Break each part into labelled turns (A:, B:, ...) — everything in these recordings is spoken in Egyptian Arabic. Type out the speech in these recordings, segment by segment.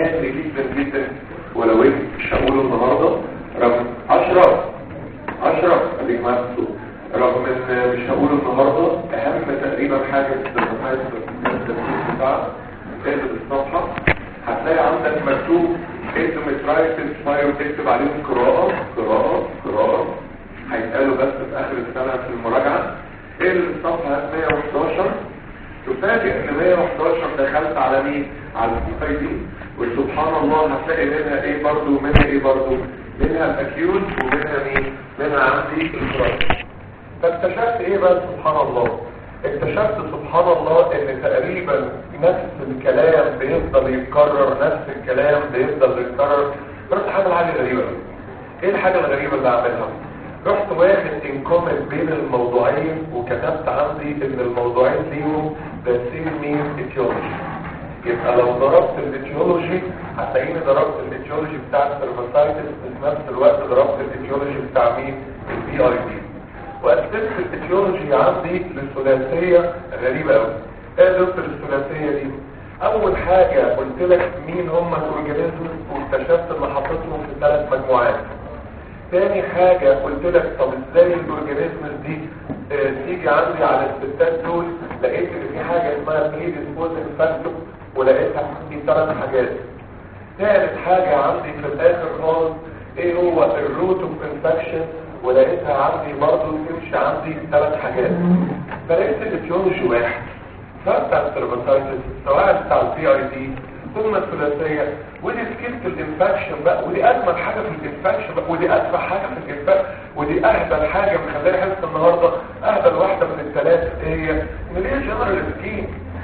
A: سهل جدا جدا ولو انت مش هقوله النهارده رغم اشرف اشرف اديك معاك الصوت رغم ان مش هقوله النهارده اهم تقريبا حاجه في الدراسات التدريس بتاعك تقلب الصفحه هتلاقي عندك مكتوب اندوميترايتس فاير تكتب عليهم قراءه قراءه قراءه هيتقالوا بس في اخر السنه في المراجعه الصفحه 111 تفاجئ ان 111 دخلت على مين على الكوفاي دي وسبحان الله هتلاقي منها ايه برضو ومنها ايه برضو منها الاكيوت ومنها مين منها عندي الفرايد فاكتشفت ايه بقى سبحان الله اكتشفت سبحان الله ان تقريبا نفس الكلام بيفضل يتكرر نفس الكلام بيفضل يتكرر رحت حاجه حاجه غريبه ايه الحاجه الغريبه اللي اعملها رحت واخد انكومنت بين الموضوعين وكتبت عندي ان الموضوعين ليهم ذا سيم مين اتيولوجي يبقى لو ضربت الاتيولوجي هتلاقيني ضربت الاتيولوجي بتاع السيرفاسايتس في نفس الوقت ضربت الاتيولوجي بتاع مين البي اي دي وقسمت الاتيولوجي عندي لثلاثيه غريبه قوي ايه يا دكتور الثلاثيه دي اول حاجه قلت لك مين هم الاورجانيزم واكتشفت ان حطيتهم في ثلاث مجموعات تاني حاجة قلت لك طب ازاي الاورجانيزمز دي اه تيجي عندي على الستات دول لقيت ان في حاجة اسمها بري ديسبوزنج فاكتور ولقيتها عندي ثلاث حاجات ثالث حاجة عندي في الاخر خالص ايه هو الروت اوف انفكشن ولقيتها عندي برضه تمشي عندي ثلاث حاجات فلقيت الاتيولوجي واحد سواء بتاع السيرفاسايتس سواء بتاع البي اي دي ثم الثلاثيه ودي سكيلت الانفكشن بقى ودي اجمل حاجه في الانفكشن بقى ودي ادفع حاجه في الانفكشن ودي اهبل حاجه مخليني احس النهارده اهبل واحده من الثلاثه هي ان ليه جنرال سكين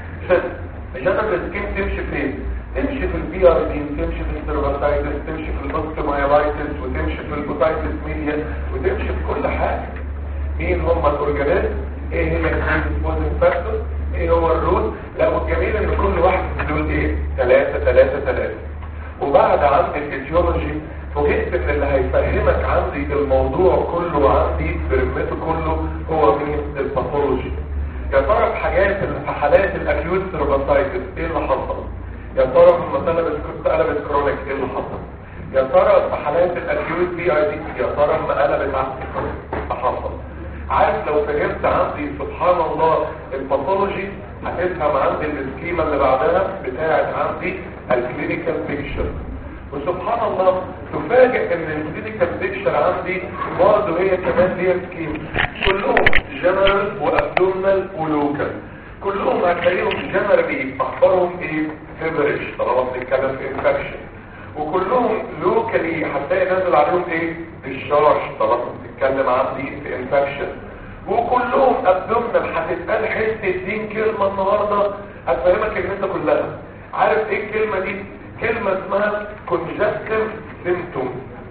A: جنرال سكين تمشي فين تمشي في البي ار دي تمشي في السيرفاسايتس تمشي في الاوستومايلايتس وتمشي في البوتايتس ميديا وتمشي في كل حاجه مين هم الاورجانيزم ايه هي الديسبوزنج فاكتور ايه هو الروت لا والجميل ان كل واحد من دول ايه ثلاثة ثلاثة ثلاثة وبعد عندي الفيزيولوجي فوجئت ان اللي هيفهمك عندي الموضوع كله عندي فرمته كله هو مين الباثولوجي يا ترى في حاجات في حالات الاكيوت سيرفاسايتس ايه اللي حصل يا ترى لما قلبت قلبت كرونيك ايه اللي حصل يا ترى في حالات الاكيوت بي اي دي يا ترى لما قلبت على الكرونيك حصل عارف لو فهمت عندي سبحان الله الباثولوجي هتفهم عندي السكيما اللي بعدها بتاعت عندي الكلينيكال بيكشر وسبحان الله تفاجئ ان الكلينيكال بيكشر عندي برضه هي كمان ليها سكيما كلهم جنرال وابدومنال ولوكال كلهم هتلاقيهم جنرالي اخبارهم ايه فيبريش طالما بنتكلم في انفكشن وكلهم لوكالي هتلاقي نازل عليهم ايه الشارش طالما بنتكلم عندي في انفكشن وكلهم ابدومنال هتتقال حته دين كلمه النهارده هتفهمك النسبه كلها عارف ايه الكلمه دي كلمه اسمها كونجكتيف سيمتوم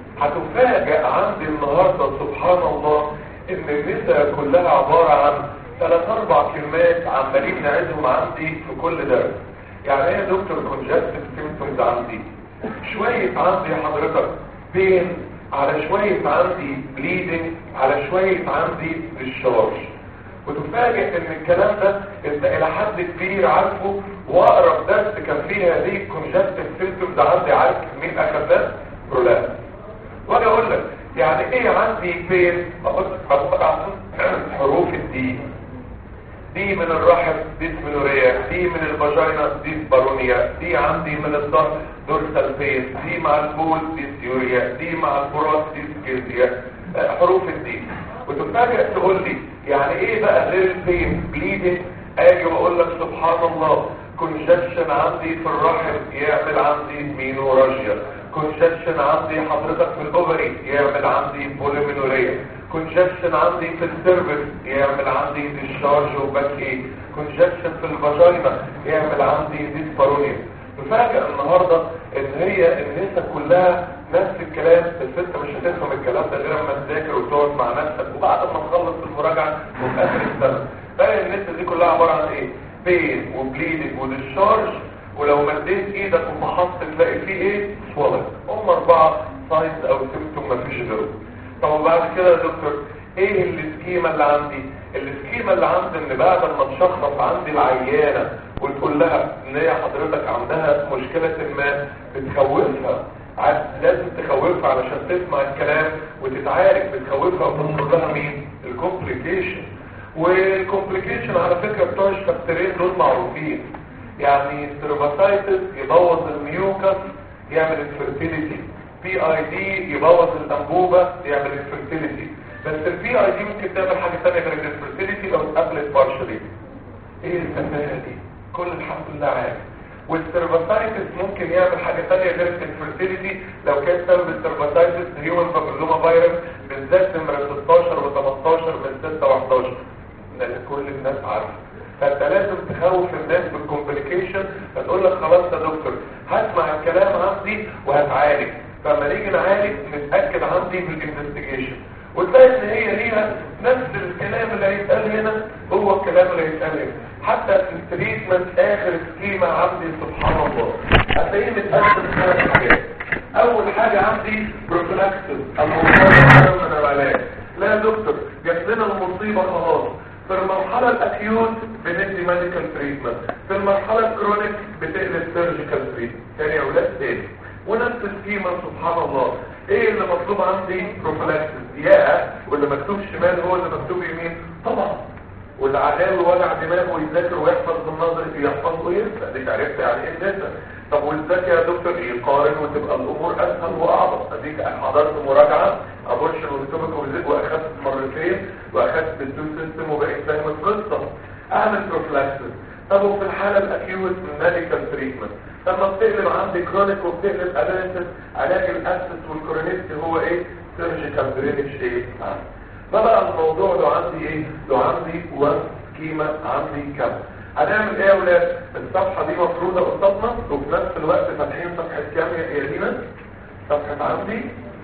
A: هتفاجئ عندي النهارده سبحان الله ان النساء كلها عباره عن ثلاث اربع كلمات عمالين نعيدهم عندي في كل درس يعني ايه يا دكتور كونجكتيف سيمتومز عندي شويه عندي حضرتك بين على شوية عندي بليدنج على شوية عندي ديشارج وتفاجئ ان الكلام ده انت الى حد كبير عارفه واقرب درس كان فيه هذه الكونجكتيف سيمتومز عندي عارف مين اخذناه برولاب واجي اقول لك يعني ايه عندي بين اقول حروف الدي دي من الرحم ديسمنوريا دي من الفاجينا ديسبارونيا دي عندي من الظهر دورسال فيس دي مع البول ديسيوريا دي مع البراس ديسكيزيا حروف الدي وتفاجئ تقول لي يعني ايه بقى غير البين بليدنج اجي واقول لك سبحان الله كونجكشن عندي في الرحم يعمل عندي مينوراجيا كونجكشن عندي حضرتك في الاوفري يعمل عندي بوليمينوريا كونجكشن عندي في السيرفس يعمل عندي ديشارج وباكي كونجكشن في الفاجينا يعمل عندي ديسبارونيا تفاجئ النهارده ان هي النساء كلها نفس الكلام بس انت مش هتفهم الكلام ده غير لما تذاكر وتقعد مع نفسك وبعد ما تخلص المراجعه وفي اخر السنه تلاقي النساء دي كلها عباره عن ايه؟ بين وبليدنج وديشارج ولو مديت ايدك وفحصت تلاقي فيه ايه؟ سوالك هم اربعه ساينز او سيمتوم مفيش غيرهم طب وبعد كده يا دكتور ايه السكيما اللي عندي السكيمة اللي عندي ان بعد ما تشخص عندي العيانة وتقول لها ان هي حضرتك عندها مشكلة ما بتخوفها لازم تخوفها علشان تسمع الكلام وتتعالج بتخوفها وتنظر لها مين الكومبليكيشن والكومبليكيشن على فكرة بتوع الشابترين دول معروفين يعني ستروماتايتس يبوظ الميوكس يعمل الفرتيليتي بي اي دي يبوظ الانبوبة يعمل الفرتيليتي بس البي اي دي ممكن تعمل حاجة ثانيه غير الفرتيليتي لو اتقبلت بارشلي ايه التفاهة دي كل الحمد لله عارف والسيرفاسايتس ممكن يعمل حاجة ثانيه غير الفرتيليتي لو كان سبب السيرفاسايتس هيومن بابلوما فيروس بالذات نمرة 16 و18 من 6 و11 كل الناس عارفه فانت لازم تخوف الناس بالكومبليكيشن فتقول لك خلاص يا دكتور هسمع الكلام عندي وهتعالج فلما نيجي نعالج نتاكد عندي بالانفستيجيشن وتلاقي ان هي ليها نفس الكلام اللي هيتقال هنا هو الكلام اللي هيتقال هنا حتى في التريتمنت اخر سكيما عندي سبحان الله هتلاقيه متقسم ثلاث حاجات اول حاجه عندي بروفلاكسس الموضوع من العلاج لا يا دكتور جات لنا المصيبه خلاص في المرحلة الأكيوت بندي ميديكال تريتمنت في المرحلة الكرونيك بتقلب سيرجيكال تريتمنت تاني يا أولاد تاني ونفس السكيما سبحان الله ايه اللي مطلوب عندي بروفلاكسس يا واللي مكتوب شمال هو اللي مكتوب يمين طبعا واللي عداوي وجع دماغه ويذاكر ويحفظ بالنظر يحفظ وينسى ديك عرفت يعني ايه النسى طب والذكي يا دكتور يقارن وتبقى الامور اسهل واعظم اديك حضرت مراجعه ابورشن وستومك واخدت مرتين واخدت الدو سيستم وبقيت فاهم القصه اعمل بروفلاكسس طب وفي الحاله الاكيوت ميديكال تريتمنت لما بتقلب عندي كرونيك وبتقلب اناليسيس علاج الاسس والكرونيست هو ايه سيرجيكال درينج ايه فبقى الموضوع لو عندي ايه لو عندي وان سكيما عندي كم هنعمل ايه يا ولاد الصفحه دي مفروضه قصادنا وفي نفس الوقت فاتحين صفحه كام يا دينا صفحه عندي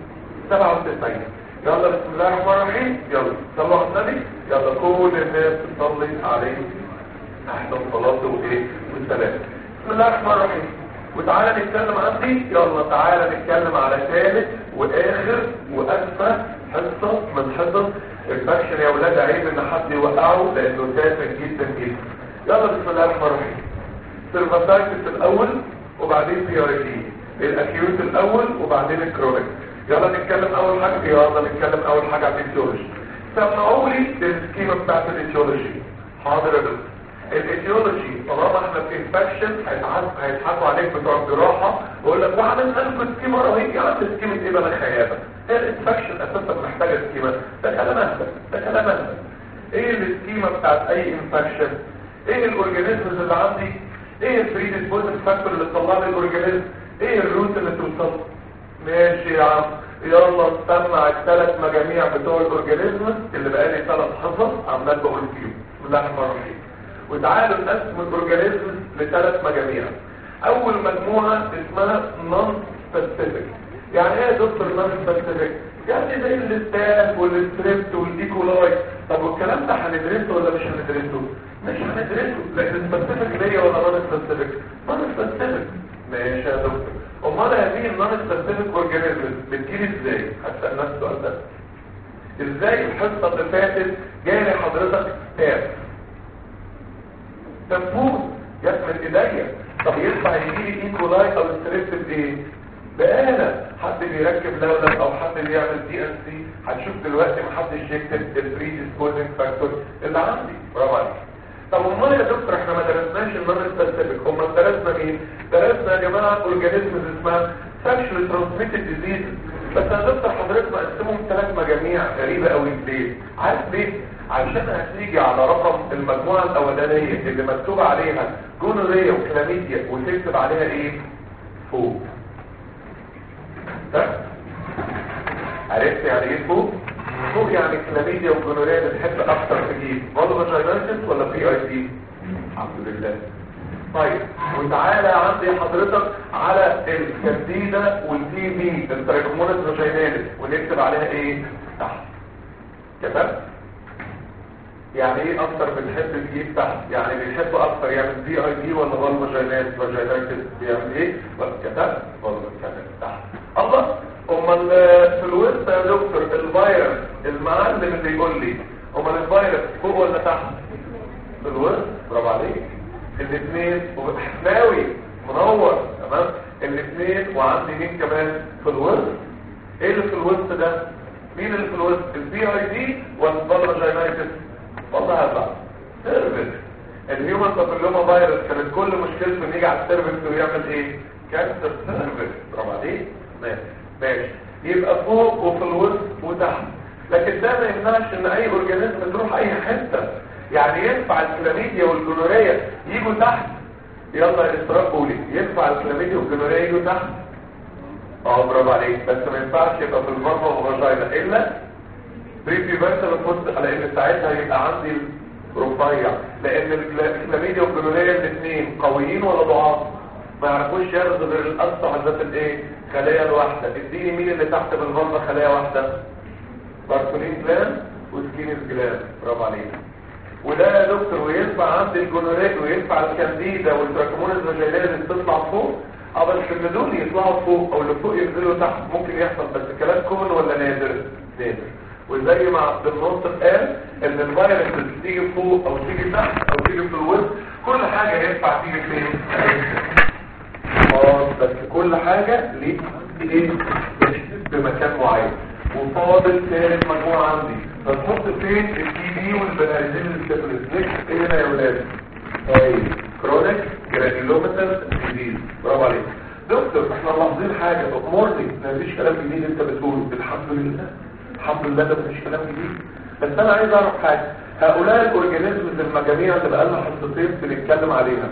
A: 97 يلا بسم الله الرحمن الرحيم يلا صلوا على النبي يلا كل الناس تصلي عليه احسن صلاه وايه والسلام بسم الله الرحمن الرحيم وتعالى نتكلم عندي يلا تعالى نتكلم على ثالث واخر واسفل حصه من حصص الفاكشن يا اولاد عيب ان حد يوقعه لانه تافه جدا جدا يلا بسم الله الرحمن الرحيم سيرفاسايتس الاول وبعدين بيوريتي الاكيوت الاول وبعدين الكرونيك يلا نتكلم اول حاجه يلا نتكلم اول حاجه عن الايتيولوجي سمعوا لي السكيما بتاعت الايتيولوجي حاضر يا دكتور الايتيولوجي طالما احنا في انفكشن هيضحكوا عليك بتوع الجراحه ويقول لك وعملنا لكم سكيما رهيب يا عم سكيما ايه بقى خيابه هي الانفكشن اساسا محتاجه سكيما ده كلام اهبل ده كلام اهبل ايه السكيما بتاعت اي انفكشن ايه الاورجانيزمز اللي عندي ايه الفري ديسبوزل فاكتور اللي طلع لي الاورجانيزم ايه الروت اللي توصل ماشي يا عم يلا نسمع الثلاث مجاميع بتوع الاورجانيزم اللي بقالي ثلاث حصص عمال بقول فيهم بسم الله الرحمن الرحيم وتعالوا نقسم الاورجانيزم لثلاث مجاميع اول مجموعه اسمها نون سبيسيفيك يعني ايه يا دكتور نون سبيسيفيك يعني زي الاستاف والستريبت والديكولاي طب والكلام ده هندرسه ولا مش هندرسه مش هندرسه لان سبيسيفيك ليا ولا نون سبيسيفيك نون سبيسيفيك ماشي يا دكتور امال هذه النون سبيسيفيك اورجانيزم بتجيلي ازاي هسال نفسي السؤال ده ازاي الحصه اللي فاتت جالي حضرتك تاب تنفوذ جت من ايديا طب ينفع يجي لي ايكولاي او ستريبت بايه بآلة حد بيركب لولب او حد بيعمل دي ان سي هتشوف دلوقتي محدش يكتب الفري ديسبوزنج فاكتور اللي عندي برافو عليك طب امال يا دكتور احنا ما درسناش النون سبيسيفيك هم درسنا مين درسنا يا جماعه اورجانيزمز اسمها سكشوال ترانسميتد ديزيز بس يا دكتور حضرتك مقسمهم ثلاث مجاميع غريبه قوي ليه عارف ليه عشان هتيجي على رقم المجموعه الاولانيه اللي مكتوب عليها جونوريا وكلاميديا وتكتب عليها ايه فوق عرفت يعني ايه فوق فوق يعني كلاميديا وجونوريا بتحب اكتر تجيب فالفاجينايتس ولا بي اي تي الحمد لله طيب وتعالى عندي حضرتك على الكانديدا والتي بي التراكمونس فاجيناليس ونكتب عليها ايه تحت كتبت يعني ايه اكتر بنحب تجيب تحت يعني بيحب اكتر يعمل بي اي دي ولا فالفاجيناليس فاجيناليس بيعمل ايه كتبت فالفاجيناليس تحت الله امال في الوسط يا دكتور الفيروس المعلم اللي يقول لي امال الفيروس فوق ولا تحت في الوسط برافو عليك الاثنين حماوي منور تمام الاثنين وعندي مين كمان في الوسط ايه اللي في الوسط ده مين اللي في الوسط البي اي دي والبلجاينايتس والله هبقى سيرفكس الهيومن بابيلوما فيروس كانت كل مشكلته ان يجي على السيرفكس ويعمل ايه كانسر سيرفكس برافو عليك ماشي ماشي يبقى فوق وفي الوسط وتحت لكن ده ما يمنعش ان اي اورجانيزم تروح اي حته يعني ينفع الكلاميديا والجونوريا يجوا تحت يلا يا اسراء قولي ينفع الكلاميديا والجونوريا يجوا تحت اه برافو عليك بس ما ينفعش يبقى في الفرمه والفاجينا الا بريفي فيرسال فوت على ان ساعتها يبقى عندي رفيع لان الكلاميديا والجونوريا الاثنين قويين ولا ضعاف ما يعرفوش ياخدوا غير الاسطح ذات الايه خلايا الواحده اديني مين اللي تحت بالفرمه خلايا واحده بارتولين جلان وسكينيس جلان برافو عليك وده يا دكتور وينفع عندي الجونوريت وينفع الكانديدا والتراكمون الفاجينال اللي بتطلع فوق اه بس اللي دول يطلعوا فوق او اللي فوق ينزلوا تحت ممكن يحصل بس الكلام كون ولا نادر نادر وزي ما عبد الناصر قال ان الفيروس اللي تيجي فوق او تيجي تحت او تيجي في الوسط كل حاجه ينفع تيجي فين اه بس كل حاجه ليه ايه بمكان معين وفاضل ثالث مجموعه عندي فتحط فين التي بي والبنازين السيفلس ايه هنا يا ولاد اي كرونيك جرانيلوماتال ديزيز برافو عليك دكتور احنا ملاحظين حاجه امورني ما فيش كلام جديد انت بتقوله الحمد لله الحمد لله ده مفيش كلام جديد بس انا عايز اعرف حاجه هؤلاء الاورجانيزمز المجاميع اللي بقالنا حصتين بنتكلم عليها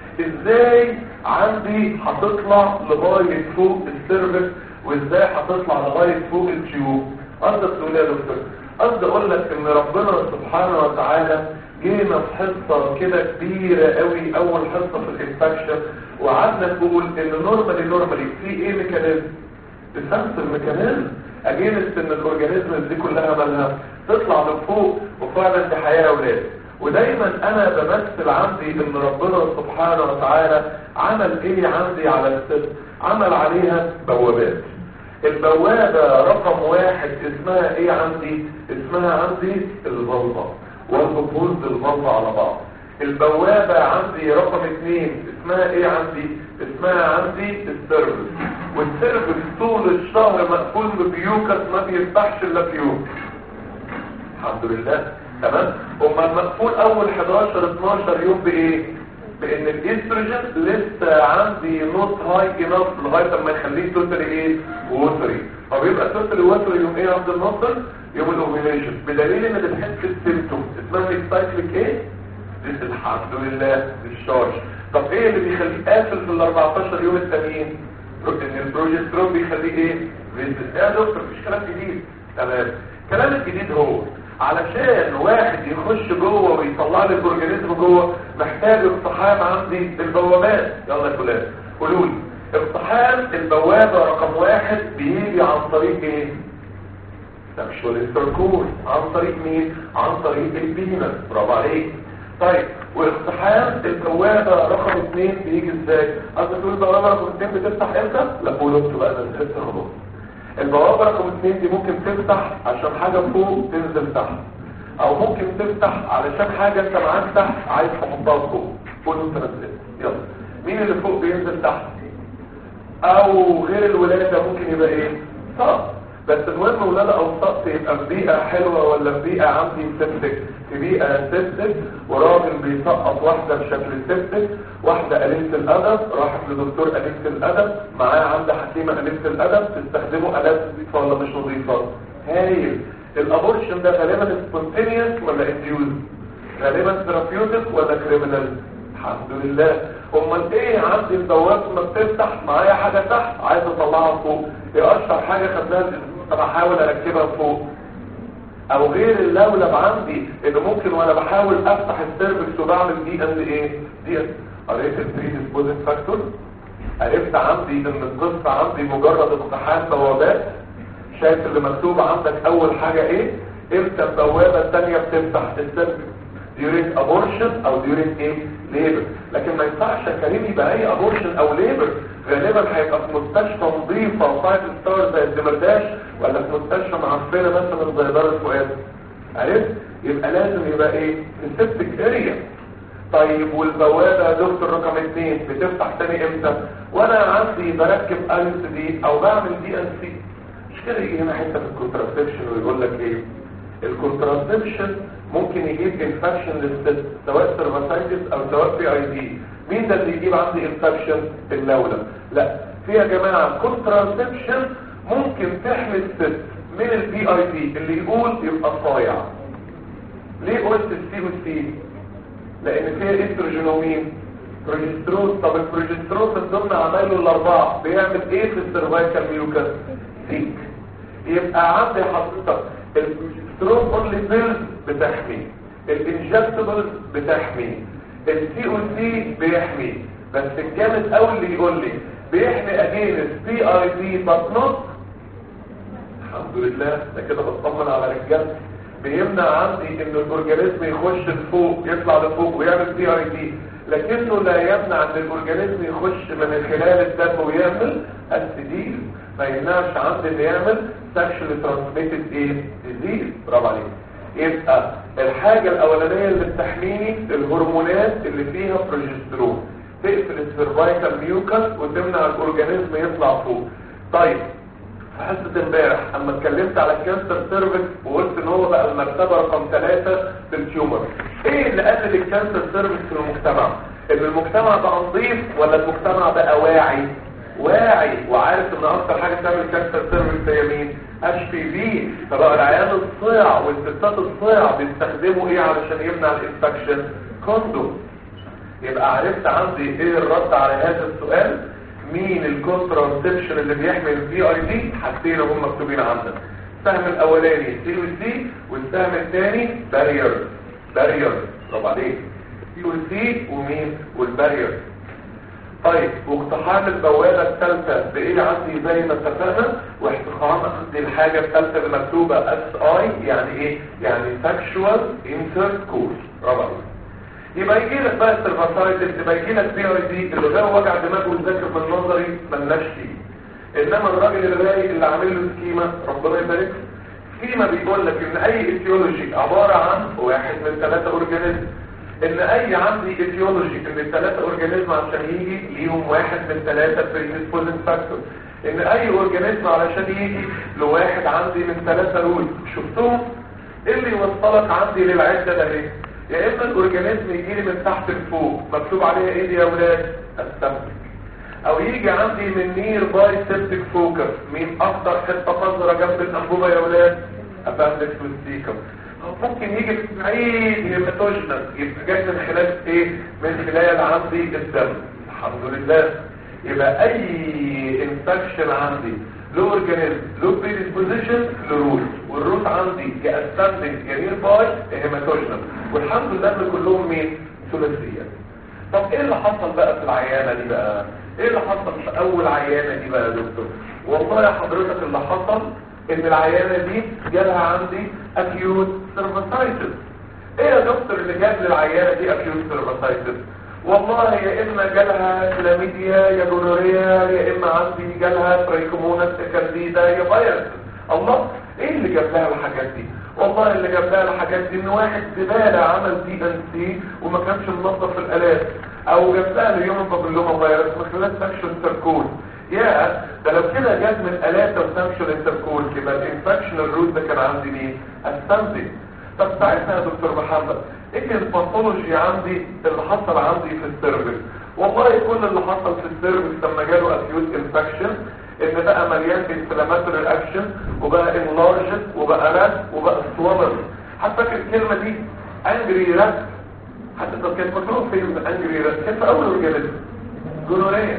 A: ازاي عندي هتطلع لغايه فوق السيرفس وازاي هتطلع لغايه فوق التيوب قصدك تقول يا دكتور قصدي اقول لك ان ربنا سبحانه وتعالى جينا في حصه كده كبيره قوي اول حصه في الانفكشن وقعدنا نقول ان نورمالي نورمالي في ايه ميكانيزم بسنس الميكانيزم اجينست ان الاورجانيزم دي كلها مالها تطلع لفوق وفعلا دي حياه يا اولاد ودايما انا بمثل عندي ان ربنا سبحانه وتعالى عمل ايه عندي على الست عمل عليها بوابات البوابة رقم واحد اسمها ايه عندي اسمها عندي الفلطة والبطول بالفلطة على بعض البوابة عندي رقم اثنين اسمها ايه عندي اسمها عندي السيرفس والسيرفس طول الشهر مقفول ببيوكس ما بيفتحش الا بيوك الحمد لله تمام اما المقفول اول 11 12 يوم بايه بان الاستروجين لسه عندي نوت هاي انف لغايه اما يخليه توتالي ايه ووتري فبيبقى توتالي ووتري يوم ايه عبد الناصر يوم الاوفيليشن بدليل ان بتحس السيمتوم اسمها السايكليك ايه دي الحمد لله الشارج طب ايه اللي بيخليه قافل في ال 14 يوم التانيين ان البروجسترون بيخليه ايه ريزيست يا دكتور مفيش كلام جديد تمام الكلام الجديد هو علشان واحد يخش جوه ويطلع لي الاورجانيزم جوه محتاج اقتحام عندي البوابات يلا يا فلان قولوا لي اقتحام البوابه رقم واحد بيجي عن طريق ايه ده مش هو الانتركول عن طريق مين عن طريق البينس برافو عليك طيب واقتحام البوابه رقم اثنين بيجي ازاي اصل تقول البوابه رقم اثنين بتفتح امتى لا قولوا انتوا بقى ده الست خلاص البوابة رقم اثنين دي ممكن تفتح عشان حاجة فوق تنزل تحت او ممكن تفتح علشان حاجة انت معاك تحت عايز تحطها فوق فوق انت نزلت يلا مين اللي فوق بينزل تحت او غير الولادة ممكن يبقى ايه سقط بس المهم ولادة او سقط يبقى في بيئة حلوة ولا في بيئة عندي سبتك في بيئة سبتك وراجل بيسقط واحدة بشكل سبتك واحدة قليلة الأدب راحت لدكتور قليلة الأدب معاه عندها حكيمة قليلة الأدب تستخدمه آلات نظيفة ولا مش نظيفة هايل الابورشن ده غالبا سبونتينيوس ولا انديوز غالبا ثيرابيوتيك ولا كريمنال الحمد لله امال ايه عندي البواب ما بتفتح معايا حاجه تحت عايز اطلعها فوق ايه اشهر حاجه خدناها طب احاول اركبها فوق او غير اللولب عندي اللي ممكن وانا بحاول افتح السيرفكس وبعمل دي ان ايه دي قريت البريديسبوزنج فاكتور عرفت عندي ان القصه عندي مجرد اقتحام بوابات شايف اللي مكتوب عندك اول حاجه ايه امتى البوابه الثانيه بتفتح السيرفكس ديورين ابورشن او ديورين ايه ليبر لكن ما ينفعش يا كريم يبقى اي ابورشن او ليبر غالبا هيبقى في مستشفى نظيفه وفايف ستار زي الدمرداش ولا في مستشفى معفنه مثلا زي دار الفؤاد عرفت يبقى لازم يبقى ايه في السبتك اريا طيب والبوابة دكتور رقم اتنين بتفتح تاني امتى وانا عندي بركب الف دي او بعمل دي ان سي مش كده يجي هنا حته في الكونتراسبشن ويقول لك ايه الكونتراسبشن ممكن يجيب انفكشن للست سواء سيرفاسايتس او سواء في اي دي مين ده اللي يجيب عندي انفكشن اللولب لا في يا جماعه كونتراسبشن ممكن تحمي الست من البي اي دي اللي يقول يبقى صايع ليه قلت السي والسي لان فيها استروجينومين بروجسترون طب البروجسترون من ضمن عمايله الاربعه بيعمل ايه في السيرفايكال ميوكس سيك يبقى عندي حضرتك البروجسترون اونلي بيلز بتحمي الانجكتبلز بتحمي السي او سي بيحمي بس الجامد قوي اللي يقول لي بيحمي اجينس بي اي دي بس نوت الحمد لله ده كده بطمن على رجالتي بيمنع عندي ان الاورجانيزم يخش لفوق يطلع لفوق ويعمل بي اي دي لكنه لا يمنع ان الاورجانيزم يخش من خلال الدم ويعمل اسيديل ما يمنعش عندي انه يعمل سكشوال ترانسميتد ايه ديزيز برافو عليك يبقى الحاجه الاولانيه اللي بتحميني الهرمونات اللي فيها بروجسترون تقفل السيرفايكال ميوكس وتمنع الاورجانيزم يطلع فوق طيب في حصه امبارح اما اتكلمت على الكانسر سيرفيس وقلت ان هو بقى المرتبه رقم ثلاثة في التيومر ايه اللي قلل الكانسر سيرفيس في المجتمع ان المجتمع بقى نظيف ولا المجتمع بقى واعي واعي وعارف ان اكتر حاجه تعمل كانسر سيرفيس هي مين اتش بي في فبقى العيال الصيع والستات الصيع بيستخدموا ايه علشان يمنع الانفكشن كوندوم يبقى عرفت عندي ايه الرد على هذا السؤال مين الكونتراسبشن اللي بيحمل البي اي دي حاجتين هم مكتوبين عندك السهم الاولاني سي والسي والسهم الثاني بارير بارير برافو عليك سي والسي ومين والبارير طيب واقتحام البوابه الثالثه بايه عندي زي ما اتفقنا واحتقان عندي الحاجه الثالثه اللي مكتوبه اس اي يعني ايه يعني سكشوال انتركورس برافو عليك يبقى يجي لك بقى السيرفاسايتس يبقى يجي لك بي اي دي اللي غير وجع دماغ وذاكر من نظري ملناش فيه انما الراجل الرايق اللي عامل له سكيما ربنا يبارك سكيما بيقول لك ان اي ايتيولوجي عباره عن واحد من ثلاثه اورجانيزم ان اي عندي ايتيولوجي ان الثلاثه اورجانيزم عشان يجي ليهم واحد من ثلاثه بريديسبوزنج فاكتور ان اي اورجانيزم علشان يجي لواحد عندي من ثلاثه رول شفتهم ايه اللي يوصلك عندي للعده ده ايه يا اما الاورجانيزم يجي لي من تحت لفوق مكتوب عليها ايه دي يا اولاد السمك او يجي عندي من نير باي سيبتك فوكس مين اكتر حته قذره جنب الانبوبه يا اولاد اباندكس والسيكم ممكن يجي في بعيد هيماتوجنال يبقى جاي من خلال ايه من خلال عندي الدم الحمد لله يبقى اي انفكشن عندي له اورجانيزم له بريديسبوزيشن لروت والروت عندي كاستاندنج كنير باي هيماتوجنال والحمد لله ان كلهم مين ثلاثيات طب ايه اللي حصل بقى في العيانه دي بقى ايه اللي حصل في اول عيانه دي بقى يا دكتور والله يا حضرتك اللي حصل ان العيانه دي جالها عندي اكيوت سيرفاسايتس ايه يا دكتور اللي جاب للعيانه دي اكيوت سيرفاسايتس والله يا اما جالها كلاميديا يا جونوريا يا اما عندي جالها تريكوموناس كانديدا يا فيروس الله ايه اللي جاب لها الحاجات دي والله اللي جاب لها الحاجات دي ان واحد زباله عمل دي ان سي وما كانش منظف الالات او جاب لها اليوم بابلوما فيروس من خلال سكشن سيركول يا ده لو كده جات من الات وسكشن انتركول يبقى الانفكشن الروت ده كان عندي مين استنزل طب ساعتها يا دكتور محمد ايه الباثولوجي عندي اللي حصل عندي في السيرفكس والله كل اللي حصل في السيرفكس لما جاله اكيوت انفكشن ان بقى مليان انفلاماتوري اكشن وبقى انلارجد وبقى رد وبقى سوالر حتى فاكر الكلمه دي انجري رد حتى طب كانت مكتوب في انجري رد كانت في اول اورجانيزم جونوريا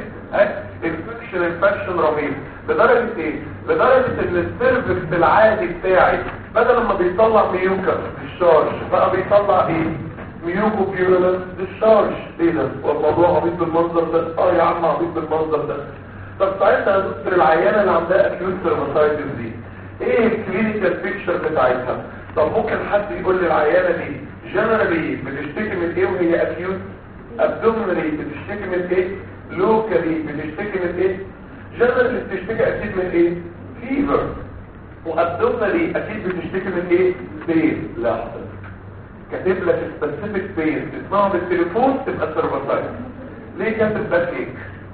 A: انفكشن انفكشن رهيب لدرجه ايه لدرجه ان السيرفكس العادي بتاعي بدل ما بيطلع ميوكا ديشارج بقى بيطلع ايه ميوكو بيورولنس ديشارج ايه ده والموضوع عبيط بالمنظر ده اه يا عم عبيط بالمنظر ده طب ساعتها دكتور العيانه اللي عندها اكيوت سيرفاسايتس دي ايه الكلينيكال بيكتشر بتاعتها طب ممكن حد يقول لي العيانه دي جنرالي بتشتكي من ايه وهي اكيوت ابدومينالي بتشتكي من ايه لوكالي بتشتكي من ايه جنرالي بتشتكي اكيد من ايه فيفر وابدومينالي اكيد بتشتكي من ايه بين لا حضرتك كاتب لك سبيسيفيك بين تسمعه بالتليفون تبقى سيرفاسايتس ليه كاتب باك ايك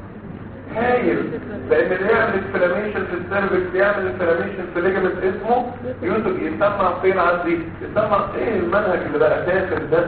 A: هايل لان اللي يعمل انفلاميشن في السيرفكس يعمل انفلاميشن في ليجمنت اسمه يوسف يسمع فين عندي يسمع ايه المنهج اللي بقى تافه ده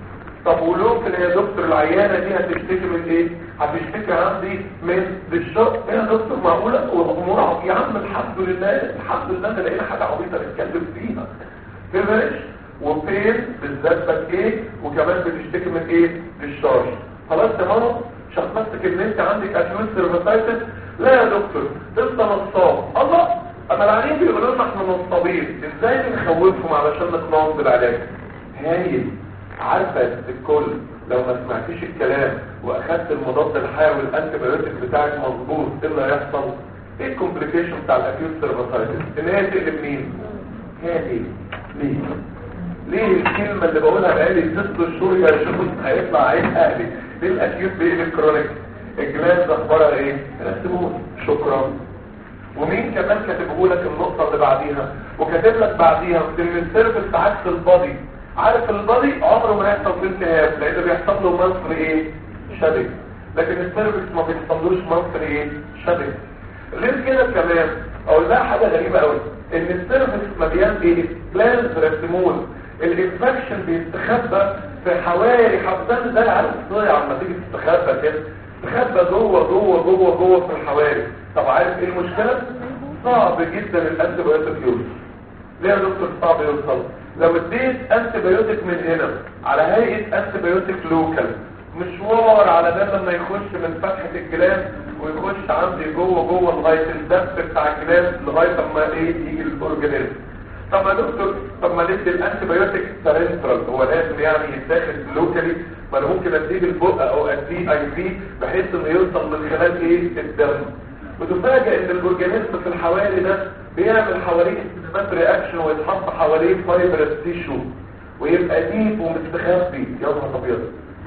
A: طب ولوكل يا دكتور العيانه دي هتشتكي من ايه هتشتكي عندي من الشق ايه يا دكتور معقوله وامور يا عم الحمد لله الحمد لله إن لقينا حاجه عبيطه نتكلم فيها فيفرش وبين بالذات باكيه وكمان بتشتكي من ايه الشارج خلاص يا ماما شخصتك ان انت عندك اكيوت سيرفيسايتس لا يا دكتور انت نصاب الله اما العيانين بيقولوا لنا احنا نصابين ازاي بنخوفهم علشان نقنعهم بالعلاج هايل عارفه الكل لو ما سمعتيش الكلام واخدت المضاد الحيوي الانتي بايوتيك بتاعك مظبوط ايه اللي هيحصل ايه الكومبليكيشن بتاع الاكيوت سيرفيسايتس ان هي تقلب مين هادي ليه ليه الكلمة اللي بقولها بقالي ست شهور يا شخص هيطلع عين اهلي ليه الاكيوت بيقلب كرونيك الجلاس اخبارها ايه رسموه شكرا ومين كمان كاتبه لك النقطة اللي بعديها وكاتب لك بعديها ان السيرفس عكس البادي عارف البادي عمره ما يحصل فيه التهاب لان بيحصل له منصر ايه شبك لكن السيرفس ما بيحصلوش منصر ايه شبك غير كده كمان اقول لها حاجة غريبة قوي ان السيرفس مليان ايه بلانز رسمول الانفكشن بيستخبى في حوالي حفظان ده عارف الصيع لما تيجي تستخبى كده تستخبى جوه جوه جوه جوه في الحوالي طب عارف ايه المشكلة صعب جدا الانتي بايوتيك يوصل ليه يا دكتور صعب يوصل لو اديت انتي بايوتيك من هنا على هيئة انتي بايوتيك لوكال مشوار على ده لما يخش من فتحة الجلاس ويخش عندي جوه جوه لغاية الدف بتاع الجلاس لغاية اما ايه يجي الاورجانيزم طب يا دكتور طب ما ندي الانتي بايوتيك سرنترال هو لازم يعني يتاخد لوكالي ما انا ممكن اديه بالبق او اديه اي في بحيث انه يوصل من خلال ايه الدم بتفاجئ ان الاورجانيزم في الحوالي ده بيعمل حواليه انفلامات رياكشن ويتحط حواليه فايبرس تيشو ويبقى ديب ومستخبي يا نهار ابيض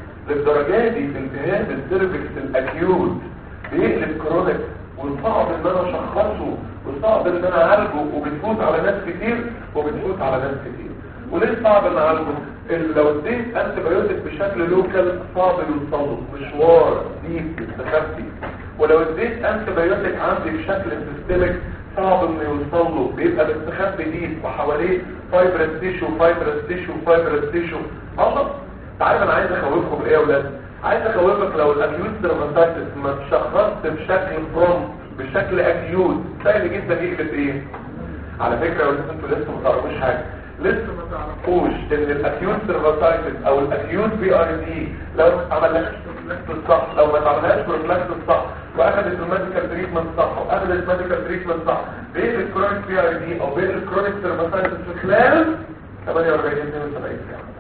A: للدرجه دي في التهاب السيرفكس الاكيوت بيقلب كرونيك وصعب ان انا اشخصه وصعب ان انا اعالجه وبتفوت على ناس كتير وبتفوت على ناس كتير وليه صعب ان اعالجه إن لو اديت انتي بايوتيك بشكل لوكال صعب يوصله مشوار ديب مستخبي ولو اديت انتي بايوتيك عندي بشكل سيستميك صعب انه يوصل له بيبقى مستخبي ديب وحواليه فايبرس تيشو فايبرس تيشو فايبرس تيشو الله تعالى انا عايز اخوفكم بايه يا اولاد عايز اخوفك لو الاكيوت سيرفنتايتس ما اتشخصت بشكل برومت بشكل اكيوت سهل جدا يقلب ايه على فكره يا ولاد انتوا لسه ما تعرفوش حاجه لسه ما تعرفوش ان الاكيوت سيرفنتايتس او الاكيوت بي ار دي لو ما عملناش بروفلاكس الصح لو ما عملناش بروفلاكس الصح واخدت الميديكال تريتمنت صح واخدت الميديكال تريتمنت صح بين الكرونيك بي ار دي او بين الكرونيك سيرفنتايتس في خلال 48 72 ساعه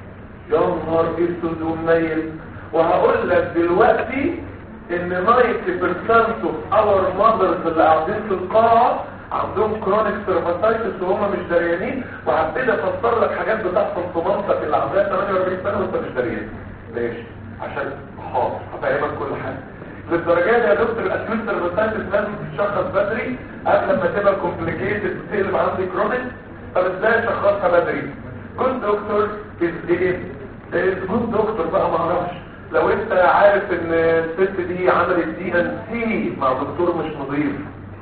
A: يا نهار اسود ومنيل وهقول لك دلوقتي ان 90% of our mothers اللي قاعدين في القاعة عندهم كرونيك سيرفاتايتس وهم مش دريانين وهبتدي افسر لك حاجات بتحصل في مامتك اللي عندها 48 سنه وانت مش دريان ليش عشان حاضر هفهمك كل حاجه للدرجه دي يا دكتور الاكيوت سيرفاتايتس لازم تتشخص بدري قبل ما تبقى كومبليكيتد وتقلب عندي كرونيك طب ازاي اشخصها بدري كنت دكتور از ايه كنت دكتور بقى ما اعرفش لو انت عارف ان الست دي عملت دي ان سي مع دكتور مش نظيف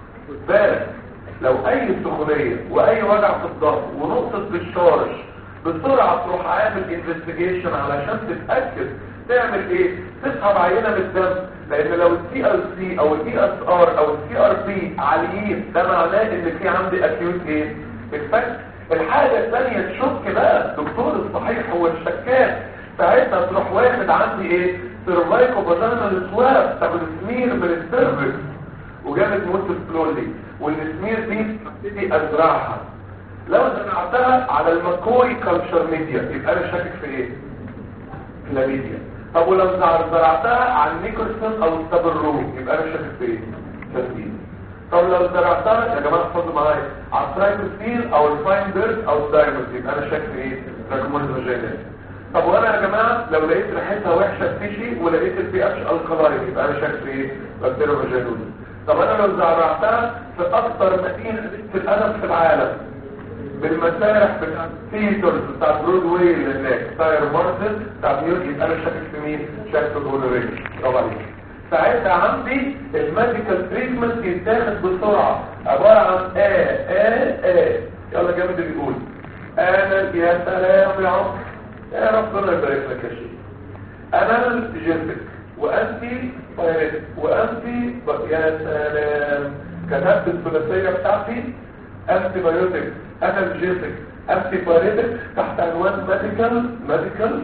A: بس لو اي سخونيه واي وجع في الظهر ونقطه بالشارج بسرعه تروح عامل انفستيجيشن علشان تتاكد تعمل ايه تسحب عينه من الدم لان لو السي ال سي او الاي اس ار او السي ار بي عاليين ده معناه ان في عندي اكيوت ايه انفكشن الحاجه الثانيه تشك بقى الدكتور الصحيح هو الشكاك ساعتها تروح واخد عندي ايه سيرفايكو باترنال سواب طب السمير من السيرفكس وجابت موت سلولي والسمير دي ابتدي ازرعها لو زرعتها على المكوي كالتشر ميديا يبقى انا شاكك في ايه كلاميديا طب ولو زرعتها على النيكلسون او السابرو يبقى انا شاكك في ايه كلاميديا طب لو زرعتها يا جماعه احفظوا معايا على الترايكوسيل او الفاين بيرد او الدايموند يبقى انا شاكك في ايه راكوموندوجينيس طب وانا يا جماعه لو لقيت ريحتها وحشه تمشي ولقيت البي اتش الكلاين يبقى انا شاكك في ايه بكتيريا طب انا لو زرعتها في اكتر مدينه في الادب في العالم بالمسارح بتاع الثيترز بتاع برودواي اللي هناك تاير مارتن بتاع نيويورك يبقى انا شاكك في مين شاكك في جولوريك برافو عليك ساعتها عندي الميديكال تريتمنت يتاخد بسرعه عباره عن ا ا ا يلا جامد اللي يقول انا يا سلام يا عمر يا ربنا يبارك لك يا شيخ انا الجنتك وانتي بايريتك وانتي ب- يا سلام كتبت الثلاثيه بتاعتي انتي بايوتك انا الجنتك انتي بايريتك تحت عنوان ميديكال ميديكال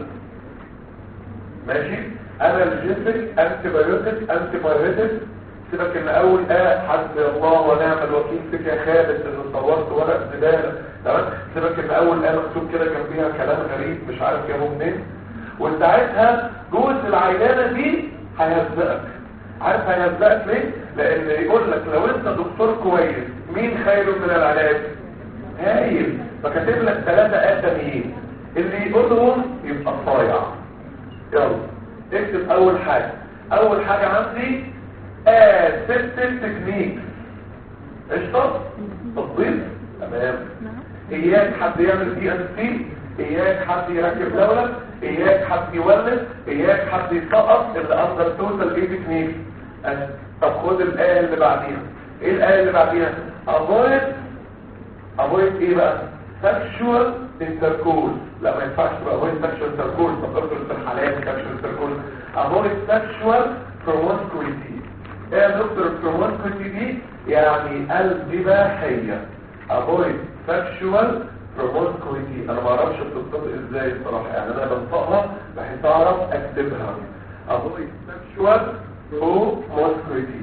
A: ماشي انا الجنتك انتي بايوتك انتي بايريتك سيبك ان اول اه حسبي الله ونعم الوكيل فيك يا خالد اللي صورت ورق زباله تمام سيبك ان اول اه مكتوب كده جنبيها كلام غريب مش عارف جابه منين وساعتها جوز العيانه دي هيهزقك عارف هيهزقك ليه لان يقول لك لو انت دكتور كويس مين خير من العلاج هايل فكاتب لك ثلاثه ادميين اللي يقولهم يبقى صايع يلا اكتب اول حاجه اول حاجه عندي اسيستنت تكنيك قشطه تطبيق تمام اياك حد يعمل دي ان سي اياك حد يركب دولة اياك حد يولد اياك حد يسقط اللي اندر توتال ايه تكنيك أه. طب خد الايه اللي بعديها ايه الايه اللي بعديها avoid avoid ايه بقى sexual intercourse لا ما ينفعش تبقى avoid sexual intercourse فقرت الحالات sexual intercourse avoid sexual promiscuity ايه يا دكتور promiscuity دي يعني الإباحية avoid sexual promiscuity انا ما اعرفش بتنطق ازاي الصراحة يعني انا بنطقها بحيث اعرف اكتبها avoid sexual promiscuity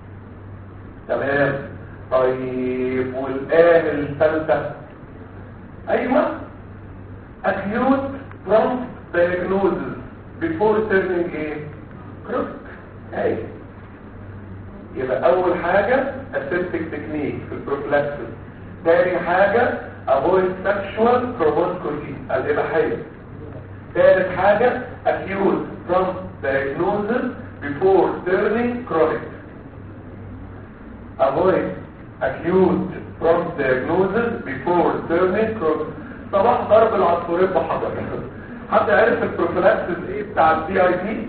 A: تمام طيب والآن الثالثة ايوه acute prompt diagnosis before turning a chronic ايوه يبقى اول حاجة aseptic technique في البروفلاكسس تاني حاجة avoid sexual promiscuity الإباحية ثالث حاجة acute prompt diagnosis before turning chronic avoid acute prompt diagnosis before turning chronic صباح ضرب العصفورين بحجر حد عارف البروفلاكسس ايه بتاع الدي اي بي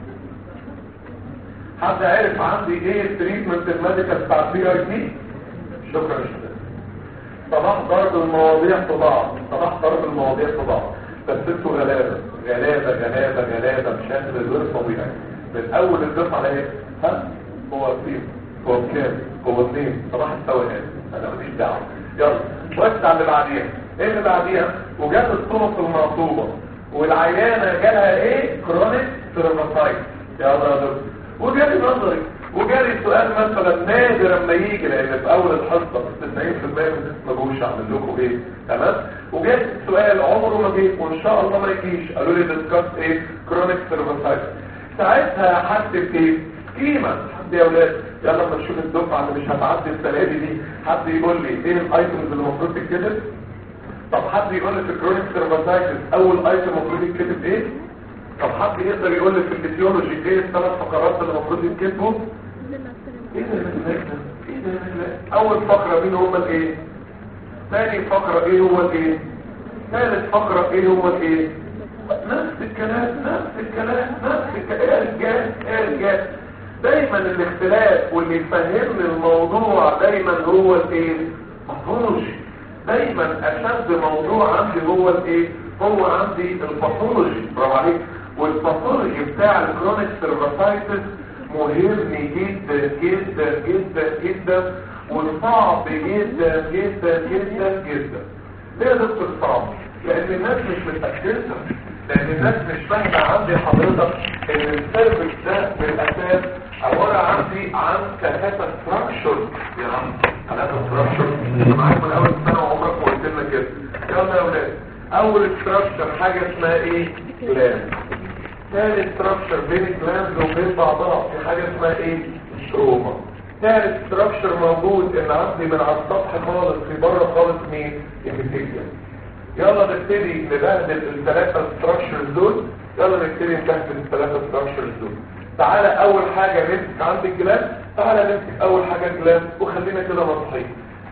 A: حد عارف عندي ايه التريتمنت الميديكال بتاع البي اي بي شكرا يا شباب صباح ضرب المواضيع في بعض صباح ضرب المواضيع في بعض بس انتوا غلابه غلابه غلابه غلابه بشكل غير طبيعي من اول الدفعه على ايه ها هو اثنين هو بكام هو اثنين صباح السواد انا ماليش دعوه يلا وسع اللي بعديها ايه اللي بعديها وجات الطرق المعصوبه والعيانه جالها ايه كرونيك سيرفايتس يلا يا دكتور وجالي نظري وجالي سؤال مثلا نادر اما يجي لان في اول الحصه 90% ما جوش اعمل لكم ايه تمام وجالي سؤال عمره ما جه وان شاء الله ما يجيش قالوا لي ديسكاس ايه كرونيك سيرفايتس ساعتها هكتب ايه سكيما حد يا اولاد يلا اما نشوف الدفعه اللي مش هتعدي السنه دي دي حد يقول لي ايه الايتمز اللي المفروض تتكتب طب حد يقول لي في الكرونيك سيرفايتس اول ايتم المفروض يتكتب ايه طب حد يقدر يقول لي في الفسيولوجي ايه الثلاث فقرات اللي المفروض يتكتبوا ايه ده ايه ده اول فقره مين هما الايه ثاني فقره ايه هو الايه ثالث فقره ايه هو الايه نفس الكلام نفس الكلام نفس الكلام يا رجال يا رجال دايما الاختلاف واللي يفهمني الموضوع دايما هو الايه باثولوجي دايما اشد موضوع عندي هو الايه هو عندي الباثولوجي برافو عليك والباثولوجي بتاع الكرونيك سيرفايتس مهم جدا جدا جدا جدا وصعب جدا جدا جدا جدا ليه يا دكتور صعب لان الناس مش متاكده لان الناس مش فاهمه عندي حضرتك ان السيرفكس ده بالاساس عباره عندي عن ثلاثه ستراكشر يا عم ثلاثه ستراكشر انا معاك من اول سنه وعمرك ما قلت لنا كده يلا يا اولاد اول ستراكشر حاجه اسمها ايه جلاند ثالث ستراكشر بين الجلاند وبين بعضها في حاجه اسمها ايه ستروما ثالث ستراكشر موجود ان عندي من على السطح خالص في بره خالص مين الابيثيليوم يلا نبتدي نبهدل الثلاثه ستراكشرز دول يلا نبتدي نبهدل الثلاثه ستراكشرز دول تعالى اول حاجه نمسك عند الجلاند تعالى نمسك اول حاجه الجلاند وخلينا كده نصحي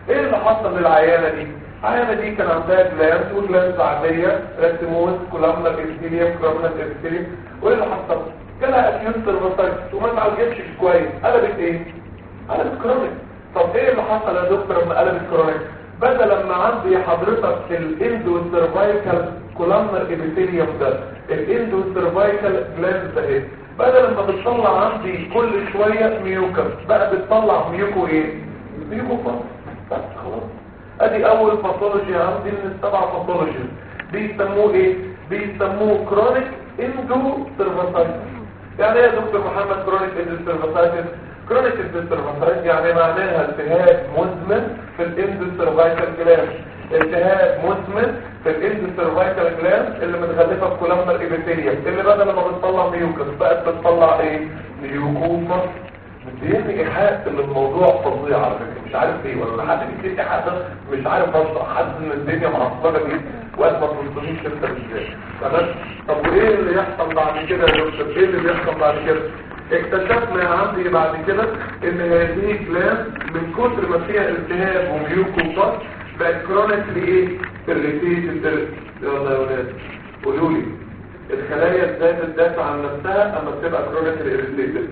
A: ايه اللي حصل للعيانه دي العيانه دي كان عندها جلاند وجلاند عاديه راتيموز كولامنا ابيثيليوم كولامنا ابيثيليوم وايه اللي حصل جالها اكيوت سيرفيسايتس وما اتعالجتش كويس قلبت ايه قلبت كرونيك طب ايه اللي حصل يا دكتور لما قلبت كرونيك بدل لما عندي حضرتك الاندو سيرفايكال كولامنر ابيثيليوم ده الاندو سيرفايكال جلاند ده ايه بدل ما بتطلع عندي كل شويه ميوكس بقى بتطلع ميوكو ايه ميوكو فاس بس خلاص ادي اول باثولوجي عندي من السبع باثولوجيز بيسموه ايه بيسموه كرونيك اندو سيرفايكال يعني ايه يا دكتور محمد كرونيك اندو سيرفايكال كرونيك الديسترفاسايت يعني معناها التهاب مزمن في الاندوسيرفايكال جلاند التهاب مزمن في الاندوسيرفايكال جلاند اللي متغلفه بكولامنر ايبيثيليوم اللي بدل ما بتطلع ميوكس بقت بتطلع ايه ميوكوما مديني ايحاء ان الموضوع فظيع على فكره مش عارف ايه ولا حد بيكتب ايحاء ده مش عارف اشرح حاسس ان الدنيا معصبه جدا وقت ما توصليش انت ازاي تمام طب وايه اللي يحصل بعد كده يا دكتور ايه اللي بيحصل بعد كده اكتشفنا عندي بعد كده ان هذه جلاند من كتر ما فيها التهاب وميوكوبات بقت كرونيكلي ايه الريتيتد يلا يا ولاد قولوا لي الخلايا ازاي بتدافع عن نفسها اما بتبقى كرونيكلي اريتيتد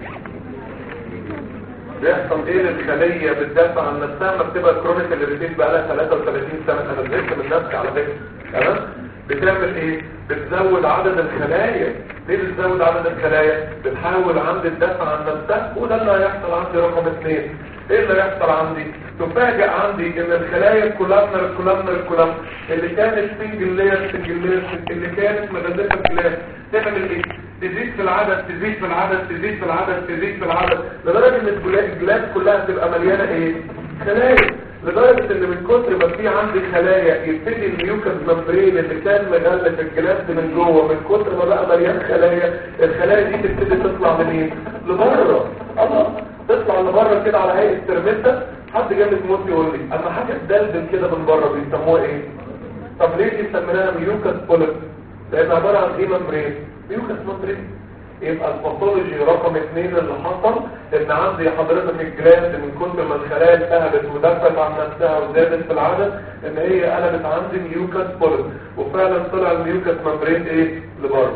A: بيحصل ايه للخليه بتدافع عن نفسها اما بتبقى كرونيكلي اريتيتد بقى لها 33 سنه انا زهقت من نفسي على فكره تمام بتعمل ايه بتزود عدد الخلايا ليه بتزود عدد الخلايا بتحاول عندي تدافع عن نفسها وده اللي هيحصل عندي رقم اثنين ايه اللي هيحصل عندي تفاجئ عندي ان الخلايا الكولامنر الكولامنر الكولامنر اللي كانت سنجل لاير سنجل لاير اللي كانت مغلفه الكلام تعمل ايه تزيد في العدد تزيد في العدد تزيد في العدد تزيد في العدد لدرجه ان الجلاند كلها تبقى مليانه ايه خلايا لدرجة ان من كتر ما في عندي خلايا يبتدي الميوكس ممبرين اللي كان مغلف الجلاند من جوه من كتر ما بقى مليان خلايا الخلايا دي تبتدي تطلع منين لبره الله تطلع لبره كده على هيئه ترميتا حد جاب موت يقول لي اما حاجه تدلدل كده من بره بيسموها ايه طب ليه دي سميناها ميوكس بوليب لان عباره عن ايه ممبرين ميوكس ممبرين يبقى الباثولوجي رقم اثنين اللي حصل ان عندي حضرتك الجلاند من كتر ما الخلايا اتهبت ودفت عن نفسها وزادت في العدد ان هي قلبت عندي ميوكس بوليب وفعلا طلع الميوكس ممبرين ايه لبره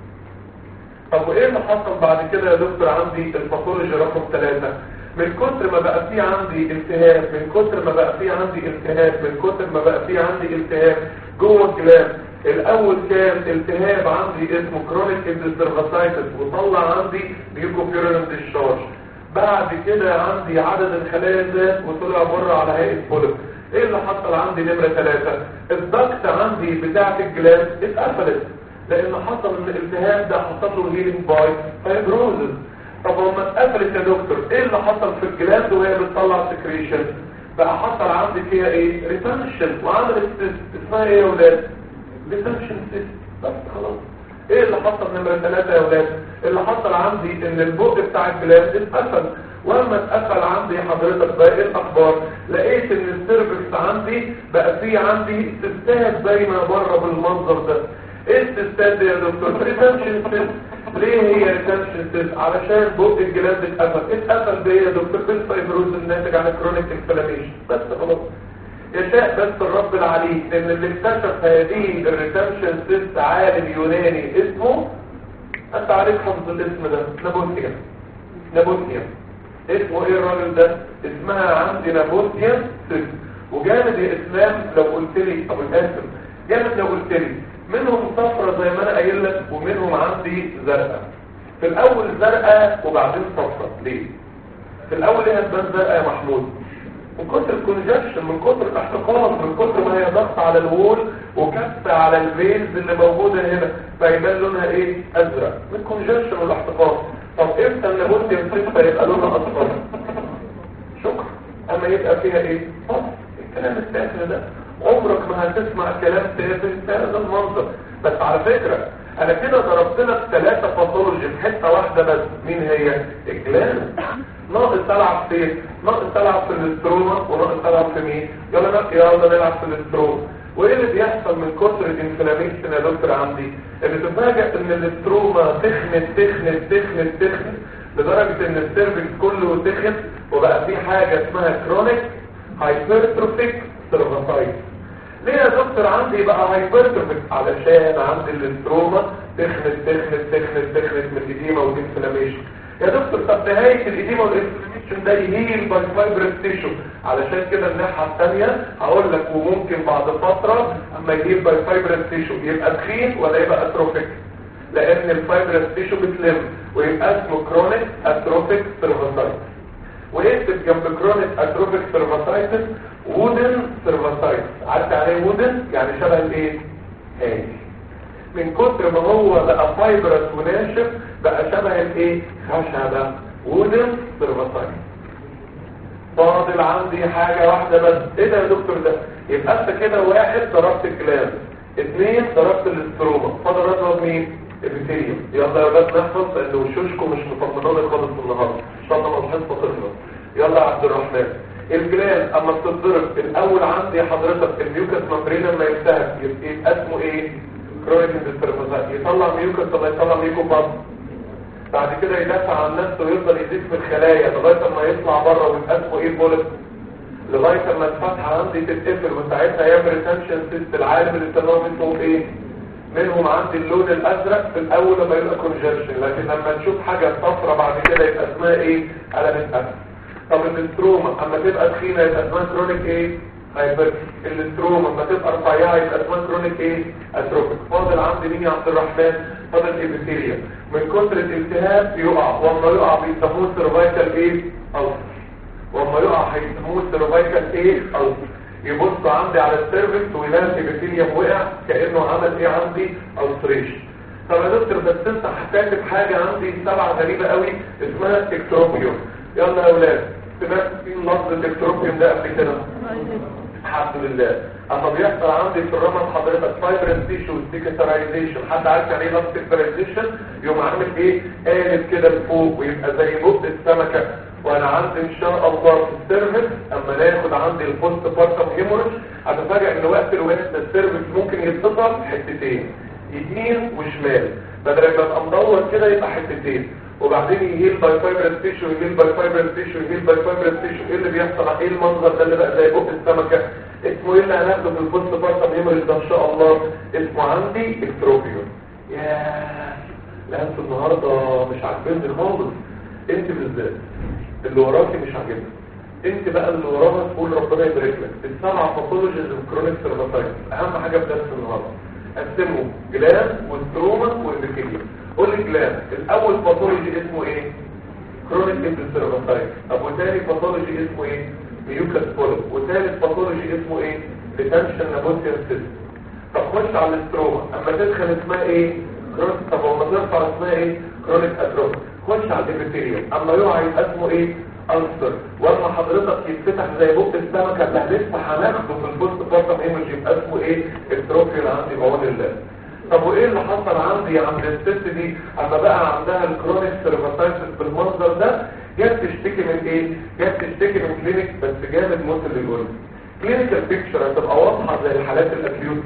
A: طب وايه اللي حصل بعد كده يا دكتور عندي الباثولوجي رقم ثلاثة من كتر ما بقى في عندي التهاب من كتر ما بقى في عندي التهاب من كتر ما بقى في عندي التهاب جوه الجلاند الاول كان التهاب عندي اسمه كرونيك اندسترفاسايتس وطلع عندي ميوكوبيورين ديشارج بعد كده عندي عدد الخلايا زاد وطلع بره على هيئه بوليب ايه اللي حصل عندي نمره ثلاثة الضغط عندي بتاعه الجلاند اتقفلت لان حصل ان الالتهاب ده حصل له هيلينج باي فايبروزز طب لما اتقفلت يا دكتور ايه اللي حصل في الجلاند وهي بتطلع سكريشن بقى حصل عندي فيها ايه ريتنشن وعملت اسمها ايه يا ولاد ريتنشن سيست بس خلاص ايه اللي حصل نمرة ثلاثة يا ولاد اللي حصل عندي ان البق بتاع الجلاند اتقفل واما اتقفل عندي حضرتك بقى ايه الاخبار لقيت ان السيرفكس عندي بقى فيه عندي سيستات باينه بره بالمنظر ده ايه السيستات دي يا دكتور ريتنشن سيست ليه هي ريتنشن سيست علشان بق الجلاند اتقفل اتقفل بايه يا دكتور بالفايبروز الناتج عن الكرونيك انفلاميشن بس خلاص يشاء بس الرب العليم ان اللي اكتشف هذه الريتنشن سيست عالم يوناني اسمه انت عارف حفظ الاسم ده نابوتيان نابوتيان اسمه ايه الراجل ده اسمها عندي نابوتيان سيست وجامد يا اسلام لو قلت لي ابو القاسم جامد لو قلت لي منهم صفرة زي ما انا قايل لك ومنهم عندي زرقاء في الاول زرقاء وبعدين صفرة ليه في الاول هي هتبان زرقاء يا محمود من كتر الكونجكشن من كتر الاحتقان من كتر ما هي ضغط على الوول وكبسة على الفينز اللي موجودة هنا فيبان لونها ايه ازرق من الكونجكشن والاحتقان طب امتى النابوت يمسكها يبقى لونها اصفر شكرا اما يبقى فيها ايه صف الكلام التافه ده عمرك ما هتسمع كلام تافه هذا المنظر بس على فكرة انا كده ضربت لك ثلاثة باثولوجي في حته واحده بس مين هي الجلاند ناقص العب فين ناقص العب في الاستروما وناقص العب في مين يلا نق- يلا نلعب في الاستروما وايه اللي بيحصل من كتر الانفلاميشن يا دكتور عندي اللي تفاجئ ان الاستروما تخنت تخنت تخنت تخنت لدرجة ان السيرفكس كله تخن وبقى في حاجة اسمها كرونيك
B: هايبرتروفيك سيرفاسايتس ليه يا دكتور عندي بقى هايبرتروفيك علشان عندي الاستروما تخنت تخنت تخنت تخنت من الإديمة والإنفلاميشن يا دكتور طب نهاية الإديمة والإنفلاميشن ده يهيل باي فايبرس تيشو علشان كده الناحية الثانية هقول لك وممكن بعد فترة اما يهيل باي فايبرس تيشو يبقى تخين ولا يبقى اتروفيك لان الفايبرس تيشو بتلم ويبقى اسمه كرونيك اتروفيك سيرفاسايتس ويكتب جنب كرونيك اتروفيك سيرفاسايتس وودن سيرفاسايتس عارف يعني ايه وودن يعني شبه الايه هاي من كتر ما هو بقى فايبرس وناشف بقى شبه الايه خشبه وودن سيرفاسايتس فاضل عندي حاجة واحدة بس ايه ده يا دكتور ده يبقى انت كده واحد ضربت الكلام اثنين ضربت الاستروما فاضل اضرب مين ابيثيليوم يلا يا ولاد نحفظ لان وشوشكم مش مطمناني خالص النهارده ان شاء الله الحصه تخلص يلا يا عبد الرحمن الجلال اما بتتضرب الاول عندي حضرتك الميوكس ممبرين لما يلتهب يبقى اسمه ايه كرونيك اندسترفازات يطلع ميوكس ولا يطلع ميكوباس بعد كده يدافع عن نفسه ويفضل يزيد في الخلايا لغايه ما يطلع بره ويبقى اسمه ايه بولت لغايه ما الفتحه عندي تتقفل وساعتها يعمل ريتنشن سيست العالم اللي سموه منهم ايه منهم عندي اللون الازرق في الاول لما يبقى كونجرشن لكن لما نشوف حاجه صفرة بعد كده يبقى اسمها ايه قلبت اسد طب الاستروما اما تبقى تخينه يبقى اسمها كرونيك ايه هايبر الاستروما اما تبقى رفيعه يبقى اسمها كرونيك ايه اتروفيك فاضل عندي مين يا عبد الرحمن فاضل ايبيثيليوم من كتر الالتهاب يقع واما يقع بيسموه سيرفايكال ايه ألسر واما يقع هيسموه سيرفايكال ايه ألسر يبص عندي على السيرفكس ويلاقي الابيثيليوم وقع كانه عمل ايه عندي التريشن طب يا دكتور بس انت هتكتب حاجه عندي سبعه غريبه قوي اسمها اكتروبيوم يلا يا اولاد سمعت في لفظ الاكتروبيوم ده قبل كده الحمد لله اما بيحصل عندي في الرمد حضرتك فايبرنس تيشو ديكترايزيشن حد عارف يعني ايه لفظ ديكترايزيشن يقوم عامل ايه قالب كده لفوق ويبقى زي بق السمكه وانا عندي ان شاء الله في السيرفس اما ناخد عندي البوست بارتم هيموريج هتفاجئ ان وقت الوقت السيرفس ممكن يتقطع حتتين يمين وشمال بدل ما يبقى مدور كده يبقى حتتين وبعدين يهيل باي فايبرس تيشو يهيل باي فايبرس تيشو يهيل باي فايبرس تيشو ايه اللي بيحصل ايه المنظر ده اللي بقى زي بق السمكه اسمه ايه اللي هناخده في البوست بارتم هيموريج ده ان شاء الله اسمه عندي اكتروبيون ياه لا انتوا النهارده مش عاجبيني خالص انت بالذات اللي وراكي مش عاجبني انت بقى اللي وراها تقول ربنا يبارك لك السبع باثولوجيز الكرونيك سيرفاتايتس اهم حاجه في درس النهارده قسموا جلان والستروما والبكتيريا قول لي جلان الاول باثولوجي اسمه ايه كرونيك سيرفاتايتس طب وثاني باثولوجي اسمه ايه ميوكاس بوليب وثالث باثولوجي اسمه ايه ريتنشن نابوتيان سيستم طب خش على الستروما اما تدخل اسمها ايه كرونيك طب لما ترفع اسمها ايه كرونيك اتروفي خش على الابيثيليوم اما يقع يبقى اسمه ايه ألسر واما حضرتك يتفتح زي بق السمكه اللي لسه هناخده في البوست بارتم ايمج يبقى اسمه ايه التروفيون عندي بعون الله طب وايه اللي حصل عندي عند الست دي اما بقى عندها الكرونيك سيرفاتايتس بالمنظر ده جت تشتكي من ايه جت تشتكي من كلينيك بس جامد موت اللي يقول كلينيكال بيكتشر هتبقى واضحه زي الحالات الاكيوت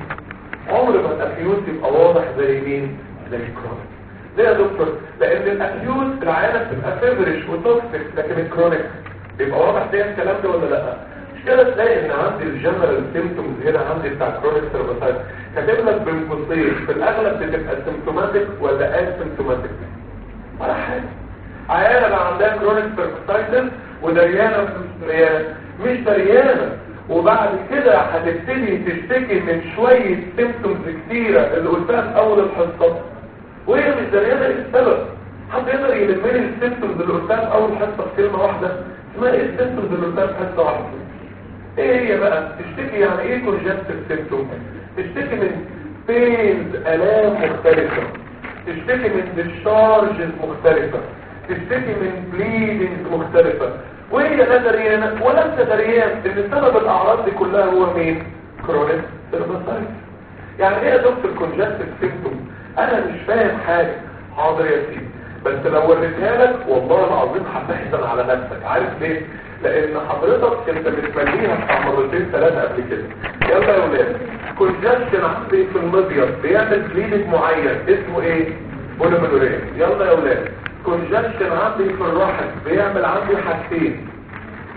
B: عمر ما الاكيوت يبقى واضح زي مين زي الكرونيك ليه يا دكتور لان الاكيوت العيانه بتبقى فيفرش وتوكسيك لكن الكرونيك بيبقى واضح ده الكلام ده ولا لا مش كده تلاقي ان عندي الجنرال سيمتومز هنا عندي بتاع كرونيك سيرفيسايت كاتب لك بين قوسين في الاغلب بتبقى سيمتوماتيك ولا اسيمتوماتيك ولا حاجه عيانه بقى عندها كرونيك سيرفيسايتس ودريانه مش دريانه مش دريانه وبعد كده هتبتدي تشتكي من شويه سيمتومز كتيره اللي قلتها في اول الحصه وهي مش دريانه ايه السبب حد يقدر يلم لي السيمتومز اللي قلتها في اول حصه في كلمه واحده اسمها ايه السيمتومز اللي قلتها في حصه واحده ايه هي بقى تشتكي يعني ايه كونجستيف سيمتوم تشتكي من بينز الام مختلفه تشتكي من ديشارجز مختلفه تشتكي من بليدنجز مختلفه وهي لا دريانه ولا انت دريان ان سبب الاعراض دي كلها هو مين كرونيك سيرفيسايتس يعني ايه يا دكتور كونجستيف سيمتوم انا مش فاهم حاجة حاضر يا سيدي بس لو وريتها لك والله العظيم هتحزن على نفسك عارف ليه لان حضرتك انت بتمليها بتاع مرتين ثلاثه قبل كده يلا يا ولاد كونجكشن عندي في المبيض بيعمل كلينيك معين اسمه ايه بوليمينوريا يلا يا ولاد كونجكشن عندي في الرحم بيعمل عندي حاجتين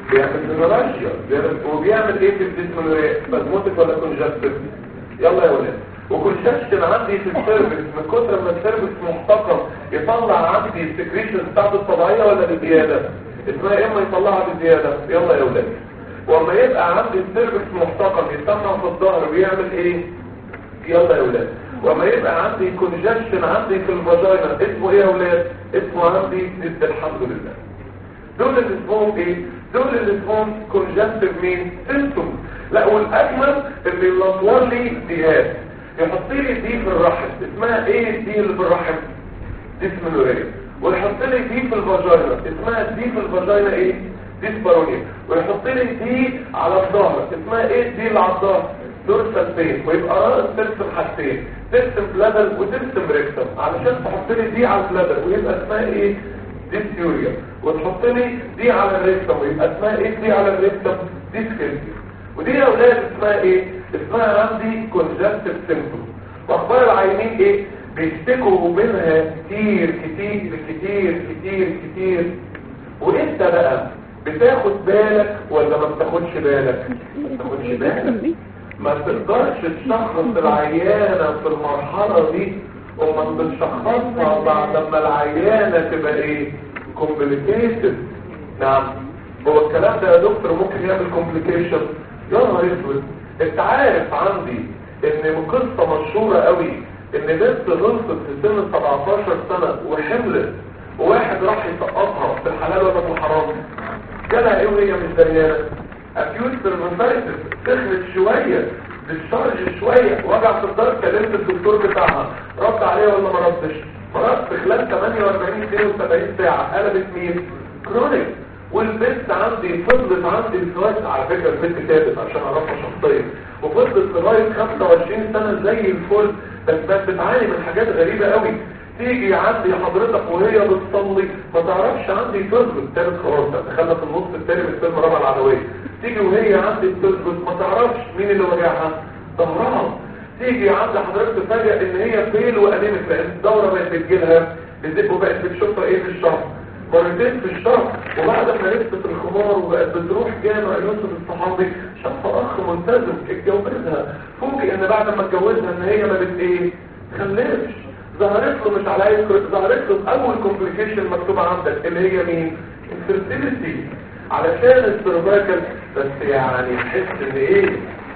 B: بيعمل نيورالجيا بيعمل وبيعمل ايه في الديسمونوريا بازموتك ولا كونجكتيف يلا يا ولاد وكونجكشن عندي في السيرفكس من كتر ما السيرفكس محتقن يطلع عندي السكريشن بتاعته الطبيعيه ولا بزياده اسمها يا اما يطلعها بزياده يلا يا ولاد واما يبقى عندي السيرفكس محتقن يسمع في الظهر بيعمل ايه يلا يا ولاد وما يبقى عندي كونجكشن عندي في الفاجينا اسمه ايه يا ولاد اسمه عندي ضد الحمد لله دول اللي اسمهم ايه دول اللي اسمهم كونجكتيف مين سيمتوم لا والاجمل اللي ينطور لي جهاز يحط لي دي في الرحم اسمها ايه دي اللي في الرحم ديسمنوريا ويحط لي دي في الفاجينا اسمها دي في الفاجينا ايه ديسبارونيا ويحط لي دي على الظهر اسمها ايه دي اللي على الظهر دورسال بين ويبقى رأس ترسم حاجتين ترسم بلادر وترسم ريكتم علشان تحط لي دي على البلادر ويبقى اسمها ايه ديسيوريا وتحط لي دي على الريكتم ويبقى اسمها ايه دي على الريكتم ديسكريبيا ودي يا اولاد اسمها ايه اسمها عندي كونجكتيف سيمبتوم واخبار العينين ايه بيشتكوا منها كتير كتير كتير كتير كتير وانت بقى بتاخد بالك ولا ما بتاخدش بالك ما بتاخدش بالك ما تقدرش تشخص العيانة في المرحلة دي وما بتشخصها بعد ما العيانة تبقى ايه كومبليكيتد نعم هو الكلام ده يا دكتور ممكن يعمل كومبليكيشن يا نهار اسود انت عارف عندي ان قصة مشهورة قوي ان بنت غلطت في سن 17 سنة وحملت وواحد راح يسقطها في الحلال ولا في الحرام جالها ايه وهي مش دريانه اكيوت سيرفنتايتس تخلت شويه بالشارج شويه وجع في الدار كلمت الدكتور بتاعها رد عليها ولا ما ردش ما رد في خلال 48 72 ساعه قلبت مين كرونيك والبنت عندي فضلت عندي لغايه على فكره البنت كاتب عشان اعرفها شخصيا وفضلت لغايه 25 سنه زي الفل بس بس بتعاني من حاجات غريبه قوي تيجي عندي حضرتك وهي بتصلي ما تعرفش عندي تثبت تالت خلاص دخلنا في النص التاني من الفيلم رابع العدوية تيجي وهي عندي بتثبت ما تعرفش مين اللي وجعها ظهرها تيجي عند حضرتك تفاجئ ان هي فيل وانيمك لان الدوره بقت بتجيلها بتزق وبقت بتشوفها ايه في الشهر مرتين في الشهر وبعد ما لبست الخمار وبقت بتروح جامع يوسف الصحابي شافها اخ ملتزم اتجوزها فوجئ ان بعد ما اتجوزها ان هي ما بت ايه خلفش ظهرت له مش على اي ظهرت له اول كومبليكيشن مكتوبه عندك اللي هي مين الفيرتيليتي علشان السيرفايكال بس يعني تحس ان ايه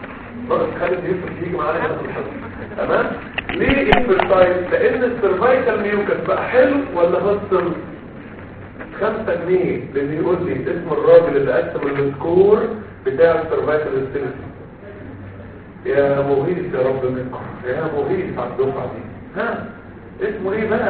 B: بقى خالد يوسف يجي معانا هنا في الحصه تمام ليه الفيرتايل لان السيرفايكال ميوكس بقى حلو ولا هصل خمسة جنيه لان يقول لي اسم الراجل اللي قسم السكور بتاع السيرفايكال ستيلتي يا مغيث يا رب منكم يا مغيث على الدفعه دي ها اسمه ايه بقى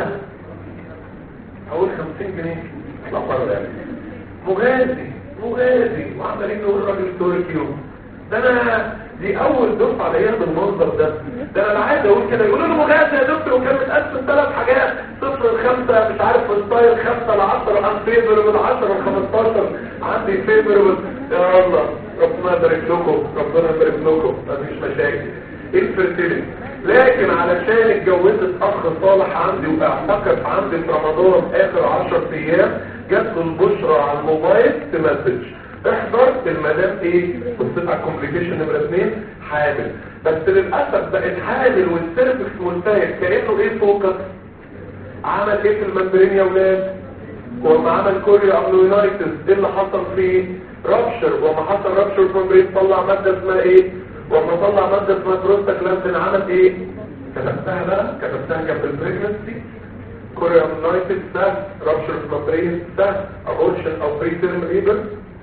B: اقول 50 جنيه لا فرق يعني مغازي مغازي وعمالين نقول راجل تركي ده انا دي اول دفعه الاقيها بالمنظر ده ده انا لا عايز اقول كده يقولوا له مغازي يا دكتور وكان متقسم ثلاث حاجات صفر لخمسه مش عارف في ستايل خمسه ل 10 عن فيفربل 10 ل 15 عندي فيفربل يا الله ربنا يبارك لكم ربنا يبارك لكم مفيش مشاكل الفيرتيليتي لكن علشان اتجوزت اخ صالح عندي واعتكف عندي في رمضان اخر 10 ايام جات له البشرى على الموبايل تمسج احضر المدام ايه بصيت على الكومبليكيشن نمره 2 حامل بس للاسف بقت حامل والسيرفكس ملتهب كانه ايه فوكس عمل ايه في الممبرين يا ولاد وما عمل كوريا املوينايتس ايه اللي حصل فيه رابشر وما حصل رابشر في الممبرين طلع ماده اسمها ايه وما طلع مادة اسمها بروستاجلاندين عمل ايه كتبتها بقى كتبتها جنب البريجنسي كوريومنايتس ده رابشر ممبرين ده ابورشن او بري تيرم ليبر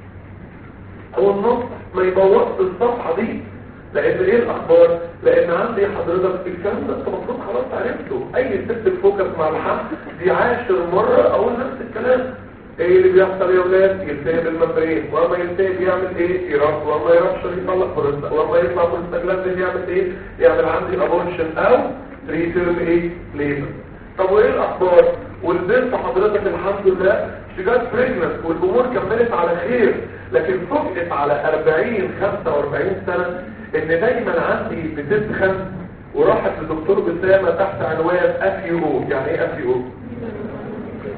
B: هو النص ما يبوظش الصفحة دي لان ايه الاخبار لان عندي حضرتك الكلام ده انت المفروض خلاص عرفته اي ست فوكس مع الحمل دي عاشر مرة اقول نفس الكلام ايه اللي بيحصل يا ولاد يلتهب الممبرين واما يلتهب يعمل ايه يرف واما يرفش يطلع فرصة واما يطلع فرصة جلاندين يعمل ايه يعمل عندي ابورشن او ريتيرم ايه ليبر طب وايه الاخبار والبنت حضرتك الحمد لله شجات بريجننت والامور كملت على خير لكن فوجئت على 40 45 سنة ان دايما عندي بتدخن وراحت لدكتور بسامة تحت عنوان اف يو يعني ايه اف يو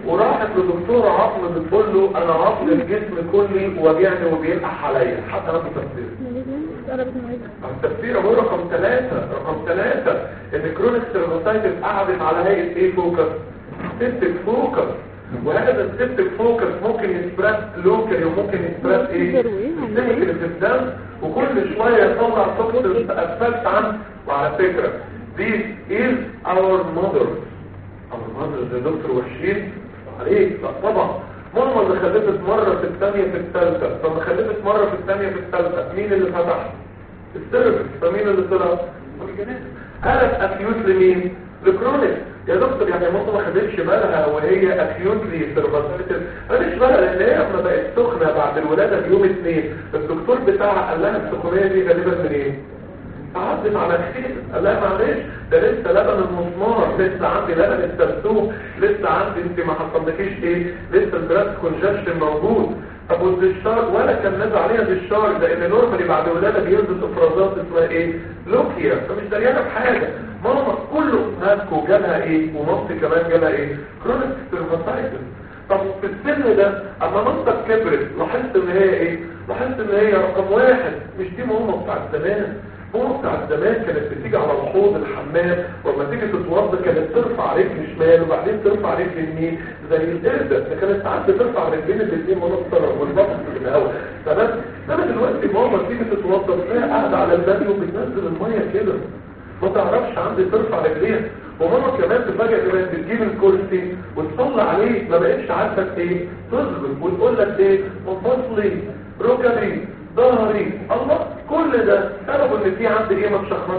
B: وراحت لدكتور عظم بتقول له انا عظم الجسم كلي واجعني وبيلقح عليا حتى انا تفسير التفسير هو رقم ثلاثة رقم ثلاثة ان كرونيك سيرفوسايتس قعدت على هيئة ايه فوكس سيبتك فوكس وهذا السيبتك فوكس ممكن يسبرد لوكالي وممكن يسبرد ايه سيميكال في الدم وكل شوية يطلع توكسين افكت عن وعلى فكرة this is our mother our mother ده دكتور وحشين عليك لا طبعا ماما اللي خلفت مرة في الثانية في الثالثة فما خلفت مرة في الثانية في الثالثة مين اللي فتح السيرفس فمين اللي طلع الجنين قالت اكيوت لمين لكرونيك يا دكتور يعني ماما ما خدتش بالها وهي اكيوتلي سيرفاسيتس ما خدتش بالها لان هي لما بقت سخنه بعد الولاده بيوم اثنين الدكتور بتاعها قال لها السخونيه دي غالبا منين عدت على كتير قال لها معلش ده لسه لبن المسمار لسه عندي لبن السرسوب لسه عندي انت ما حصلكيش ايه لسه البراس كونجكشن موجود طب والدشار ولا كان نازل عليها دشار لان نورمالي بعد الولاده بينزل افرازات اسمها ايه لوكيا فمش دريانه بحاجه ماما كله ماسكو جالها ايه ومامتي كمان جالها ايه كرونيك سيرفاسايتس طب في السن ده اما مامتك كبرت لاحظت ان هي ايه لاحظت ان هي رقم واحد مش دي ماما بتاعت زمان ماما بتاعت زمان كانت بتيجي على الحوض الحمام ولما تيجي تتوضى كانت ترفع رجل شمال وبعدين ترفع رجل يمين زي القردة ده كانت ساعات بترفع رجلين الاثنين منصر والبطن في الاول تمام انما دلوقتي ماما تيجي تتوضى بتلاقيها قاعده على البانيو وبتنزل الميه كده ما تعرفش عندي ترفع رجليها وماما كمان تفاجئ كمان بتجيب الكرسي وتصلي عليه ما بقتش عارفه ايه تظبط وتقول لك ايه مفصلي ركبي ظهري الله كل ده سبب ان في عندي ايه متشخص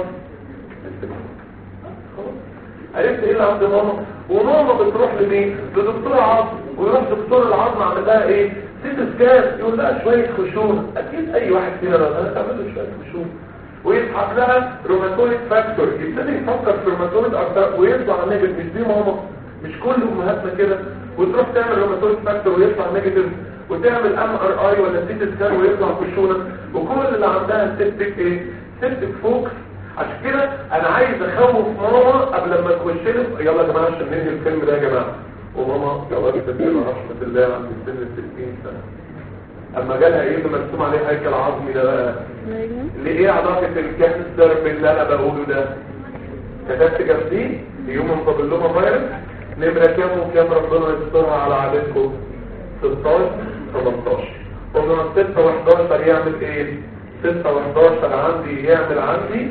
B: عرفت ايه اللي عند ماما وماما بتروح لمين لدكتور عظم ويروح دكتور العظم عمل لها ايه سيت سكان يقول لها شويه خشونه اكيد اي واحد فينا لو تعمل له شويه خشونه ويسحب لها روماتويد فاكتور يبتدي يفكر في روماتويد اكتر ويطلع نيجاتيف مش دي ماما مش كل امهاتنا كده وتروح تعمل روماتويد فاكتور ويطلع نيجاتيف وتعمل ام ار اي ولا سيت سكان ويطلع خشونه وكل اللي عندها سيبتك ايه سيبتك فوكس عشان كده انا عايز اخوف ماما قبل ما تخش لي يلا يا جماعه عشان ننهي الفيلم ده يا جماعه وماما جوابي تبقى رحمه الله عند سن 60 سنه اما جالها ايه ده مرسوم عليه هيكل عظمي ده بقى ليه علاقه الكانسر باللي انا بقوله ده كتبت جنبيه يوم فاضل لهم فيروس نمره كام وكام ربنا يسترها على عادتكم 16 18 ومن 6 و11 يعمل ايه 6 و11 عندي يعمل عندي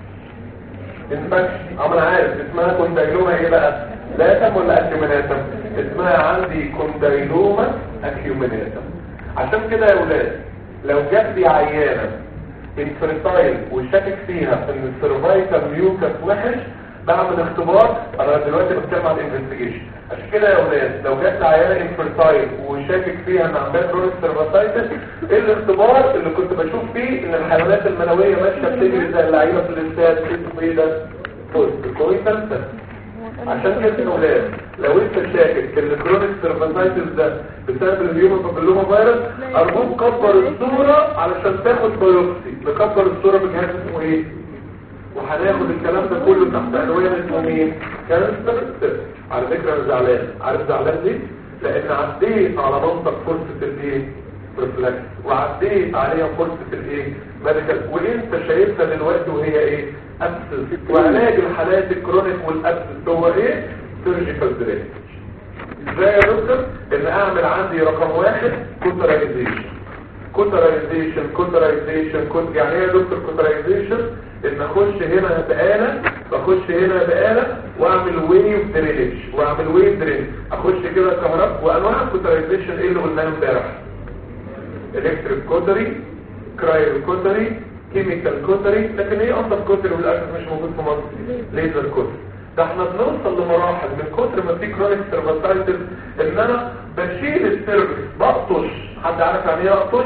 B: انفكشن اه انا عارف اسمها كوندايلوما ايه بقى لاتم ولا اكيوميناتم اسمها عندي كوندايلوما اكيوميناتم عشان كده يا ولاد لو جات لي عيانه انفرتايل وشاكك فيها ان السيرفايكال ميوكس وحش بعمل اختبار انا دلوقتي بتكلم عن الانفستيجيشن عشان كده يا ولاد لو جات لي عيانه انفرتايل وشاكك فيها ان عندها كرونيك سيرفايتس ايه الاختبار اللي كنت بشوف فيه ان الحيوانات المنويه ماشيه بتجري زي اللعيبه في الاستاد اسمه ايه ده كويسه عشان كده يا ولاد لو انت شاكك ان الكرونيك سيرفايتس ده بسبب الهيومن بابيلوما فيروس ارجوك كبر الصوره علشان تاخد بايوبسي نكبر الصوره بجهاز اسمه ايه وهناخد الكلام ده كله تحت عنوان اسمه مين كان على فكره انا زعلان عارف زعلان ليه لان عديت على منطق فرصه الايه ريفلكس وعديت عليها فرصه الايه ميديكال وانت شايفها دلوقتي وهي ايه ابسس وعلاج الحالات الكرونيك والابسس هو ايه سيرجيكال درينج ازاي يا دكتور ان اعمل عندي رقم واحد كوترايزيشن كوترايزيشن كوترايزيشن كنت يعني ايه يا دكتور كوترايزيشن ان اخش هنا بآلة واخش هنا بآلة واعمل ويف درينج واعمل ويف درينج اخش كده كهرباء وانواع الكوترايزيشن ايه اللي قلناه امبارح الكتريك كوتري كرايل كوتري كيميكال كوتري لكن ايه افضل كوتري والاسف مش موجود في مصر ليزر كوتري ده احنا بنوصل لمراحل من كتر ما في كرونيك سيرفايتس ان انا بشيل السيرفس بقطش حد عارف يعني ايه اقطش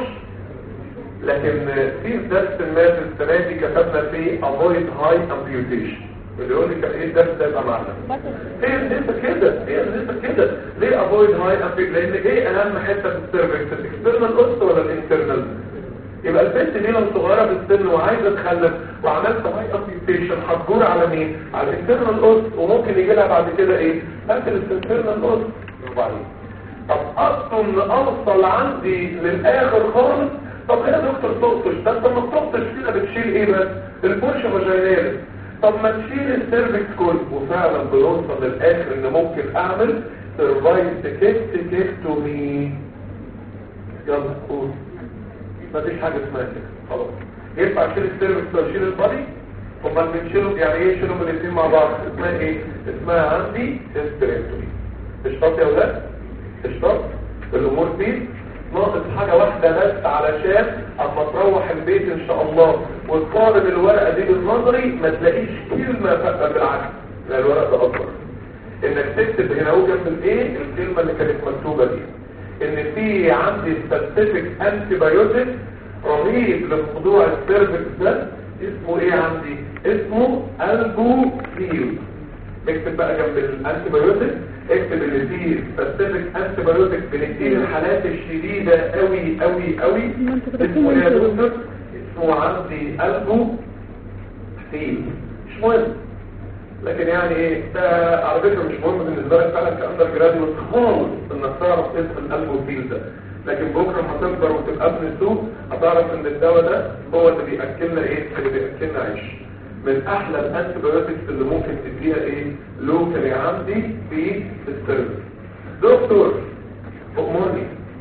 B: لكن في درس ما في السنه دي كتبنا فيه avoid high amputation اللي يقول لي كان ايه الدرس ده يبقى معنا هي النسبه كده هي النسبه كده ليه avoid high amputation لان ايه اهم حته في السيرفكس الاكسترنال اوست ولا الانترنال يبقى البنت دي لو صغيره في السن وعايزه تخلف وعملت هاي امبيوتيشن هتجور على مين على الانترنال اوست وممكن يجي لها بعد كده ايه قتل الانترنال اوست برافو عليك طب اصلا اوصل عندي للاخر خالص طب ايه يا دكتور تقطش ده انت ما بتقطش كده بتشيل ايه بس البوش فاجينال طب ما تشيل السيرفكس كله وفعلا بيوصل للاخر ان ممكن اعمل سيرفايف كيكتومي يلا قول مفيش حاجه اسمها كده خلاص ينفع اشيل السيرفكس واشيل البادي امال بنشيلهم يعني ايه يشيلهم الاثنين مع بعض اسمها ايه اسمها عندي هيستريكتومي اشطاط يا ولاد اشطاط الامور دي ناقص حاجة واحدة بس علشان اما تروح البيت ان شاء الله وتقارن الورقة دي بالنظري ما تلاقيش كلمة فقط بالعكس لا الورقة ده اكبر انك تكتب هنا اهو جنب الايه الكلمة اللي كانت مكتوبة دي ان في عندي سبيسيفيك انتي بايوتيك رهيب لموضوع السيرفكس ده اسمه ايه عندي اسمه البوفيل اكتب بقى جنب الانتي بايوتيك اكتب اللي فيه سبيسيفيك انتي بايوتيك بنكتب الحالات الشديده قوي قوي قوي اسمه ايه يا دكتور اسمه عندي البوفيل مش مهم لكن يعني ايه ده على فكره مش مهم بالنسبه لك فعلا كاندر جراديويت خالص انك تعرف اسم الالبوفيل ده لكن بكره لما تكبر وتبقى ابن السوق هتعرف ان الدواء ده هو اللي بياكلنا ايه اللي بياكلنا عيش من احلى الانتي بايوتكس اللي ممكن تديها ايه لوكالي عندي في السيرفس دكتور امورني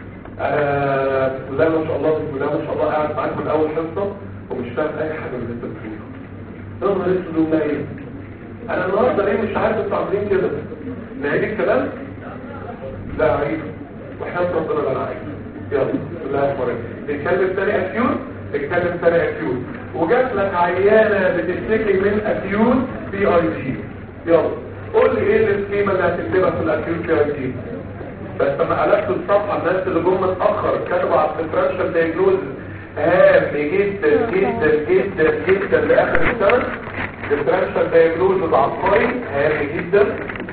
B: انا بسم الله ما شاء الله بسم الله ما شاء الله قاعد معاك من اول حصه ومش فاهم اي حاجه من اللي انت بتقوله يلا اسود ومنيل انا النهارده ليه مش عارف انتوا عاملين كده نعيد الكلام لا عيد وحياة ربنا لا نعيد يلا بسم الله الرحمن الرحيم نتكلم تاني اكيوت نتكلم تاني اكيوت وجات لك عيانه بتشتكي من اكيوت بي اي جي يلا قول لي ايه السكيما اللي هتكتبها في الاكيوت بي اي جي بس لما قلبت الصفحه الناس اللي جم متاخر كتبوا على الديفرنشال دايجنوز هام جدا جدا جدا جدا لاخر السنه ديفرنشال دايجنوز عبقري هام جدا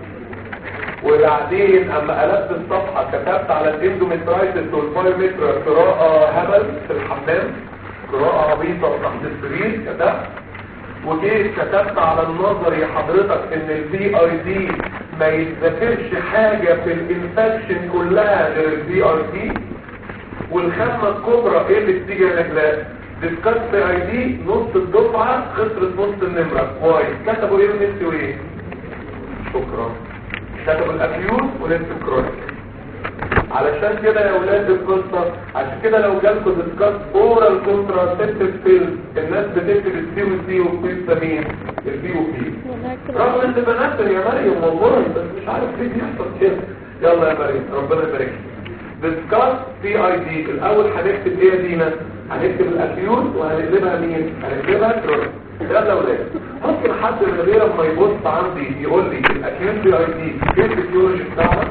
B: وبعدين اما قلبت الصفحة كتبت على الاندومترايتس والفايومتر قراءة هبل في الحمام قراءة عبيطة تحت السرير كتبت وجيت كتبت على النظري حضرتك ان البي اي دي ما يتذكرش حاجة في الانفكشن كلها غير البي اي دي والخامة الكبرى ايه اللي بتيجي يا نجلاء ديسكاس بي اي دي نص الدفعة خسرت نص النمرة كويس كتبوا ايه ونسيوا ايه شكرا كتبوا الاكيوت ونسيوا الكرونيك علشان كده يا ولاد القصة عشان كده لو جالكوا ديسكاس اورال كونتراسيبتيف بيل الناس بتكتب السي والسي وبتنسى مين البي وبي رغم ان بنات يا مريم والله بس مش عارف ليه بيحصل كده يلا يا مريم ربنا يبارك ديسكاس بي اي دي الاول هنكتب ايه يا دينا هنكتب الاكيوت وهنقلبها مين هنقلبها كرونيك يلا يا ولاد ممكن حد من غير ما يبص عندي يقول لي الاكيوت بي اي دي ايه الفيزيولوجي بتاعها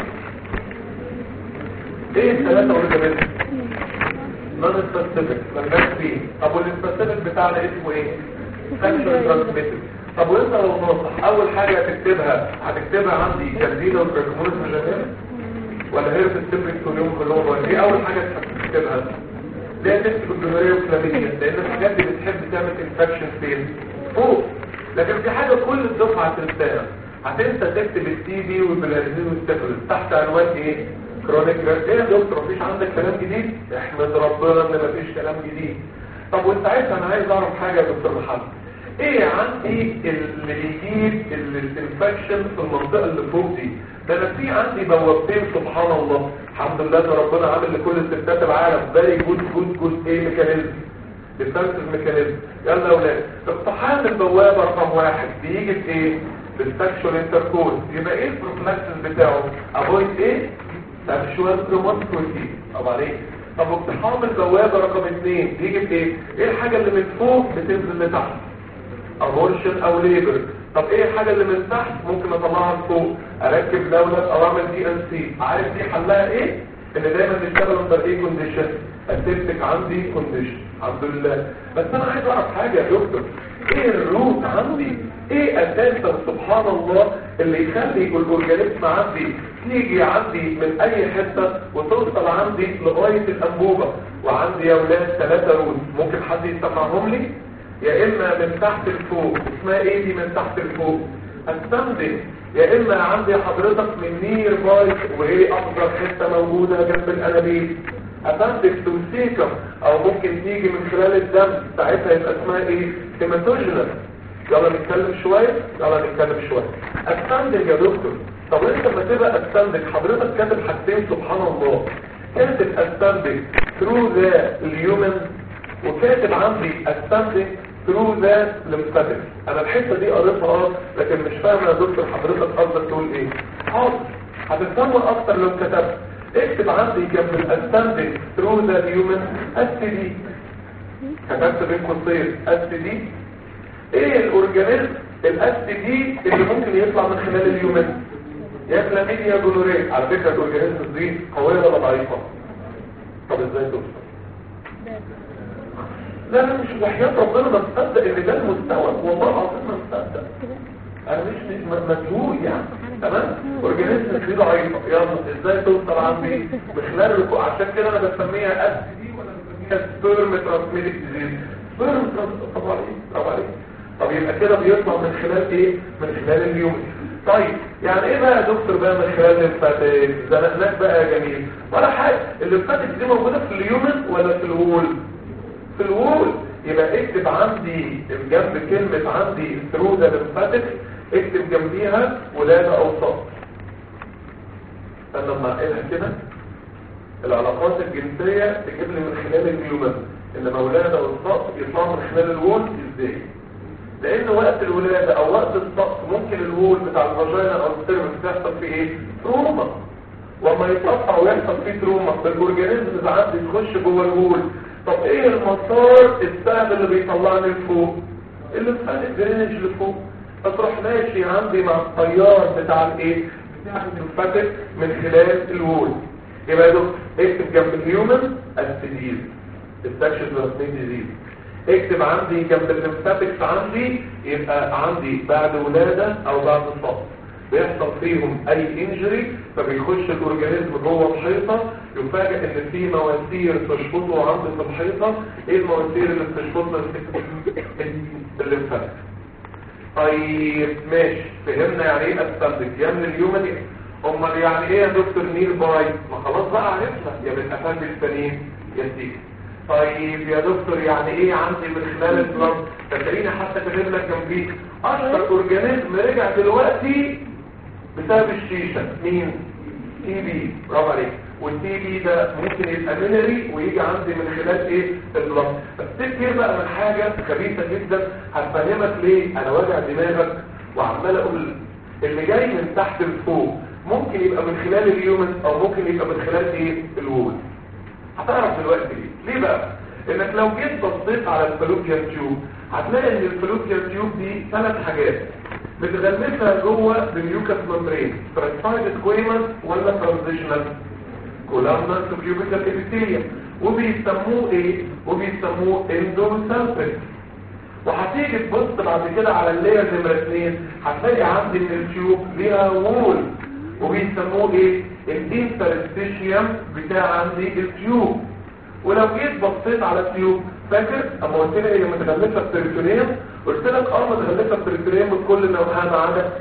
B: ايه الثلاثة اورجانيزم نون سبيسيفيك مالناش فيه طب والسبيسيفيك بتاعنا اسمه ايه سكشوال ترانسميتد طب وانت لو ناصح اول حاجة هتكتبها هتكتبها عندي كاردينا وكاركمونس مجانير ولا هيرف السيبريك سوليوم كلهم دي اول حاجة هتكتبها ليه تكتب الجمهورية وكلامية لان الحاجات دي بتحب تعمل انفكشن فين فوق لكن في حاجة كل الدفعة تنساها هتنسى تكتب التي بي والبلازين والسيفلس تحت عنوان ايه كرونيك ايه يا دكتور مفيش عندك كلام جديد احمد ربنا ان مفيش كلام جديد طب وانت عايز انا عايز اعرف حاجه يا دكتور محمد ايه عندي اللي يجيب الانفكشن في المنطقه اللي فوق دي ده انا في عندي بوابتين سبحان الله الحمد لله ان ربنا عامل لكل ستات العالم فيري جود جود جود ايه ميكانيزم ديفنسيف ميكانيزم يلا يا اولاد اقتحام البوابه رقم واحد بيجي بايه بالسكشوال انتركورس يبقى ايه البروفلاكسس بتاعه افويد ايه سكشوال بروموسكوتي طب عليك طب اقتحام البوابه رقم اثنين بيجي بايه ايه الحاجه اللي من فوق بتنزل لتحت ابورشن او ليبر طب ايه الحاجه اللي من تحت ممكن اطلعها لفوق اركب دولت او اعمل دي ان سي عارف دي حلها ايه ان دايما نشتغل اندر ايه كونديشن السيبتك عندي كونديشن الحمد لله بس انا عايز اعرف حاجه يا دكتور ايه الروت عندي ايه اساسا سبحان الله اللي يخلي الاورجانيزم عندي تيجي عندي من اي حته وتوصل عندي لغايه الانبوبه وعندي يا اولاد ثلاثه روت ممكن حد يسمعهم لي يا اما من تحت لفوق اسمها ايه دي من تحت لفوق السندنج يا اما عندي حضرتك من نير باي وايه افضل حته موجوده جنب الانابيب ابندكس توسيكم او ممكن تيجي من خلال الدم ساعتها يبقى اسمها ايه هيماتوجينال يلا نتكلم شويه يلا نتكلم شويه السندنج يا دكتور طب انت لما تبقى السندنج حضرتك كاتب حاجتين سبحان الله كاتب السندنج ثرو ذا الهيومن وكاتب عندي السندنج ثرو ذا lymphatic انا الحته دي قريتها اه لكن مش فاهم يا دكتور حضرتك قصدك تقول ايه حاضر هتفهموا اكتر لو كتبت اكتب عندي جنب الاسندنج ثرو ذا هيومن اس دي كتبت بين قوسين اس دي ايه الاورجانيزم الاس دي اللي ممكن يطلع من خلال الهيومن يا كلاميديا جونوريه على فكره الاورجانيزم دي قويه ولا ضعيفه طب ازاي توصل لا لا مش وحياة ربنا ما تصدق ان ده المستوى والله العظيم ما تصدق انا مش مش مجهول يعني تمام اورجانيزم دي ضعيفه يلا ازاي توصل عندي من خلال الركوع عشان كده انا بسميها اس دي ولا بسميها سبيرم ترانسميتد ديزيز سبيرم طب عليك طب عليك طب يبقى كده بيطلع من خلال ايه من خلال اليوم طيب يعني ايه بقى يا دكتور بقى من خلال الليمفاتيك زنقناك بقى يا جميل ولا حاجه الليمفاتيك دي موجوده في اليومن ولا في الوول في الوول يبقى اكتب عندي جنب كلمة عندي ثرو ذا lymphatic اكتب جنبيها ولادة او صوت انا لما اقولها كده العلاقات الجنسية تجيب لي من خلال الهيومن انما ولادة والصوت يطلعوا من خلال الوول ازاي لان وقت الولادة او وقت الصوت ممكن الوول بتاع الفاجينا او السيرفس يحصل فيه ايه تروما وما يتقطع ويحصل فيه تروما فالاورجانيزم عندي تخش جوه الوول طب ايه المسار السهل اللي بيطلعني لفوق اللي بتاع الدرينج لفوق فتروح ماشي عندي مع التيار بتاع الايه بتاع الفتك من خلال الوول يبقى يا دكتور اكتب جنب الهيومن السديز السكشن رسمين ديزيز اكتب عندي جنب الليمفاتكس عندي يبقى عندي بعد ولادة او بعد صف بيحصل فيهم اي انجري فبيخش الاورجانيزم جوه الحيطه يفاجئ ان في مواسير تشفطه عند في الحيطه ايه المواسير اللي بتشفطنا الليمفاتيك طيب ماشي فهمنا يعني ايه استنتج يا من اليومن امال يعني ايه يا دكتور نير باي ما خلاص بقى عرفنا يا من افندي التانيين يا سيدي طيب يا دكتور يعني ايه عندي من خلال البلد فتلاقيني حتى كاتب لك جنبيه اشهر اورجانيزم رجع دلوقتي بسبب الشيشة مين تي بي برافو عليك والتي بي ده ممكن يبقى مينري ويجي عندي من خلال ايه البلد افتكر بقى من حاجة خبيثة جدا هتفهمك ليه انا واجع دماغك وعمال اقول اللي جاي من تحت لفوق ممكن يبقى من خلال اليومن او ممكن يبقى من خلال ايه الوول هتعرف دلوقتي ليه ليه بقى انك لو جيت بصيت على الفلوكيان تيوب هتلاقي ان الفلوكيان تيوب دي ثلاث حاجات بتغلفها جوه باليوكاس ممبرين ترانسفايد كويمس ولا ترانزيشنال كولامنا سوبيوبيكال ابيثيليوم وبيسموه ايه وبيسموه اندوسالفيك وهتيجي تبص بعد كده على اللاير نمره 2 هتلاقي عندي ان التيوب ليها وول وبيسموه ايه الانترستيشيوم بتاع عندي التيوب ولو جيت بصيت على التيوب فاكر اما قلت لي هي متغلفه بتريتونيوم قلت لك اه متغلفه بتريتونيوم من كل نوعها ما عدا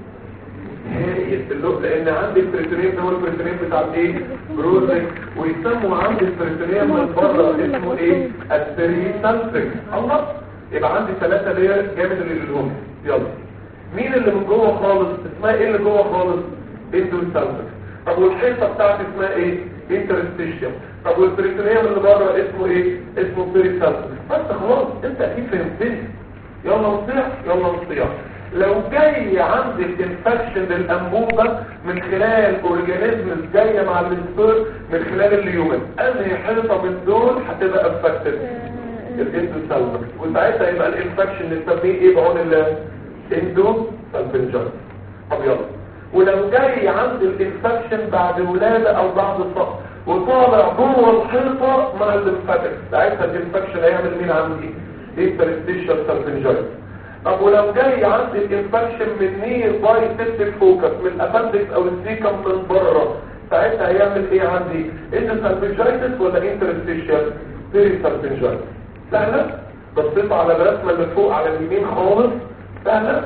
B: هي اللو- لان عندي البريتونيوم ده هو البريتونيوم بتاع الايه بروزك ويسموا عندي البريتونيوم من بره اسمه ايه البريسالفيك الله يبقى عندي ثلاثه لير جامد اللي لهم يلا مين اللي من جوه خالص اسمها ايه اللي جوه خالص اندوسالفيك طب والحيطه بتاعتي اسمها ايه انترستيشيوم طب والبريتونيوم اللي بره اسمه ايه اسمه بيريسالفيك بس خلاص انت اكيد فهمتني يلا نصيح يلا نصيح لو جاي عندي الانفكشن للانبوبه من خلال اورجانيزمز جايه مع الانسبير من خلال اليومن انهي حيطه من دول هتبقى افكتد الاندوسالفيك وساعتها يبقى الانفكشن نسميه ايه بعون الاندو سالفنجر طب يلا ولو جاي عند الانفكشن بعد ولادة او بعد الصف وطالع جوه الحيطة مع الليمفاتيك ساعتها الانفكشن هيعمل مين عندي انترستيشال سالفنجايت طب ولو جاي عندي الانفكشن من نير باي سيستيك فوكس من الابندكس او السيكم من بره ساعتها هيعمل ايه عندي انت سالفنجايتس ولا انترستيشال بيري سالفنجايت سهلة بصيت على الرسمة اللي فوق على اليمين خالص سهلة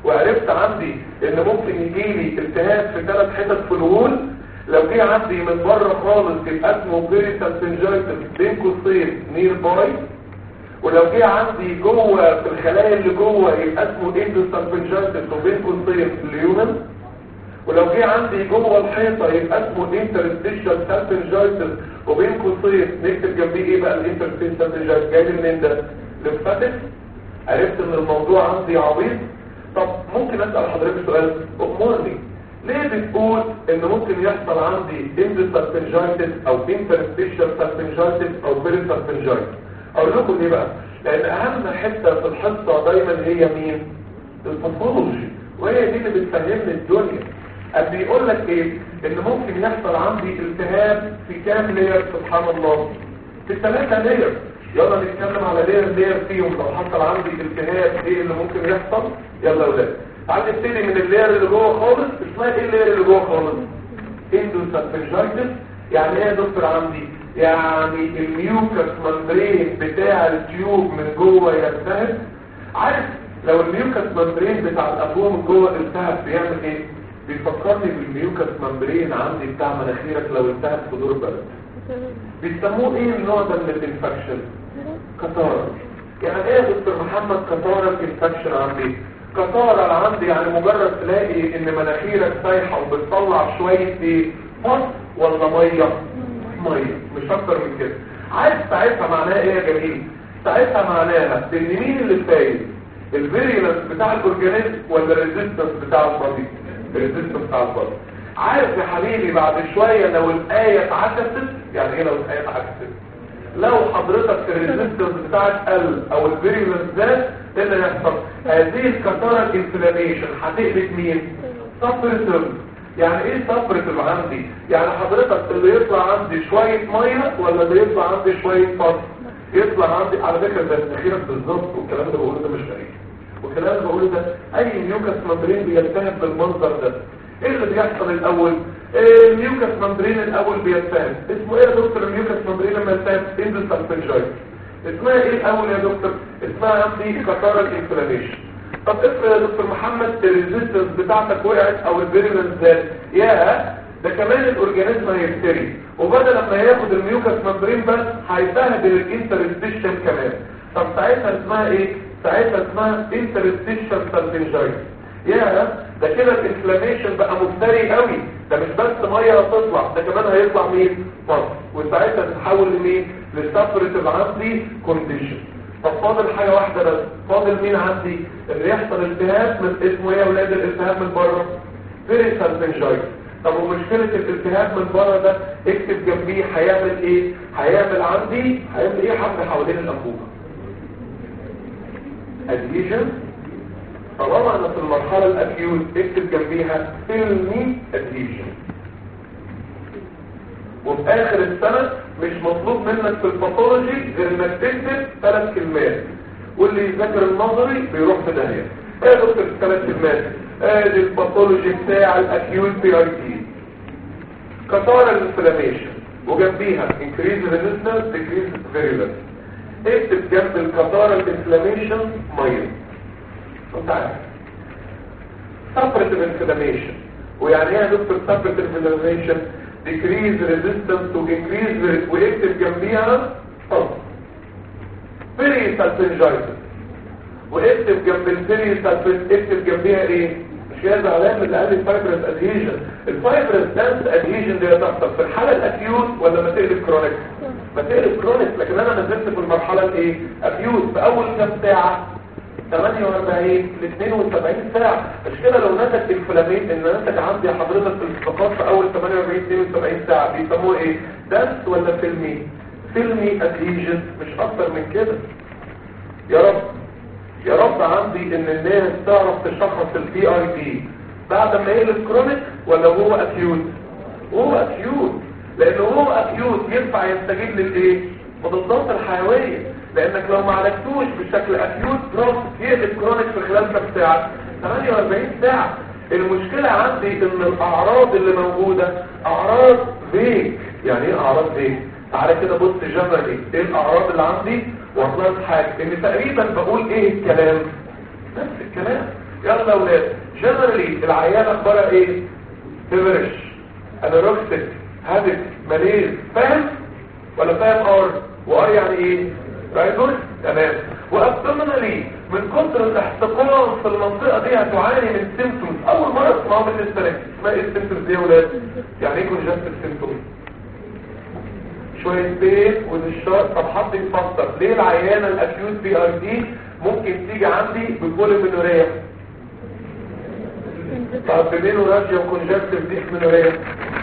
B: وعرفت عندي ان ممكن يجيلي التهاب في ثلاث حتت في الهول لو جه عندي من بره خالص يبقى اسمه بيريتال سنجايتس بين قوسين نير باي ولو جه عندي جوه في الخلايا اللي جوه يبقى اسمه اندوسالفنجايتس وبين قوسين ليونال ولو جه عندي جوه الحيطه يبقى اسمه انترستيشال سالفنجايتس وبين قوسين نكتب جنبيه ايه بقى الانترستيشال سالفنجايتس جاي منين ده لمفاتك عرفت ان الموضوع عندي عبيط طب ممكن اسال حضرتك سؤال امرني ليه بتقول ان ممكن يحصل عندي اندوسالفنجايتس او انترستيشال سالفنجايتس او بيريسالفنجايتس اقول لكم ليه بقى لان اهم حته في الحصه دايما هي مين الباثولوجي وهي دي اللي بتفهمني الدنيا قد بيقول لك ايه ان ممكن يحصل عندي التهاب في كام لير سبحان الله في ثلاثه لير يلا نتكلم على لير لير فيهم لو حصل عندي التهاب ايه اللي ممكن يحصل يلا يا ولاد تعال نبتدي من اللير اللي جوه خالص اسمها ايه اللير اللي جوه خالص اندوسالفنجايتس يعني ايه يا دكتور عندي يعني الميوكس ممبرين بتاع التيوب من جوه يلتهب عارف لو الميوكس ممبرين بتاع الابوم جوه التهب بيعمل ايه بيفكرني بالميوكس ممبرين عندي بتاع مناخيرك لو التهب في دور برد بيسموه ايه النوع ده من الانفكشن كتارة يعني ايه يا دكتور محمد كتارة الانفكشن عندي كتارة عندي يعني مجرد تلاقي ان مناخيرك سايحة وبتطلع شوية ايه فص ولا مية مية مش اكتر من كده عارف ساعتها معناها ايه يا جميل ساعتها معناها ان مين اللي فايز الفيريلنس بتاع الاورجانيزم ولا الريزيستنس بتاع البادي الريزيستنس بتاع البادي عارف يا حبيبي بعد شوية لو الآية اتعكست يعني ايه لو الآية اتعكست لو حضرتك الريزيستنس بتاعك قل او الفيريلنس زاد ايه اللي هيحصل هذه الكتارة الانفلاميشن هتقلب مين سبريتيف يعني ايه سبريتيف عندي يعني حضرتك اللي يطلع عندي شوية مية ولا اللي يطلع عندي شوية فصل يطلع عندي على فكرة ده اخيرا بالظبط والكلام اللي بقوله ده مش غريب والكلام اللي بقوله ده اي ميوكس ممبرين بيلتهب بالمنظر ده ايه اللي بيحصل الاول إيه الميوكس ممبرين الاول بيلتهب اسمه ايه يا دكتور الميوكس ممبرين لما يلتهب اندوسالفنجايت اسمها ايه الاول يا دكتور اسمها عندي كتارة انفلاميشن طب افرض يا دكتور محمد الريزيستنس بتاعتك وقعت او الفيريلنس زاد يا ده كمان الاورجانيزم هيفتري وبدل ما ياخد الميوكس ممبرين بس هيبهدل الانترستيشن كمان طب ساعتها اسمها ايه ساعتها اسمها انترستيشن سالفنجايت يا ده كده الانفلاميشن بقى مفتري قوي ده مش بس ميه هتطلع ده كمان هيطلع مين فصل وساعتها تتحول لمين لسبريتيف عندي كونديشن طب فاضل حاجه واحده بس فاضل مين عندي اللي يحصل التهاب من اسمه ايه يا اولاد الالتهاب من بره فيريسال فنجايت طب ومشكله الالتهاب من بره ده اكتب جنبيه هيعمل ايه هيعمل عندي هيعمل ايه حد حوالين الانبوبه اديشن طالما انا في المرحله الاكيوت اكتب جنبيها فيلمي اديشن وفي اخر السنة مش مطلوب منك في الباثولوجي غير انك تكتب ثلاث كلمات واللي يذاكر النظري بيروح في داهيه ايه يا دكتور الثلاث كلمات ادي الباثولوجي بتاع الاكيوت بي اي تي كتار الانفلاميشن وجنبيها increase resistance decrease virulence اكتب جنب الكتار الانفلاميشن ميه انت عارف سبرتيف انفلاميشن ويعني ايه يا دكتور سبرتيف انفلاميشن decrease resistance to increase واكتب جنبيها صف بيري سالفنجايتس واكتب جنب البيري سالفنج اكتب جنبيها ايه مش هي زعلان اللي قال الفايبرس ادهيجن الفايبرس دانس ادهيجن دي هتحصل في الحاله الاكيوت ولا ما تقلب كرونيك ما تقلب كرونيك لكن انا نزلت في المرحله الايه اكيوت في اول كام ساعه 48 ل 72 ساعة مش كده لو نتج انفلامين ان نتج عندي حضرتك في الفقاط في اول 48 72 ساعة بيسموه ايه دانس ولا فيلمي فيلمي ادهيجن مش اكتر من كده يا رب يا رب عندي ان الناس تعرف تشخص البي اي بي بعد ما يقلب كرونيك ولا هو اكيوت هو اكيوت لانه هو اكيوت ينفع يستجيب للايه مضادات الحيويه لانك لو ما عالجتوش بشكل اكيوت بروس يقلب كرونيك في خلال كام ساعه 48 ساعه المشكله عندي ان الاعراض اللي موجوده اعراض فيك يعني ايه اعراض فيك تعالى كده بص جنرالي ايه الاعراض اللي عندي وهتلاحظ حاجه ان تقريبا بقول ايه الكلام نفس الكلام يلا يا ولاد جنرالي العيان اخبارها ايه تبرش انوروكسيك هابت ماليز فاهم ولا فاهم ار وار يعني ايه رايجول تمام وابدومينالي من كتر الاحتقان في المنطقه دي هتعاني من سيمتومز اول مره اسمعوا من السنه اسمها ايه السيمتومز دي يا ولاد يعني ايه كونجستيف سيمتومز شويه بيت والشر طب حد يفسر ليه العيانه الاكيوت بي ار دي ممكن تيجي عندي ببوليمينوريا طب بمينوراشيا وكونجستيف ديسمينوريا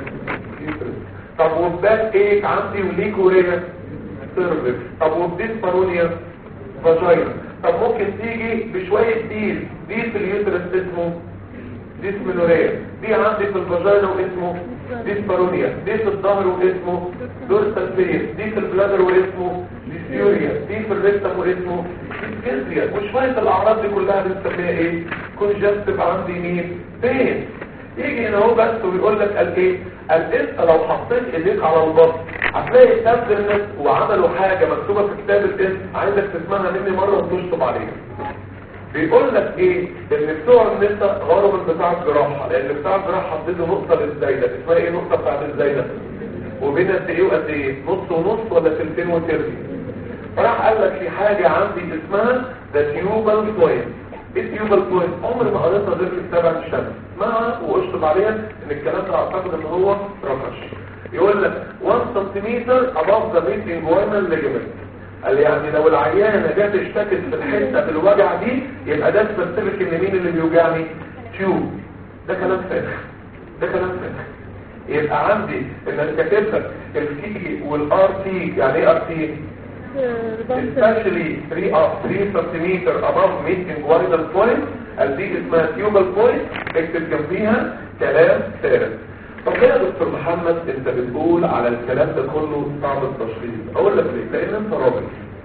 B: طب وباك ايه عندي وليكوريا سيرفكس طب وبديسبارونيا فاجينا طب ممكن تيجي بشويه ديل دي في اليوترس اسمه ديسمينوريا دي عندي في الفاجينا واسمه ديسبارونيا دي في الظهر واسمه دورسال فيس دي في البلادر واسمه ديسيوريا دي في الريكتم واسمه ديسكنزيا وشويه الاعراض دي كلها بنسميها ايه كونجستيف عندي مين فين يجي هنا اهو بس ويقول لك قال ايه قال انت لو حطيت ايديك على البطن هتلاقي تابلت وعملوا حاجه مكتوبه في كتاب الاسم عايزك تسمعها مني مره وتشطب عليها بيقول لك ايه ان بتوع النساء غاروا من بتاع الجراحه لان بتاع الجراحه حددوا نقطه للزايده اسمها ايه النقطه بتاعت الزايده وبين قد ايه وقد ايه نص ونص ولا تلتين وتربي فراح قال لك في حاجه عندي اسمها ذا تيوبال بوينت التيوبال بوينت عمري ما قريتها غير في كتاب الشمس اسمها واشطب عليها ان الكلام ده اعتقد ان هو رفش يقول لك 1 سنتيمتر above the meeting ligament قال يعني لو العيانة جت اشتكت في الحتة في الوجع دي يبقى ده سبيسيفيك ان مين اللي بيوجعني تيوب ده كلام فارغ ده كلام فارغ يبقى عندي ان انا كاتب لك التي والار تي يعني ايه ار تي especially 3 up 3 cm above meeting vital point قال دي اسمها تيوبال بوينت اكتب جنبيها كلام فارغ طب ليه يا دكتور محمد انت بتقول على الكلام ده كله صعب التشخيص اقول لك ليه لان انت راجل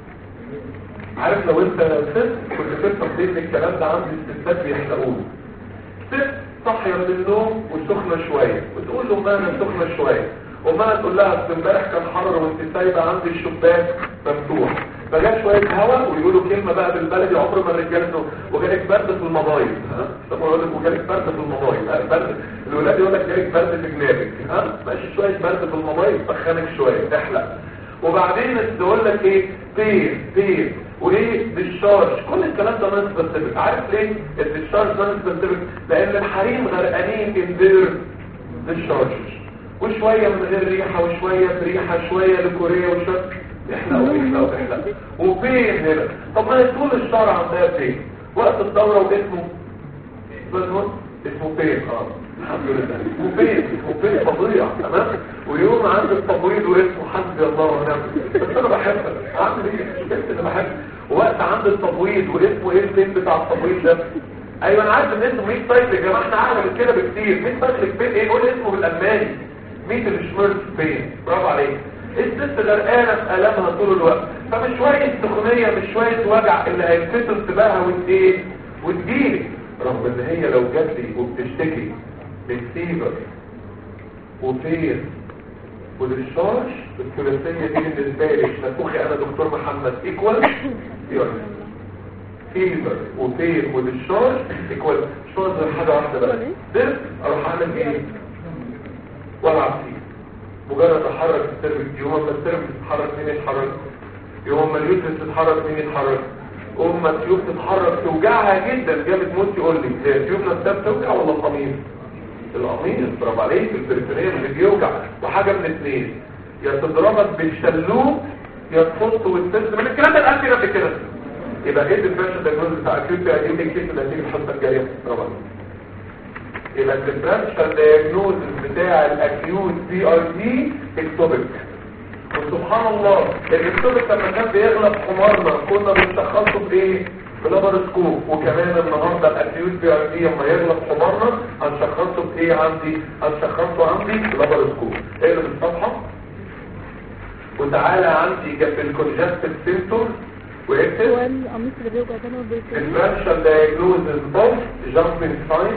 B: عارف لو انت ست كنت تفهم ليه ان الكلام ده عند الستات بيحلقوه ست صاحيه من النوم وسخنه شويه وتقول له ما انا سخنه شويه وما تقول لها اصل امبارح كان حر وانت سايبه عندي الشباك مفتوح فجاء شويه هواء ويقولوا كلمه بقى بالبلدي عمر ما الرجاله تقول وجالك برد في المضايق ها طب يقول لك وجالك برد في المضايق ها برد الولاد يقول لك جالك برد في جنابك ها ماشي شويه برد في المضايق تسخنك شويه تحلق وبعدين تقول لك ايه بير بير وايه ديشارج كل الكلام ده نون سبيسيفيك عارف ليه الديشارج نون سبيسيفيك لان الحريم غرقانين ان دير ديشارج وشويه من غير ريحه وشويه بريحه شويه لكوريا وشويه يحلقوا يحلقوا يحلقوا وفين هنا طب ما طول الشهر عندها فين وقت الدوره واسمه اسمه اسمه فين اه الحمد لله وفين اسمه فين فظيع تمام ويوم عند التمريض واسمه حسبي الله ونعم بس انا بحبك اعمل ايه مش انا بحبك ووقت عند التمريض واسمه ايه الفين بتاع التمريض ده ايوه انا عارف ان اسمه ميت سايكل يا جماعه احنا اعلى من كده بكتير ميت سايكل فين ايه قول اسمه بالالماني ميت الشمرت فين برافو عليك الست غرقانه في الامها طول الوقت فمش شويه سخونيه مش شويه وجع اللي هيلفتوا انتباهها وايه وتجيلي رغم ان هي لو جات لي وبتشتكي من فيبر وفير وديشارج الثلاثيه دي بالنسبه لي نفوخي انا دكتور محمد ايكوال فيبر وفير وديشارج ايكوال مش غير حاجه واحده بقى ده اروح اعمل ايه والعب فيه مجرد احرك السيرفكس يوم ما السيرفكس تتحرك مين يتحرك يوم ما اليوترس تتحرك مين يتحرك يوم ما التيوب تتحرك توجعها جدا جابت موت يقول لي هي التيوب نفسها بتوجع ولا القميص القميص برافو عليك البريتونيه اللي بيوجع وحاجه من اثنين يا تضربك بالشلوت يا تفط وتفز من الكلام ده اتقال قبل كده يبقى ايه الديفرنشال دايجنوز بتاع اكيوت بي كيس نتيجه الحصه الجايه برافو عليك يبقى الديفرنشال دايجنوز بتاع الاكيوت بي ار دي اكتوبك وسبحان الله الاكتوبك لما كان بيغلب حمارنا كنا بنشخصه بايه بلابرسكوب وكمان النهارده الاكيوت بي ار دي لما يغلب حمارنا هنشخصه بايه عندي هنشخصه عندي بلابرسكوب ايه اللي في الصفحه وتعالى عندي جنب الكونجستيف سيمتوم واكتب
C: هو القميص اللي بيوجع ده ما بيتكلمش
A: differential diagnosis of jumping sign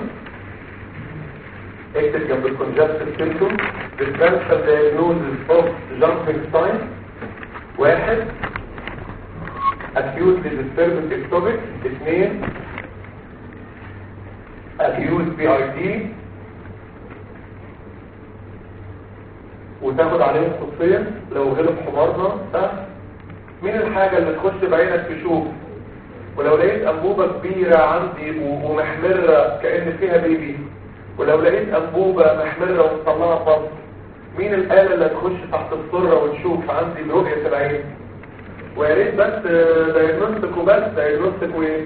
A: اكتب جنب الكونجستيف سيمتوم differential diagnosis of jumping sign واحد acute disturbance ectopic اثنين
B: acute PID وتاخد عليه خصوصيا لو غلب حمارنا ده مين الحاجة اللي تخش بعينك تشوف ولو لقيت أنبوبة كبيرة عندي و- ومحمرة كأن فيها بيبي ولو لقيت أنبوبة محمرة ومطلعة فضل مين الآلة اللي تخش تحت الصرة وتشوف عندي برؤية العين ويا ريت بس دايجنوستيك وبس دايجنوستيك وايه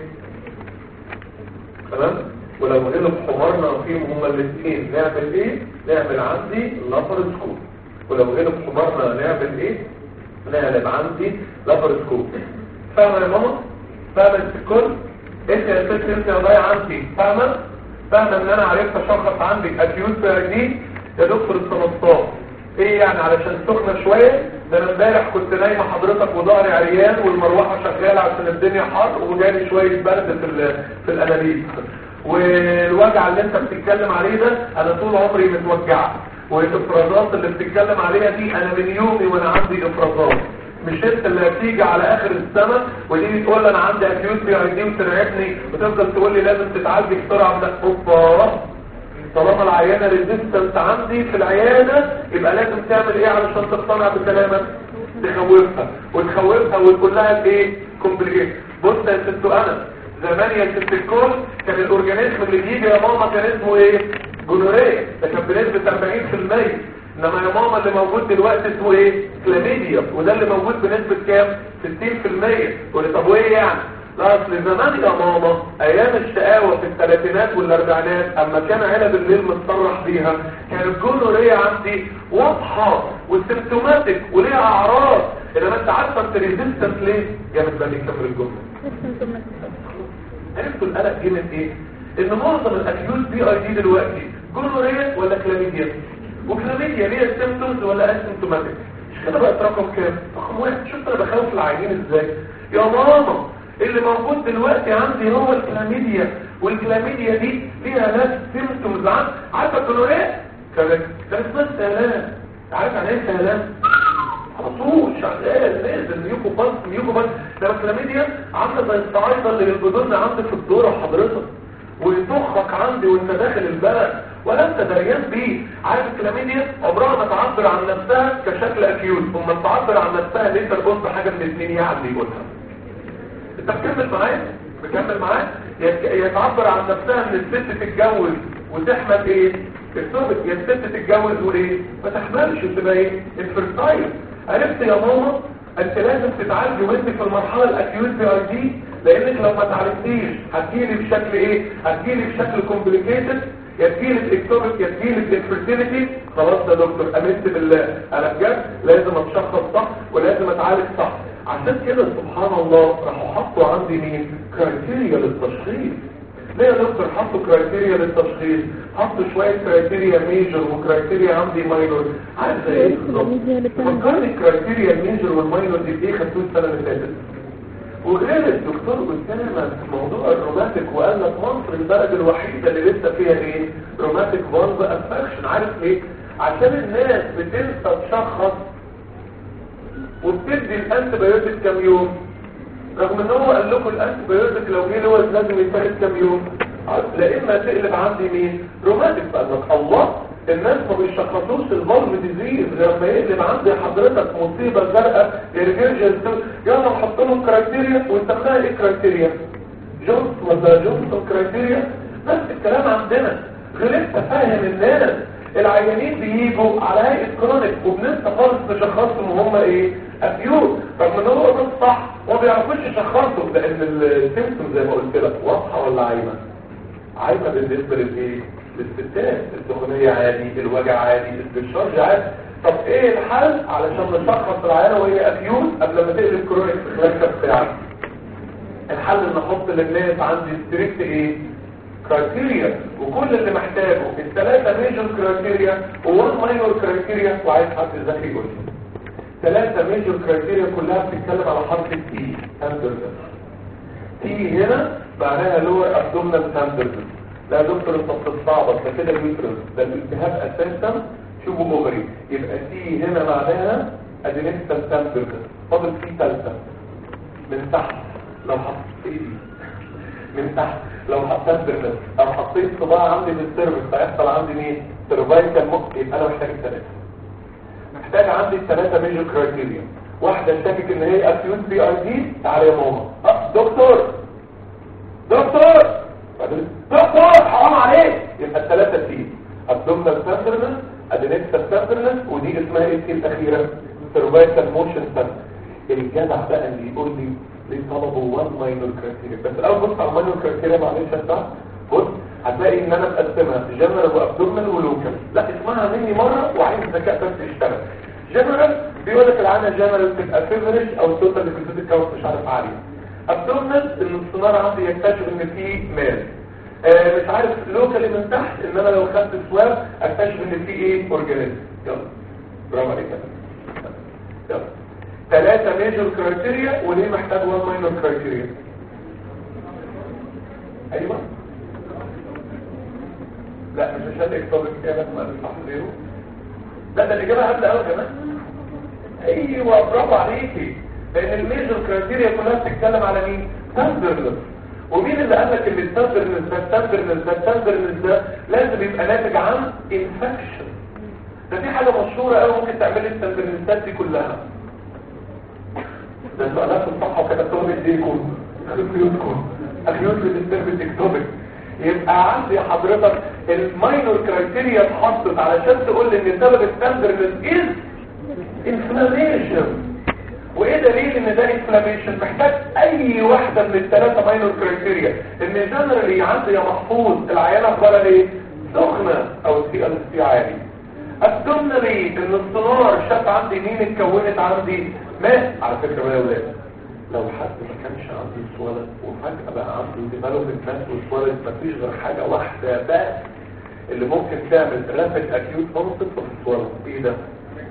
B: تمام ولو غلب حمارنا فيهم هما الاثنين نعمل ايه نعمل عندي لابرسكوب ولو غلب حمارنا نعمل ايه نعمل عندي لابرسكوب فاهمه يا ماما فاهمه انت الكل انت يا ست انت يا ضايع عندي فاهمه فاهمه ان انا عرفت اشخص عندك اكيوت دي يا دكتور السنصاب ايه يعني علشان سخنه شويه ده انا امبارح كنت نايمه حضرتك وظهري عريان والمروحه شغاله عشان الدنيا حر وجالي شويه برد في ال- في الانابيب والوجع اللي انت بتتكلم عليه ده انا طول عمري متوجعه والافرازات اللي بتتكلم عليها دي انا من يومي وانا عندي افرازات مش انت اللي هتيجي على اخر السنه ودي تقول لي انا عندي اكيوت بي اي دي وترعبني وتفضل تقول لي لازم تتعالج بسرعه من اوبا طالما العيانه ريزيستنت عندي في العياده يبقى لازم تعمل ايه علشان تقتنع بكلامك تخوفها وتخوفها وتقول لها ايه كومبليكيت بص يا ست انا زمان يا ست الكل كان الاورجانيزم اللي بيجي يا ماما كان اسمه ايه جونوريه ده كان بنسبه 40% انما يا ماما اللي موجود دلوقتي اسمه ايه كلاميديا وده اللي موجود بنسبه كام 60% قولي طب وايه يعني لا اصل زمان يا ماما ايام الشقاوة في الثلاثينات والاربعينات اما كان علب الليل متصرح بيها كان الجونورية عندي واضحة وسيمتوماتيك وليها اعراض انما انت عارفه انت ريزيستنت ليه جامد بقى يكمل الجمله عرفتوا القلق جه من ايه ان معظم الاكيوت بي اي دي دلوقتي جونورية ولا كلاميديا وكلاميديا ليها سيمتومز ولا اسيمتوماتيك مش كده بقت رقم كام رقم واحد شفت انا بخوف العيانين ازاي يا ماما اللي موجود دلوقتي عندي هو الكلاميديا والكلاميديا دي فيها ناس سيمتومز عن عارفه الجونورية كانت ده اسمها سلام عارف يعني ايه سلام على طول شغال نازل ميوكو بانس ميوكو بانس ده الكلاميديا عامله زي الصعايده اللي بيلبدونا عندي في الدوره حضرتك ويطخك عندي وانت داخل البلد ولا انت دريان بيه عارف الكلاميديا عمرها ما تعبر عن نفسها كشكل اكيوت وما تعبر عن نفسها ليه تربط بحاجه من الاثنين يعني يقولها انت بتكمل معايا بكمل معايا يا تعبر عن نفسها ان الست تتجوز وتحمل ايه الثابت يا الست تتجوز وايه ما تحملش وتبقى ايه انفرتايل عرفت يا ماما انت لازم تتعالج وانت في المرحله الاكيوت بي اي دي لانك لو ما تعالجتيش هتجيلي بشكل ايه هتجيلي بشكل كومبليكيتد يا تجيلي الاكتوبك يا تجيلي الانفرتيليتي خلاص يا دكتور امنت بالله انا بجد لازم اتشخص صح ولازم اتعالج صح عشان كده سبحان الله راحوا حطوا عندي مين كرايتيريا للتشخيص ليه يا دكتور حطوا كرايتيريا للتشخيص حطوا شويه كرايتيريا ميجر وكرايتيريا عندي ماينور عارف زي ايه بالظبط فكرني الكرايتيريا الميجر والماينور دي ايه خدتوه السنه اللي فاتت وغير الدكتور قدامنا في موضوع الروماتيك وقال لك مصر البلد الوحيده اللي لسه فيها ايه روماتيك فالف افكشن عارف ليه عشان الناس بتنسى تشخص وبتدي الانتبيوتيك كام يوم رغم ان هو قال لكم الانتبيوتيك لو جه لوز لازم يتاخد كام يوم لا اما تقلب عندي مين روماتيك قال لك الله الناس ما بيشخصوش الفالف ديزيز غير لما يقلب عندي حضرتك مصيبه زرقاء يرجرجل يلا نحط لهم كرايتيريا ونسميها ايه كرايتيريا جونس ولا جونسون كرايتيريا نفس الكلام عندنا غير انت فاهم الناس العيانين بيجوا على هيئه كرونيك وبننسى خالص نشخصهم وهم ايه اكيوت رغم ان هو ده الصح وما بيعرفوش يشخصوا لان السيمتوم زي ما قلت لك واضحه ولا عايمه عايمه بالنسبه للايه للستات السخونيه عادي الوجع عادي الدشارج عادي طب ايه الحل علشان نشخص العيانه وهي اكيوت قبل ما تقلب كرونيك في خلال كام ساعه الحل ان احط للناس عندي ستريكت ايه كرايتيريا وكل اللي محتاجه الثلاثه ميجور كرايتيريا وون ماينور كرايتيريا وعايز حد ذكي يقول لي ثلاثه ميجور كرايتيريا كلها بتتكلم على حرف التي هاندرزن تي هنا معناها لور ابدومينال هاندرزن لا يا دكتور انت بتستعبط ده كده اليوترس ده الالتهاب اساسا شوفوا اوفري يبقى تي هنا معناها ادينكتال هاندرزن فاضل في ثالثه من تحت لو حطيت ايدي من تحت لو حطيت بالنسبة او انا حطيت صباع عندي في السيرفس هيحصل عندي مين سيرفايكال مخ يبقى انا محتاج الثلاثه محتاج عندي الثلاثه ميجر كرايتيريا واحده شاكك ان هي اكيوت بي ار دي تعالى يا ماما أه دكتور دكتور بعدين، دكتور حرام عليك يبقى الثلاثه دي ابدومينال سنترنس ادينكسال سنترنس ودي اسمها ايه التي الاخيره سيرفايكال موشن سنتر الجدع بقى اللي يقول لي ليه طلبوا 1 ماينور كرايتيريا بس الاول بص على الماينور كرايتيريا معلش يا سعد بص هتلاقي ان انا مقسمها جنرال وابدومينال ولوكال لا اسمعها مني مره وعايز ذكاء بس يشتغل جنرال بيقول لك العانه جنرال تبقى فيفرج او توتال ليكويد كاونت مش عارف عالي ابدومينال ان السونار عندي يكتشف ان في مال آه مش عارف لوكالي من تحت ان انا لو خدت سواب اكتشف ان في ايه اورجانيزم يلا برافو عليك يلا ثلاثة ميجر كرايتيريا وليه محتاج 1 ماينور كرايتيريا ايوه لا مش عشان اكتوبك كده ما نصح غيره لا ده الاجابه قبل قوي كمان ايوه برافو عليكي لان الميجر كرايتيريا كلها بتتكلم على مين تندرنس ومين اللي قال لك ان التندرنس ده التندرنس ده التندرنس ده لازم يبقى ناتج عن انفكشن ده في حاجه مشهوره قوي ممكن تعمل لي التندرنسات دي كلها ده انتوا قلبتوا الصفحه وكتبتوها بايديكم اخيوتكم اخيوت للسيرفيس اكتوبك يبقى عندي حضرتك الماينور كرايتيريا اتحطت علشان تقول لي ان سبب التندرنس از انفلاميشن وايه دليل ان ده انفلاميشن محتاج اي واحده من الثلاثه ماينور كرايتيريا ان جنرالي عندي يا محفوظ العيانه اخبارها ايه سخنه او سي ال سي عالي ابدومنالي ان السونار شاف عندي مين اتكونت عندي ماء على فكره بقى يا ولاد لو حد ما كانش عنده سوالد وفجاه بقى عنده ديفلوبمنت ماس وسوالد مفيش غير حاجه واحده بس اللي ممكن تعمل رابid اكيوت اونست اوف السوالد ايه ده؟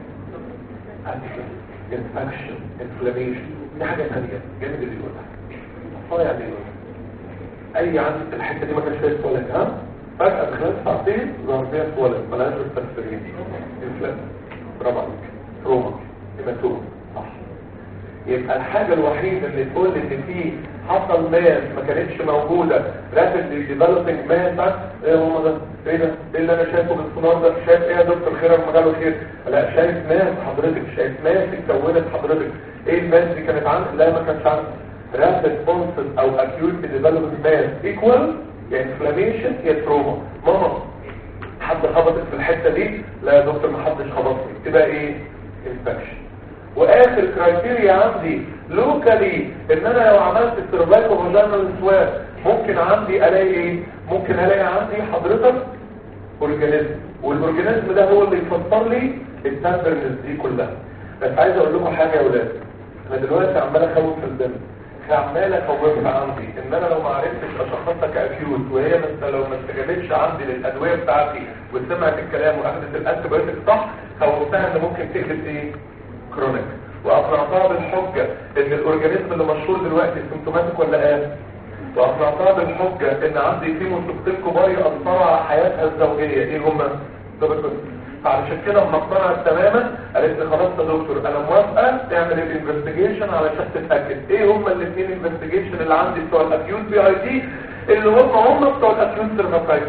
B: انفكشن انفلاميشن دي حاجه ثانيه جامد اللي يقولها اه يعني ايه اي عندي في الحته دي ما كانش فيها سوالد ها فجاه خلال ساعتين ظهر فيها سوالد ملهاش مستفسرين انفلام برافو عليك تروما هيماتوما صح يبقى الحاجة الوحيدة اللي تقول ان في حصل ماس ما كانتش موجودة رابيدلي ديفلوبينج ماس ايه هو ده ايه ده ايه اللي انا شايفه بالسونار ده شايف ايه يا دكتور خير المجال خير لا شايف ماس حضرتك شايف ماس اتكونت حضرتك ايه الماس دي كانت عندك لا ما كانش عندك رابيد اونست او اكيوت ديفلوبينج ماس ايكوال يا انفلاميشن يا تروما ماما حد خبطت في الحتة دي لا يا دكتور ما حدش خبطني تبقى ايه انفكشن واخر كرايتيريا عندي لوكالي ان انا لو عملت السيرفايكو فاجينال سواب ممكن عندي الاقي ايه ممكن الاقي عندي حضرتك اورجانيزم والاورجانيزم ده هو اللي يفسر لي التندرنس دي كلها بس عايز اقول لكم حاجه يا اولاد انا دلوقتي عمال اخوف في الدم عمال اخوفها عندي ان انا لو ما عرفتش اشخصها كاكيوت وهي مثلا لو ما استجابتش عندي للادويه بتاعتي وسمعت الكلام واخدت الانتي بايوتيك صح خوفتها ان ممكن تقلب ايه كرونيك واقنعتها بالحجة ان الاورجانيزم اللي مشهور دلوقتي سيمتوماتيك ولا قال واقنعتها بالحجة ان عندي في مصيبتين كبار يأثروا على حياتها الزوجية ايه هما فعلشان كده لما اقتنعت تماما قالت لي خلاص يا دكتور انا موافقه تعمل الانفستيجيشن علشان تتاكد ايه هما الاثنين انفستيجيشن اللي عندي بتوع الاكيوت بي اي دي اللي هم هم بتوع الاكيوت سيرفايتس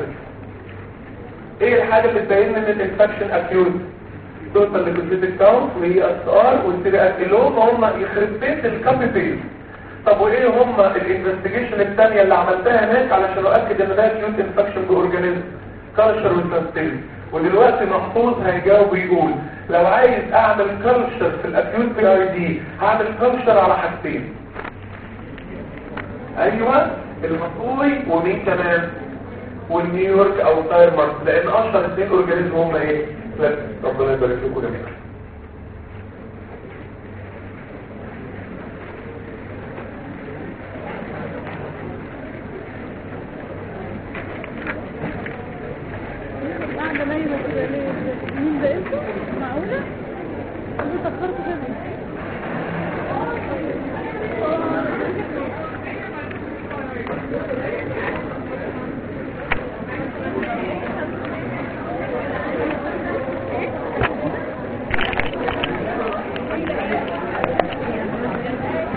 B: ايه الحاجه اللي تبين ان الانفكشن اكيوت توتال ليكوسيتيك كاونت وهي اس ار والسيري اكيلوم هم يخرب بيت الكابي بيز طب وايه هم الانفستيجيشن الثانيه اللي عملتها هناك علشان اؤكد ان ده اكيوت انفكشن باورجانيزم كالتشر وترانسفير ودلوقتي محفوظ هيجاوب ويقول لو عايز اعمل كالتشر في الاكيوت بي اي دي هعمل كالتشر على حاجتين ايوه المطوي ومين كمان والنيويورك او تايرمر لان اشهر اثنين اورجانيزم هم ايه لا ربنا يبارك لكم جميعا
C: بعد ما يبقى مين ده انتوا معقولة انتوا تفكرتوا كده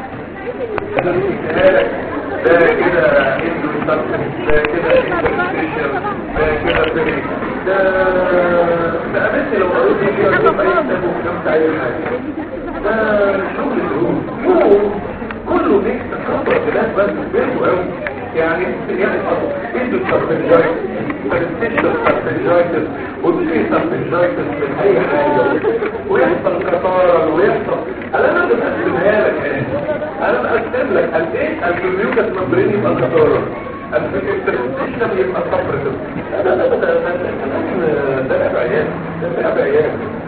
B: ده كده انتوا ده كده ايه ده ده قابلت لو قريت ايه كده في اي كتاب وفهمت اي حاجه ده شغل الهروب يوم كله ميكس خبر بلاد بس بيرجو قوي يعني يعني ايدو سبنجايتس فالستيشن سبنجايتس وبسي سبنجايتس من اي حاجة ويحصل كتارة ويحصل انا انا بقسمها لك يعني انا بقسم لك قد ايه الفيوكس ممبرين يبقى كتارة الفيوكس يبقى صفر لا لا لا ده ده ده لعب عيال ده لعب عيال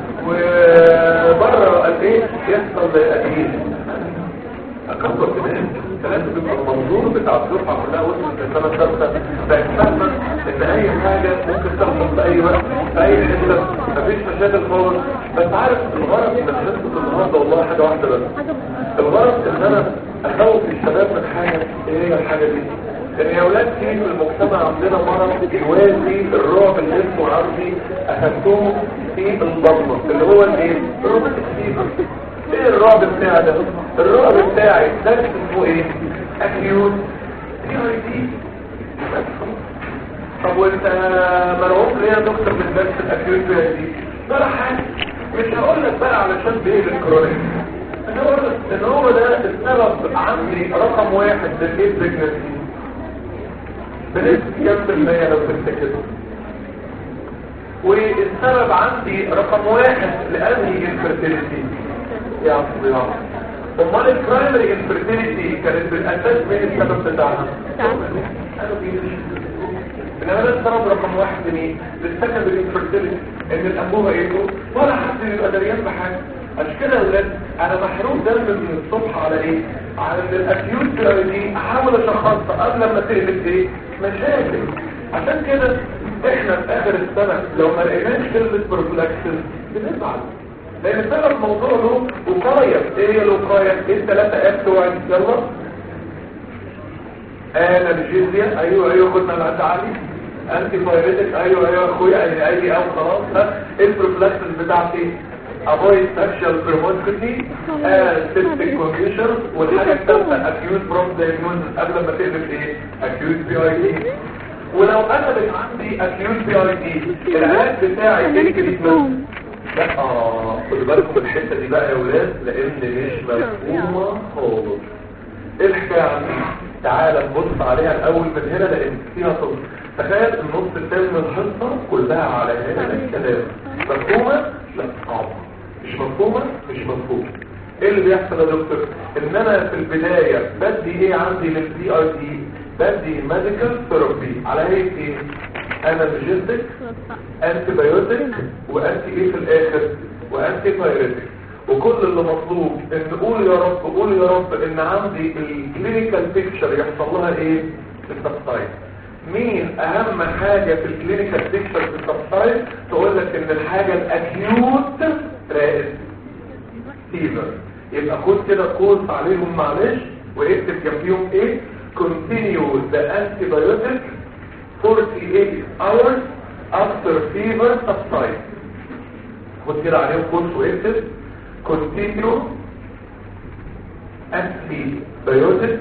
B: وبره قد ايه يحصل قليل اكبر كمان ثلاثة بيبقى المنظور بتاع الدفعة كلها وصلت لسنة ثالثة بقت فاهمة ان اي حاجة ممكن تحصل في اي وقت في اي حتة مفيش مشاكل خالص بس عارف الغرض من حصة النهاردة والله حاجة واحدة بس الغرض ان انا اخوف الشباب من حاجة ايه هي الحاجة دي ان يا اولاد في في المجتمع عندنا مرض يوازي الرعب اللي اسمه عندي اخدتهم في البطنة اللي هو الايه؟ الروبوتك فيبر ايه الرعب بتاعي ده الرعب بتاعي ده اسمه ايه اكيوت دي اي دي طب وانت مرعوب ليه يا دكتور من درس الاكيوت دي اي دي ولا حاجه مش هقول لك بقى علشان بايه الكرونيك انا هقول لك ان هو ده السبب عندي رقم واحد للايه بريجنسي بنسبه كام في المية لو تفتكر والسبب عندي رقم واحد لانهي انفرتيليتي يا عصبي يا عصبي امال البرايمري انفرتيليتي كانت بالاساس مين السبب بتاعها قالوا دي انما ده السبب رقم واحد لمين للسكندري انفرتيليتي ان الانبوبه ايه ولا حد يبقى دريان بحاجه عشان كده يا ولاد انا محروق دم من الصبح على ايه على ان الاكيوت دي احاول اشخصها قبل ما تقلب ايه مشاكل عشان كده احنا في اخر السنه لو ما لقيناش كلمه بروفلاكسس بنزعل لان سبب الموضوع له وقاية ايه هي الوقاية ايه الثلاثة اف توعد يلا انا الجيزيا ايوه ايوه كنا العد علي انتي فايريتك ايوه ايوه اخويا يعني اي او خلاص ها ايه البروفلاكسس بتاعتي avoid sexual promiscuity and cystic condition والحاجة الثالثة acute bronch diagnosis قبل ما تقلب ايه acute PID ولو قلبت عندي acute PID العلاج بتاعي ايه التريتمنت لا اه خدوا بالكم من الحته دي بقى يا ولاد لان مش مفهومه خالص ايه الحكايه عندي تعالى نبص عليها الاول من هنا لان فيها صوت تخيل النص الثاني من الحصه كلها على هنا الكلام مفهومه لا صعبه مش مفهومه مش مفهومه ايه اللي بيحصل يا دكتور ان انا في البدايه بدي ايه عندي للبي ار دي بدي ميديكال ثيرابي على هيئه ايه انالجيستيك انتي بايوتيك وانتي ايه في الاخر وانتي بايريتك وكل اللي مطلوب ان قول يا رب قول يا رب ان عندي الكلينيكال بيكتشر يحصل لها ايه في السبسايد مين اهم حاجة في الكلينيكال بيكتشر في السبسايد تقول لك ان الحاجة الاكيوت رائد فيفر يبقى خد كده كورس عليهم معلش واكتب جنبيهم ايه continue the antibiotic 48 hours after fever subside خد كده عليهم كورس واكتب continue antibiotic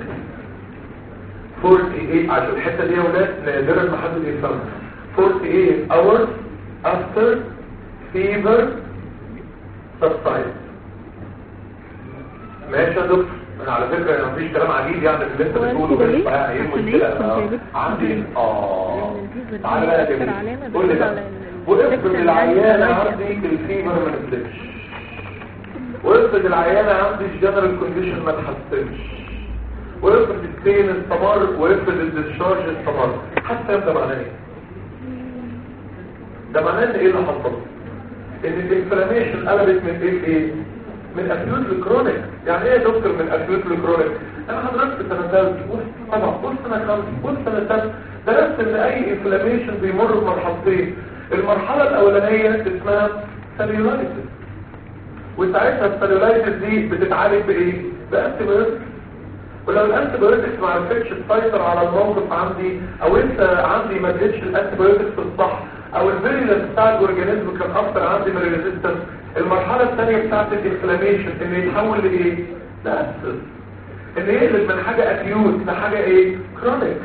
B: 48 عشان الحته دي يا ولاد نادرا ما حد يفهمها 48 hours after fever subside ماشي يا دكتور انا على فكره انا مفيش كلام عجيب يعني اللي انت بتقوله
C: كده
B: مش
C: ليه؟
B: بقى ايه
C: عشان
B: مشكله
C: ايه؟ كنت
B: أنا
C: جبت
B: عندي
C: فيديو.
B: اه
C: لأن الفيفر
B: تعالى بقى يا
C: دي
B: جميل
C: أكتر علامة
B: قول لي
C: بتدل
B: بقى
C: على ال-
B: وافرض
C: الإنفكشن
B: العيانه
C: اللي
B: عندي الفيفر ما نزلش وافرض العيانه عندي الجنرال كونديشن ما اتحسنش وافرض البين استمر وافرض الديسشارج استمر حتى ده معناه ايه ده معناه ان ايه اللي حصل ان الانفلاميشن قلبت من ايه لايه من اكيوت لكرونيك يعني ايه يا دكتور من اكيوت لكرونيك انا حضرتك في سنه ثالثه طبعا قول سنه خمسه قول سنه ثالثه درست ان اي انفلاميشن بيمر بمرحلتين المرحله الاولانيه اسمها سيلولايتس وساعتها السيلولايتس دي بتتعالج بايه بانتي بايوتكس ولو الانتي بايوتكس ما عرفتش تسيطر على الموقف عندي او انت عندي ما اديتش الانتي بايوتكس الصح او الفيريلنس بتاع الاورجانيزم كان اكتر عندي من الريزيستنس المرحله الثانيه بتاعت الانفلاميشن ان يتحول لايه لابسس ان يقلب من حاجه اكيوت لحاجه ايه كرونيك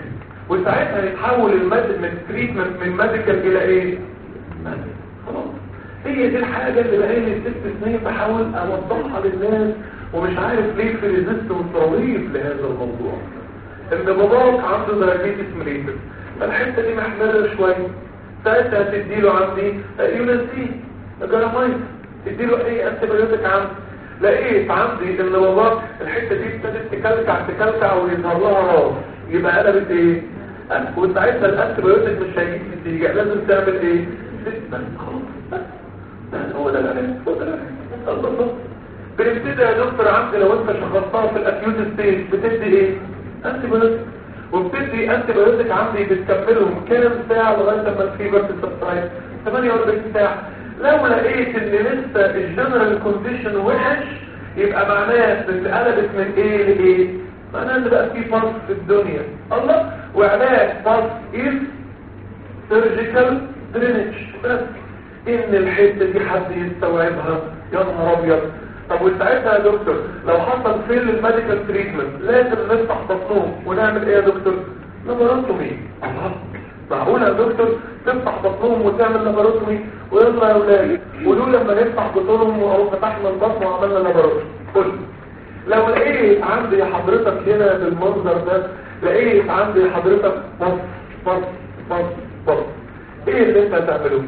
B: وساعتها يتحول الميديكال تريتمنت من ميديكال الى ايه خلاص هي دي الحاجة اللي بقالي ست سنين بحاول اوضحها للناس ومش عارف ليه في ريزيستنس رهيب لهذا الموضوع ان باباك عنده دايابيتس ميليتس فالحته دي محمله شويه ساعتها تديله عندي يونسين جرامايت تديله اي انتيبيوتيك عندي لقيت عندي ان باباك الحته دي ابتدت تكلكع تكلكع ويظهر لها راس يبقى قلبت ايه وساعتها الانتيبيوتيك مش هيجي نتيجه لازم تعمل ايه بس خلاص بس بس هو ده العلاج هو ده العلاج الله بنبتدي يا دكتور عمدي لو انت شخصتها في الاكيوت ستيج بتدي ايه انتي بايوتيك وبتدي انتي بايوتيك عندي بتكملهم كام ساعه لغايه لما الفيبر تسبسايد 48 ساعه لو لقيت ان لسه الجنرال كونديشن وحش يبقى معناه ان قلبت من ايه لايه معناه ان بقى في فرق في الدنيا الله وعلاج فرق ايه سيرجيكال درينج بس ان الحته دي حد يستوعبها يا نهار ابيض طب وساعتها يا دكتور لو حصل فيل الميديكال تريتمنت لازم نفتح بطنهم ونعمل ايه يا دكتور لاباروتومي الله معقول يا دكتور تفتح بطنهم وتعمل لاباروتومي ويلا يا ولاد قولوا لما نفتح بطنهم او فتحنا البطن وعملنا لاباروتومي قول لو لقيت عندي حضرتك هنا بالمنظر ده لقيت عندي حضرتك بص بص بص بص ايه اللي انت هتعمله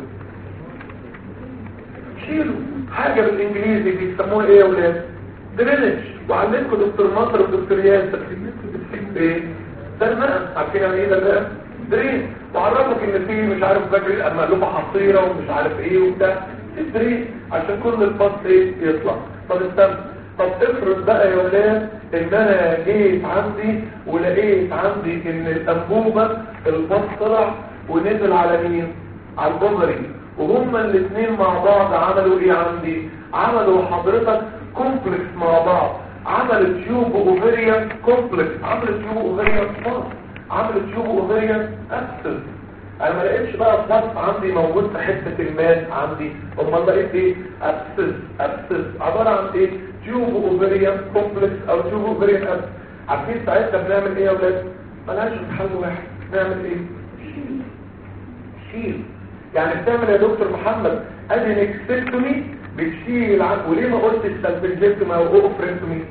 B: شيلوا حاجة بالانجليزي بيسموها ايه يا ولاد درينج وعلمكم دكتور مصر ودكتور ياسر بتحب ايه درماء عارفين يعني ايه درماء درين وعرفك ان في مش عارف فاكر مقلوبة حصيرة ومش عارف ايه وبتاع درين عشان كل الباص ايه يطلع طب استنى طب افرض بقى يا ولاد ان انا جيت عندي ولقيت عندي ان الانبوبة الباص طلع ونزل على مين على البومري وهما الاثنين مع بعض عملوا ايه عندي عملوا حضرتك كومبلكس مع بعض عملت تيوب اوفيريان كومبلكس عملت تيوب اوفيريان فاس عملت تيوب اوفيريان ابسس انا ما لقيتش بقى الفاس عندي موجود في حته الماء عندي امال لقيت ايه ابسس ابسس عباره عن ايه تيوب اوفيريان كومبلكس او تيوب اوفيريان ابسس عارفين ساعتها بنعمل ايه يا اولاد ملهاش حل واحد نعمل ايه شيل شيل يعني بتعمل يا دكتور محمد ادينكستكتومي بتشيل عن وليه ما قلت السلفنجكتومي او اوفرنتومي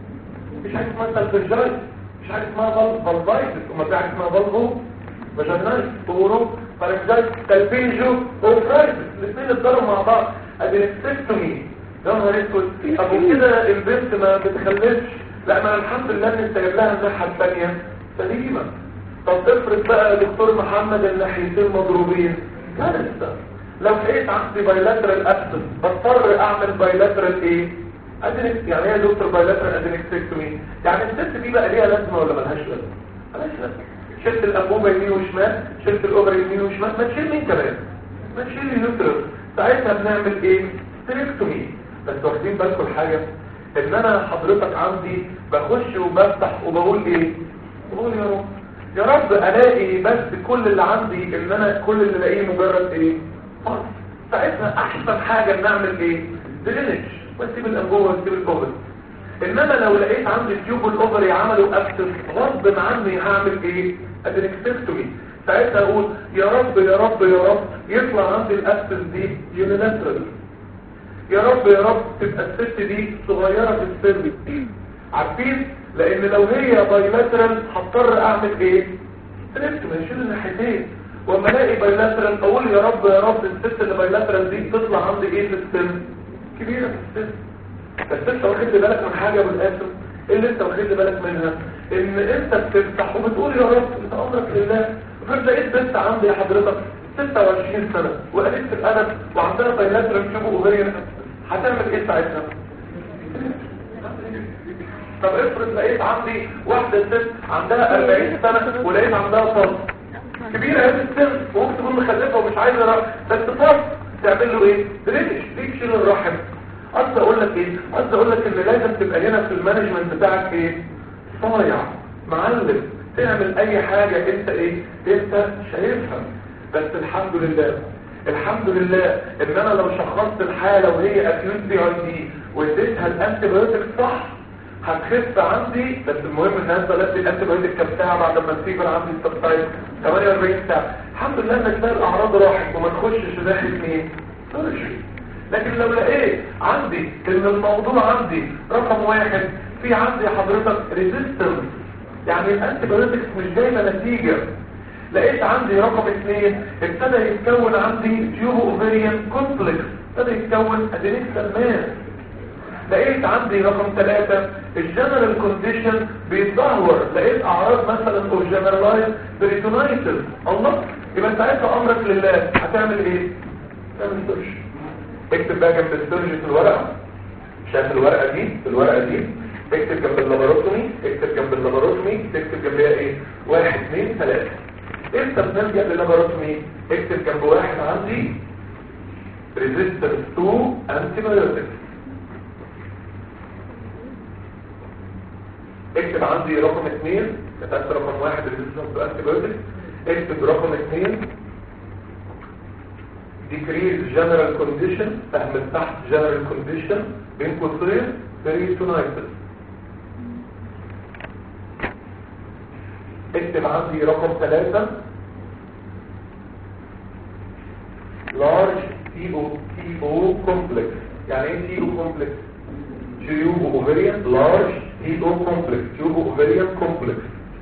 B: مش حاجه اسمها سلفنجايت مش حاجه اسمها فالفايتس وما في حاجه اسمها فالفو فاجينايت تورو فالفايتس سلفنجو اوفرايتس الاثنين اتضربوا مع بعض ادينكستكتومي يا نهار اسود طب وكده البنت ما بتخلفش لا ما الحمد لله ان انت جايب لها الناحيه الثانيه سليمه طب افرض بقى يا دكتور محمد الناحيتين مضروبين كارثه لو لقيت عندي بايلاترال ابسس بضطر اعمل بايلاترال ايه ادينكس يعني ايه يا دكتور بايلاترال ادينكسكتومي يعني الست دي بقى ليها لازمه ولا ملهاش لازمه ملهاش لازمه شلت الانبوبه يمين وشمال شلت الاوبر يمين وشمال ما تشيل مين كمان ما تشيل اليوترس ساعتها بنعمل ايه ستريكتومي بس واخدين بالكم الحاجه ان انا حضرتك عندي بخش وبفتح وبقول ايه بقول يا رب يا رب الاقي بس كل اللي عندي ان انا كل اللي الاقيه مجرد ايه فرص ساعتها احسن حاجة نعمل ايه درينج واسيب الانبوبه واسيب الاوفر انما لو لقيت عندي تيوب الاوفري عملوا اكتف غصب عني هعمل ايه ادريكتكتومي ساعتها اقول يا رب يا رب يا رب يطلع عندي الاكتف دي يونيلاترال يا رب يا رب تبقى الست دي صغيرة في السن عارفين لان لو هي بايلاترال هضطر اعمل ايه تريبت ما يشيل الناحيتين واما الاقي بايلاترال اقول يا رب يا رب الست اللي بايلاترال دي تطلع عندي ايه في السن كبيرة في السن بس انت واخد لي بالك من حاجة بالاسم ايه اللي انت واخد لي بالك منها ان انت بتفتح وبتقول يا رب انت امرك لله فرد لقيت بنت عندي يا حضرتك 26 سنة وقالت في الأدب وعندها بايلاترال شبه اوفيريان هتعمل ايه ساعتها طب افرض لقيت عندي واحدة ست عندها 40 سنة ولقيت عندها فرص كبيرة هذه السن وممكن تكون مخلفة ومش عايزة رأي بس فرص تعمل له ايه دريتش دي تشيل الرحم قصد اقول لك ايه قصد اقول لك ان لازم تبقى هنا في المانجمنت بتاعك ايه صايع معلم تعمل اي حاجة انت ايه انت شايفها بس الحمد لله الحمد لله ان انا لو شخصت الحالة وهي اكيوت بي اي دي واديتها الانتي بايوتيك صح هتخف عندي بس المهم ان انت لازم الانتي بايوتيك كام ساعه بعد ما الفيبر عندي السبتايد 48 ساعه الحمد لله انك تلاقي الاعراض راحت وما تخشش داخل مين سيرجري لكن لو لقيت عندي ان الموضوع عندي رقم واحد في عندي حضرتك ريزيستنس يعني الانتي بايوتكس مش جايبه نتيجه لقيت عندي رقم اثنين ابتدى يتكون عندي تيوبو اوفيريان كومبلكس ابتدى يتكون ادينيك سلمان لقيت عندي رقم ثلاثة الجنرال كونديشن بيتدهور لقيت اعراض مثلا او جنرالايز بريتونايتس الله يبقى ساعتها امرك لله هتعمل ايه تعمل سيرش اكتب بقى جنب السيرش في الورقه شايف الورقه دي الورقه دي اكتب جنب اللاباروتومي اكتب جنب اللاباروتومي تكتب جنبها ايه واحد اثنين ثلاثة امتى بنلجأ للاباروتومي اكتب جنب واحد عندي resistance to antibiotics اكتب عندي رقم اثنين كتبت رقم واحد resistance to antibiotics اكتب رقم اثنين decrease general condition فهم تحت general condition بين قوسين peritonitis اكتب عندي رقم ثلاثة large TO TO complex يعني ايه TO complex tube ovarian large TO complex tube ovarian complex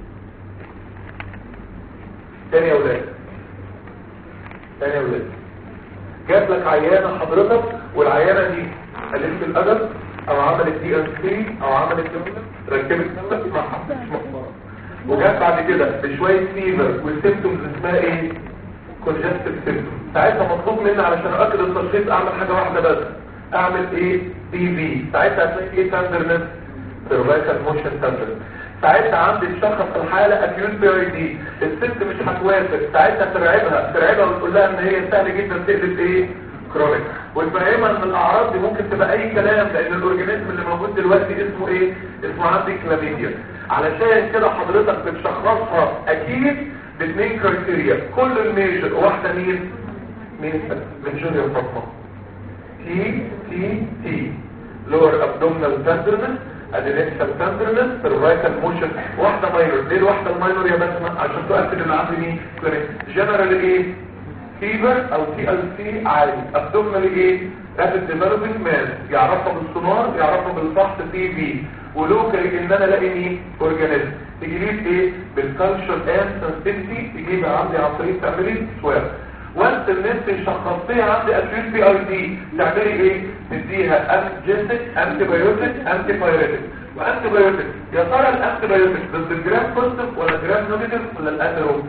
B: تاني يا ولاد تاني يا ولاد جاب لك عيانة حضرتك والعيانة دي قللت الأدب او عملت دي ان سي او عملت ركبت نفس مع حد مش مقبرة وجات بعد كده بشوية فيفر والسيمتومز اسمها ايه كونجستيف سيمتوم ساعتها مطلوب مني علشان اكد التشخيص اعمل حاجة واحدة بس اعمل ايه بي في ساعتها هتلاقي ايه تندرنس سيرفايكال موشن تندرنس ساعتها عندي تشخص الحالة اكيوت بي اي دي الست مش هتوافق ساعتها ترعبها ترعبها وتقول لها ان هي سهل جدا تقلب ايه كرونيك وتفهمها ان الاعراض دي ممكن تبقى اي كلام لان الاورجانيزم اللي موجود دلوقتي اسمه ايه اسمه عندي كلاميديا علشان كده حضرتك بتشخصها اكيد باثنين كرايتيريا كل الميجر واحده مين مين من جونيور فاطمه تي تي تي لور ابدومينال تندرنس ادينكسال تندرنس سيرفايكال موشن واحده ماينور ليه الواحده الماينور يا بسمه عشان تؤكد ان عندي مين جنرال ايه فيبر او تي ال سي عالي ابدومينال ايه رابid developing مان يعرفها بالسونار يعرفها بالفحص تي بي ولوكالي ان انا الاقي مين اورجانيزم تجيب ايه بالكالشر ان سنسيتي تجيب عندي عن طريق تعملي سواب وانت الناس شخصتيها عندي اكيوت بي اي دي تعملي ايه تديها انجيتك انتي بايوتيك انتي بايوتيك وانتي بايوتيك يا ترى الانتي بايوتيك ضد الجرام بوزيتيف ولا جرام نيجاتيف ولا الانيروب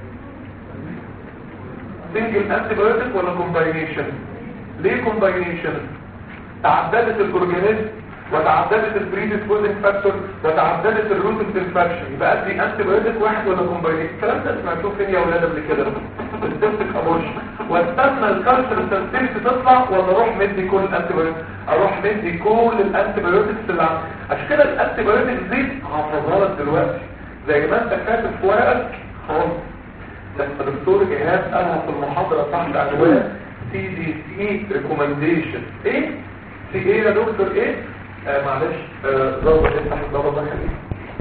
B: سنجل انتي بايوتيك ولا كومباينيشن ليه كومباينيشن تعددت الاورجانيزم وتعددت البريديسبوزنج فاكتور وتعددت الروت اوف انفكشن يبقى ادي انتي بايوتيك واحد ولا كومباينيشن الكلام ده سمعتوه فين يا اولاد قبل كده السيبتك ابورشن واستنى الكالتشر سنسيتي تطلع ولا اروح مدي كل الانتي بايوتيك اروح مدي كل الانتي بايوتكس اللي عندي عشان كده الانتي بايوتكس دي هحفظها لك دلوقتي زي ما انت كاتب في ورقك خلاص لما دكتور جهاد قالها في المحاضره تحت عنوان سي دي سي ريكومنديشن ايه سي ايه يا دكتور ايه آه معلش آه ظبط افتح الضبط ده خليه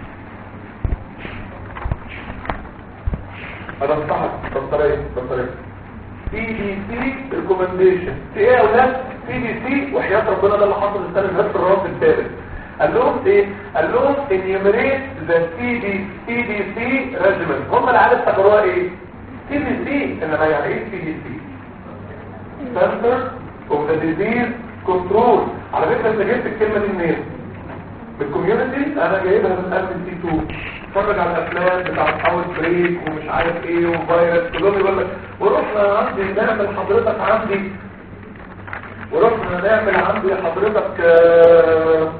B: انا افتحك بطاريه بطاريه سي دي سي ريكومنديشن سي ايه يا اولاد سي دي سي وحياه ربنا ده اللي حصل السنه اللي فاتت في الرابط الثالث قال لهم ايه قال لهم انيومريت ذا سي دي سي دي سي ريجيمنت هم اللي عارف تقروها ايه سي دي سي انما يعني ايه سي دي سي سنتر اوف ذا ديزيز كنترول على فكره انت جبت الكلمه دي منين من الكوميونتي انا جايبها من ام سي 2 اتفرج على الافلام بتاعت اوت بريك ومش عارف ايه وفيروس كلهم يقول لك ورحنا عندي نعمل حضرتك عندي ورحنا نعمل عندي حضرتك آه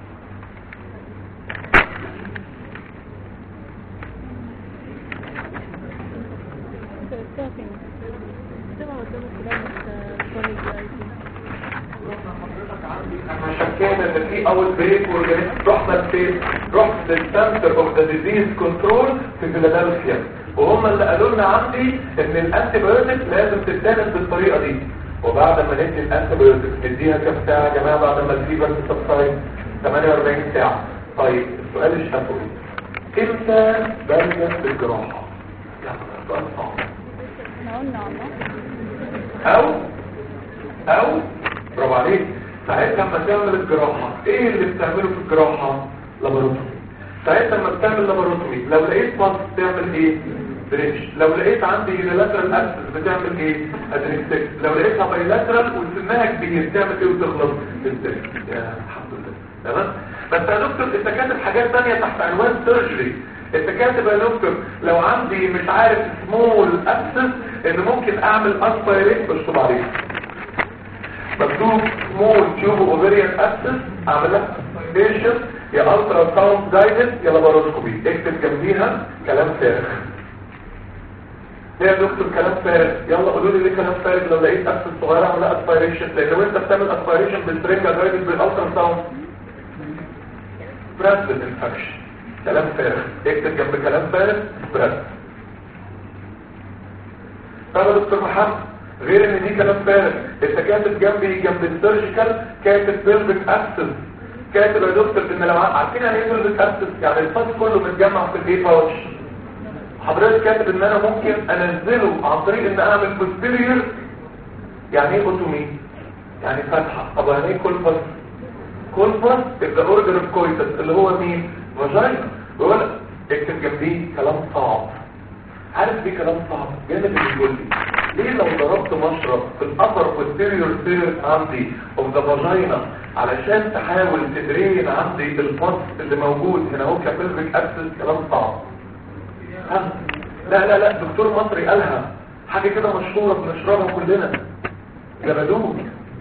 B: شكينا ان في اول بريك اورجانيزم رحنا فين رحت للسنتر اوف ذا ديزيز كنترول في فيلادلفيا وهم اللي قالوا لنا عندي ان الانتي بايوتيك لازم تتاخد بالطريقه دي وبعد ما ندي الانتي بايوتيك نديها كام ساعه يا جماعه بعد ما الفيبر تسبسايد 48 ساعه طيب السؤال الشفوي امتى بلجأ للجراحة يعني سؤال صعب
C: احنا قلنا والله
B: او او برافو عليك ساعتها لما تعمل الجراحة ايه اللي بتعمله في الجراحة لاباروتومي ساعتها لما بتعمل لاباروتومي لو لقيت مصر تعمل ايه بريش لو لقيت عندي يونيلاترال اكسس بتعمل ايه ادريكتك لو لقيتها بايلاترال وسنها كبير تعمل ايه وتخلص بالدرك يا الحمد لله تمام بس يا دكتور انت كاتب حاجات تانية تحت عنوان سيرجري انت كاتب يا دكتور لو عندي مش عارف سمول اكسس ان ممكن اعمل اسبايريت اشطب عليه مكتوب سمول تيوب اوفيريان اكسس اعمل لها اسبايريشن يا الترا ساوند جايدد يا لاباروسكوبي اكتب جنبيها كلام فارغ ليه يا دكتور كلام فارغ يلا قولوا لي ليه كلام فارغ لو لقيت اكسس صغيره اعمل لها اسبايريشن لان لو انت بتعمل اسبايريشن بالسرنجه جايدد بالالترا ساوند براد انفكشن كلام فارغ اكتب جنب كلام فارغ براد طب يا دكتور محمد غير ان دي كلام فارغ انت كاتب جنبي جنب السيرجيكال كاتب بيلفيك اكسس كاتب يا دكتور ان لو عارفين يعني ايه بيلفيك اكسس يعني الفاس كله متجمع في الايه باوتش حضرتك كاتب ان انا ممكن انزله عن طريق ان اعمل بوستيريور يعني ايه اوتومي يعني فتحه طب يعني ايه كولفاس كولفاس يبقى اوردر اوف كويتس اللي هو مين فاجينا بيقول لك اكتب جنبيه كلام صعب عارف ليه كلام صعب جامد اللي بيقول لي ليه لو ضربت مشرط في الابر posterior third عندي of the vagina علشان تحاول تدرين عندي الفص اللي موجود هنا هو كبلفيك اكسس كلام صعب ها؟ لا لا لا دكتور مصري قالها حاجة كده مشهورة بنشربها كلنا زبدوك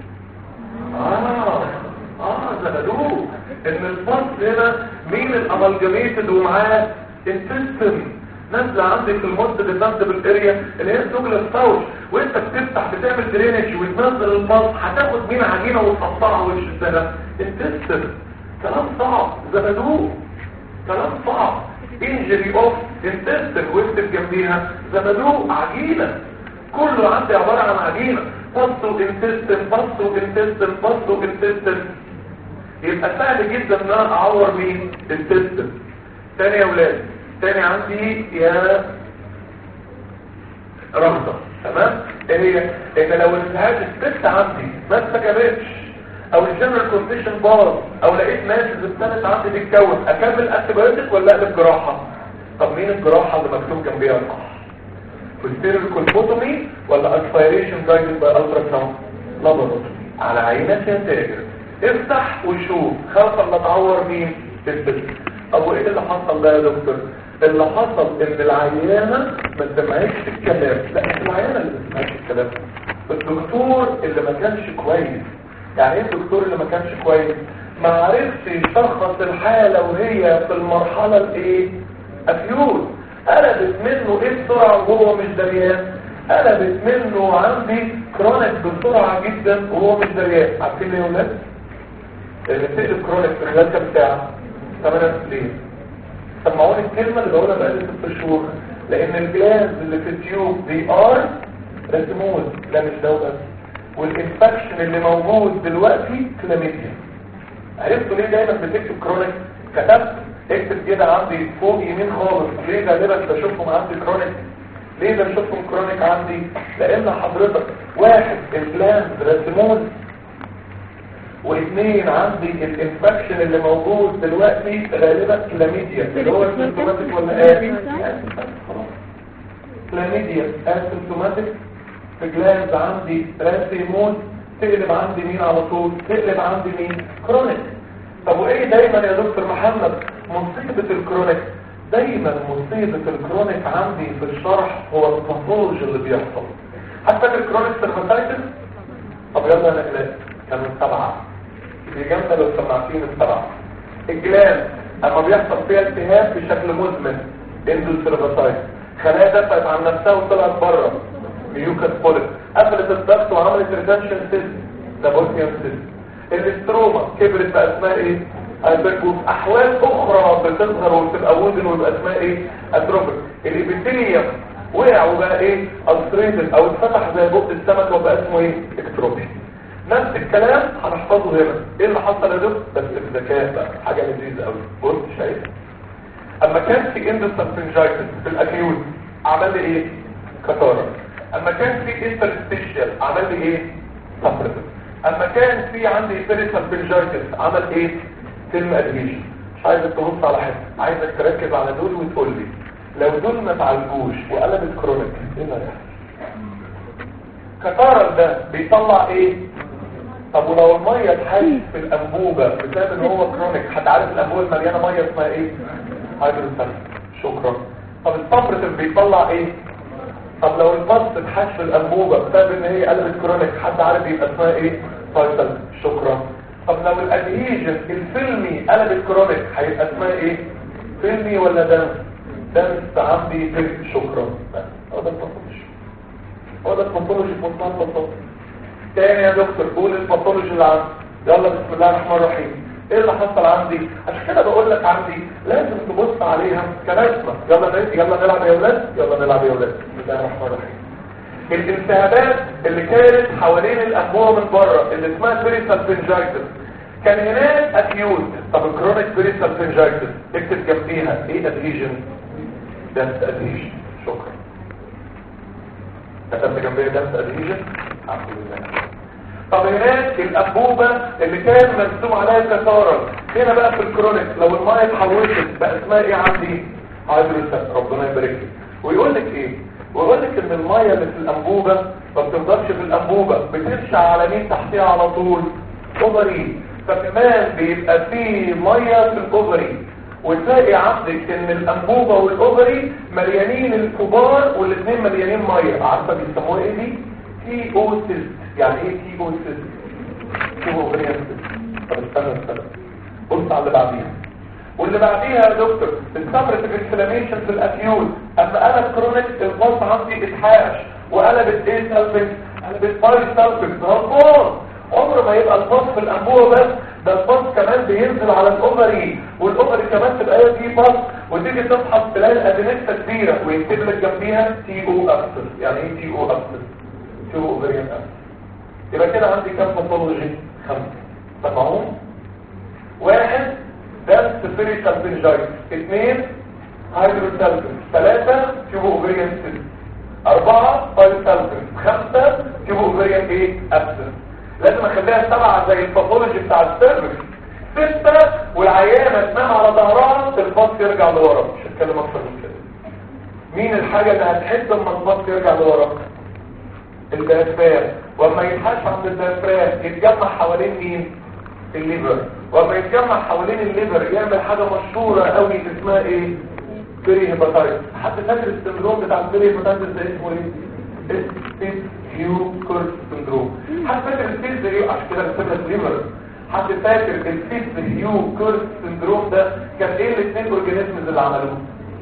B: اه اه زبدوك ان الفص هنا مين الامالجاميتد ومعاه انتستم نازله عندك في الموست ديفانسبل اريا اللي هي الدوجلاس باوش وانت بتفتح بتعمل درينج وتنزل الفص هتاخد مين عجينه وتقطعها وتشدها انتستم كلام صعب زبدوك كلام صعب انجري اوف انتستن واكتب جنبيها زبدوق عجينة كله عندي عبارة عن عجينة بصوا انتستن بصوا انتستن بصوا انتستن يبقى سهل جدا ان انا اعور مين انتستن تاني يا ولاد تاني عندي يا رغدة تمام ايه هي ان لو الالتهاب الست عندي ما استجابتش او الجنرال كونديشن باظ او لقيت ناس ابتدت عندي تتكون اكمل انتبيوتيك ولا اقلب جراحه طب مين الجراحه اللي مكتوب جنبيها صح posterior colpotomy ولا aspiration guided by ultrasound laboratory على عينات يا تاجر افتح وشوف خاف الا تعور مين البنت طب وايه اللي حصل ده يا دكتور اللي حصل ان العيانه ما سمعتش الكلام لا مش العيانه اللي ما سمعتش الكلام الدكتور اللي ما كانش كويس يعني ايه الدكتور اللي ما كانش كويس ما عرفش يشخص الحالة وهي في المرحلة الايه افيول قلبت منه ايه بسرعة وهو مش دريان قلبت منه عندي كرونيك بسرعة جدا وهو مش دريان عارفين ليه يا ولاد اللي بتقلب كرونيك في خلال كام ساعة 8 ليه سمعوني الكلمة اللي بقولها بقالي ست شهور لان الجلاز اللي في التيوب دي ار رسموز لا مش ده بس والانفكشن اللي موجود دلوقتي كلاميديا عرفتوا ليه دايما بتكتب كرونيك كتبت اكتب كده عندي فوق يمين خالص ليه غالبا بشوفهم عندي كرونيك ليه بشوفهم كرونيك عندي لان حضرتك واحد الجلاند رسموز واثنين عندي الانفكشن اللي موجود دلوقتي غالبا كلاميديا اللي هو السيمتوماتيك ولا ايه كلاميديا اسيمتوماتيك في جلاند عندي راسيمون تقلب عندي مين على طول تقلب عندي مين كرونيك طب وايه دايما يا دكتور محمد مصيبة الكرونيك دايما مصيبة الكرونيك عندي في الشرح هو التفوج اللي بيحصل حتى الكرونيك سيرفاتايتس طب يلا يا نجلاء كانوا السبعة في جنب لو سمعتين السبعة الجلاد اما بيحصل فيها التهاب بشكل مزمن اندو سيرفاتايتس خلايا دفعت عن نفسها وطلعت بره ميوكاس بوليب قفلت الضغط وعملت ريتنشن سيست ده بوتنيوم سيست الاستروما كبرت بقى اسمها ايه البرج وفي احوال اخرى بتظهر وتبقى وزن ويبقى اسمها ايه اتروفيك الابيثيليوم وقع وبقى ايه التريتد او اتفتح زي بق السمكه وبقى اسمه ايه اكتروبي نفس الكلام هنحفظه هنا ايه اللي حصل يا دكتور بس بذكاء بقى حاجه لذيذه قوي بص شايف اما كان في اندوسالفنجايتس في الاكيوت عمل لي ايه كتارة اما كان في انترستيشيال عمل لي ايه سفرتس اما كان في عندي بيريسالفنجايتس عمل ايه فيلم ادهيشن مش عايزك تبص على حته عايزك تركز على دول وتقول لي لو دول ما اتعالجوش وقلبت كرونيك ايه اللي هيحصل كتارة ده بيطلع ايه طب ولو الميه اتحلت في الانبوبه بسبب ان هو كرونيك حد عارف الانبوبه المليانه ميه اسمها ايه هيدروسالف شكرا طب الصبر بيطلع ايه طب لو البص اتحش في الانبوبه بسبب ان هي قلبت كرونيك حد عارف يبقى اسمها ايه فايتال شكرا طب لو الادهيجن الفيلمي قلبت كرونيك هيبقى اسمها ايه فيلمي ولا دم دم عندي فيلم شكرا بس هو ده الباثولوجي هو ده الباثولوجي في منتهى البساطه تاني يا دكتور قول الباثولوجي اللي عندي يلا بسم الله الرحمن الرحيم ايه اللي حصل عندي عشان كده بقول لك عندي لازم تبص عليها كرسمه يلا ن- يلا نلعب يا ولاد يلا نلعب يا ولاد بسم الله الرحمن الرحيم الالتهابات اللي كانت حوالين الانبوبه من بره اللي اسمها بيريسالفنجايتس كان هناك اكيوت طب الكرونيك بيريسالفنجايتس اكتب جنبيها ايه ادهيجن دمت ادهيجن شكرا كتبت جنبيها دمت ادهيجن الحمد لله طب هناك الانبوبه اللي كان مرسوم عليها كساره هنا بقى في الكرونيك لو الميه اتحولت بقى اسمها ايه عندي هيدروسات ربنا يبارك لك ويقول لك ايه ويقول لك ان الميه اللي في الانبوبه ما بتفضلش في الانبوبه بترشع على مين تحتها على طول اوفري فكمان بيبقى فيه ميه في الاوفري وتلاقي عندك ان الانبوبه والاوفري مليانين الكبار والاثنين مليانين ميه عارفه بيسموها ايه دي تي او سيست يعني ايه تي او سيست تي او طب استنى استنى بص على اللي بعديها واللي بعديها يا دكتور استمرت الانفلاميشن في الاكيوت اما قلب كرونيك الباص عندي اتحاش وقلبت ايه سالفنج قلبت باي سالفنج غلطان عمر ما يبقى الباص في الانبوبه بس ده الباص كمان بينزل على الاوفري والاوفري كمان تبقى هي فيه باص وتيجي تفحص تلاقي الادينكسه كبيره ويكتب لك جنبيها تي او ابسل يعني ايه تي او ابسل تي او اوفريان ابسل يبقى كده عندي كام باثولوجي خمسه سمعون واحد ده سفيريكال بنجايت اثنين هيدروسالفين ثلاثة تيوبو اوفريان سيست أربعة بايوسالفين خمسة تيوبو اوفريان ايه أبسن لازم اخليها سبعة زي الباثولوجي بتاع السيرفكس ستة والعيانة تنام على ظهرها الباص يرجع لورا مش هتكلم اكتر من كده مين الحاجة اللي هتحس لما الباص يرجع لورا الديافرام واما يتحش عند الديافرام يتجمع حوالين مين الليفر واما يتجمع حوالين الليفر يعمل حاجة مشهورة قوي اسمها ايه بيري هيباتايتس حد فاكر السندروم بتاع البيري هيباتايتس ده اسمه ايه ستيت هيو كورس سندروم حد فاكر الستيت هيو عشان كده بنسميها الليفر حد فاكر الستيت هيو كورس سندروم ده كان ايه الاثنين اورجانيزمز اللي عملوه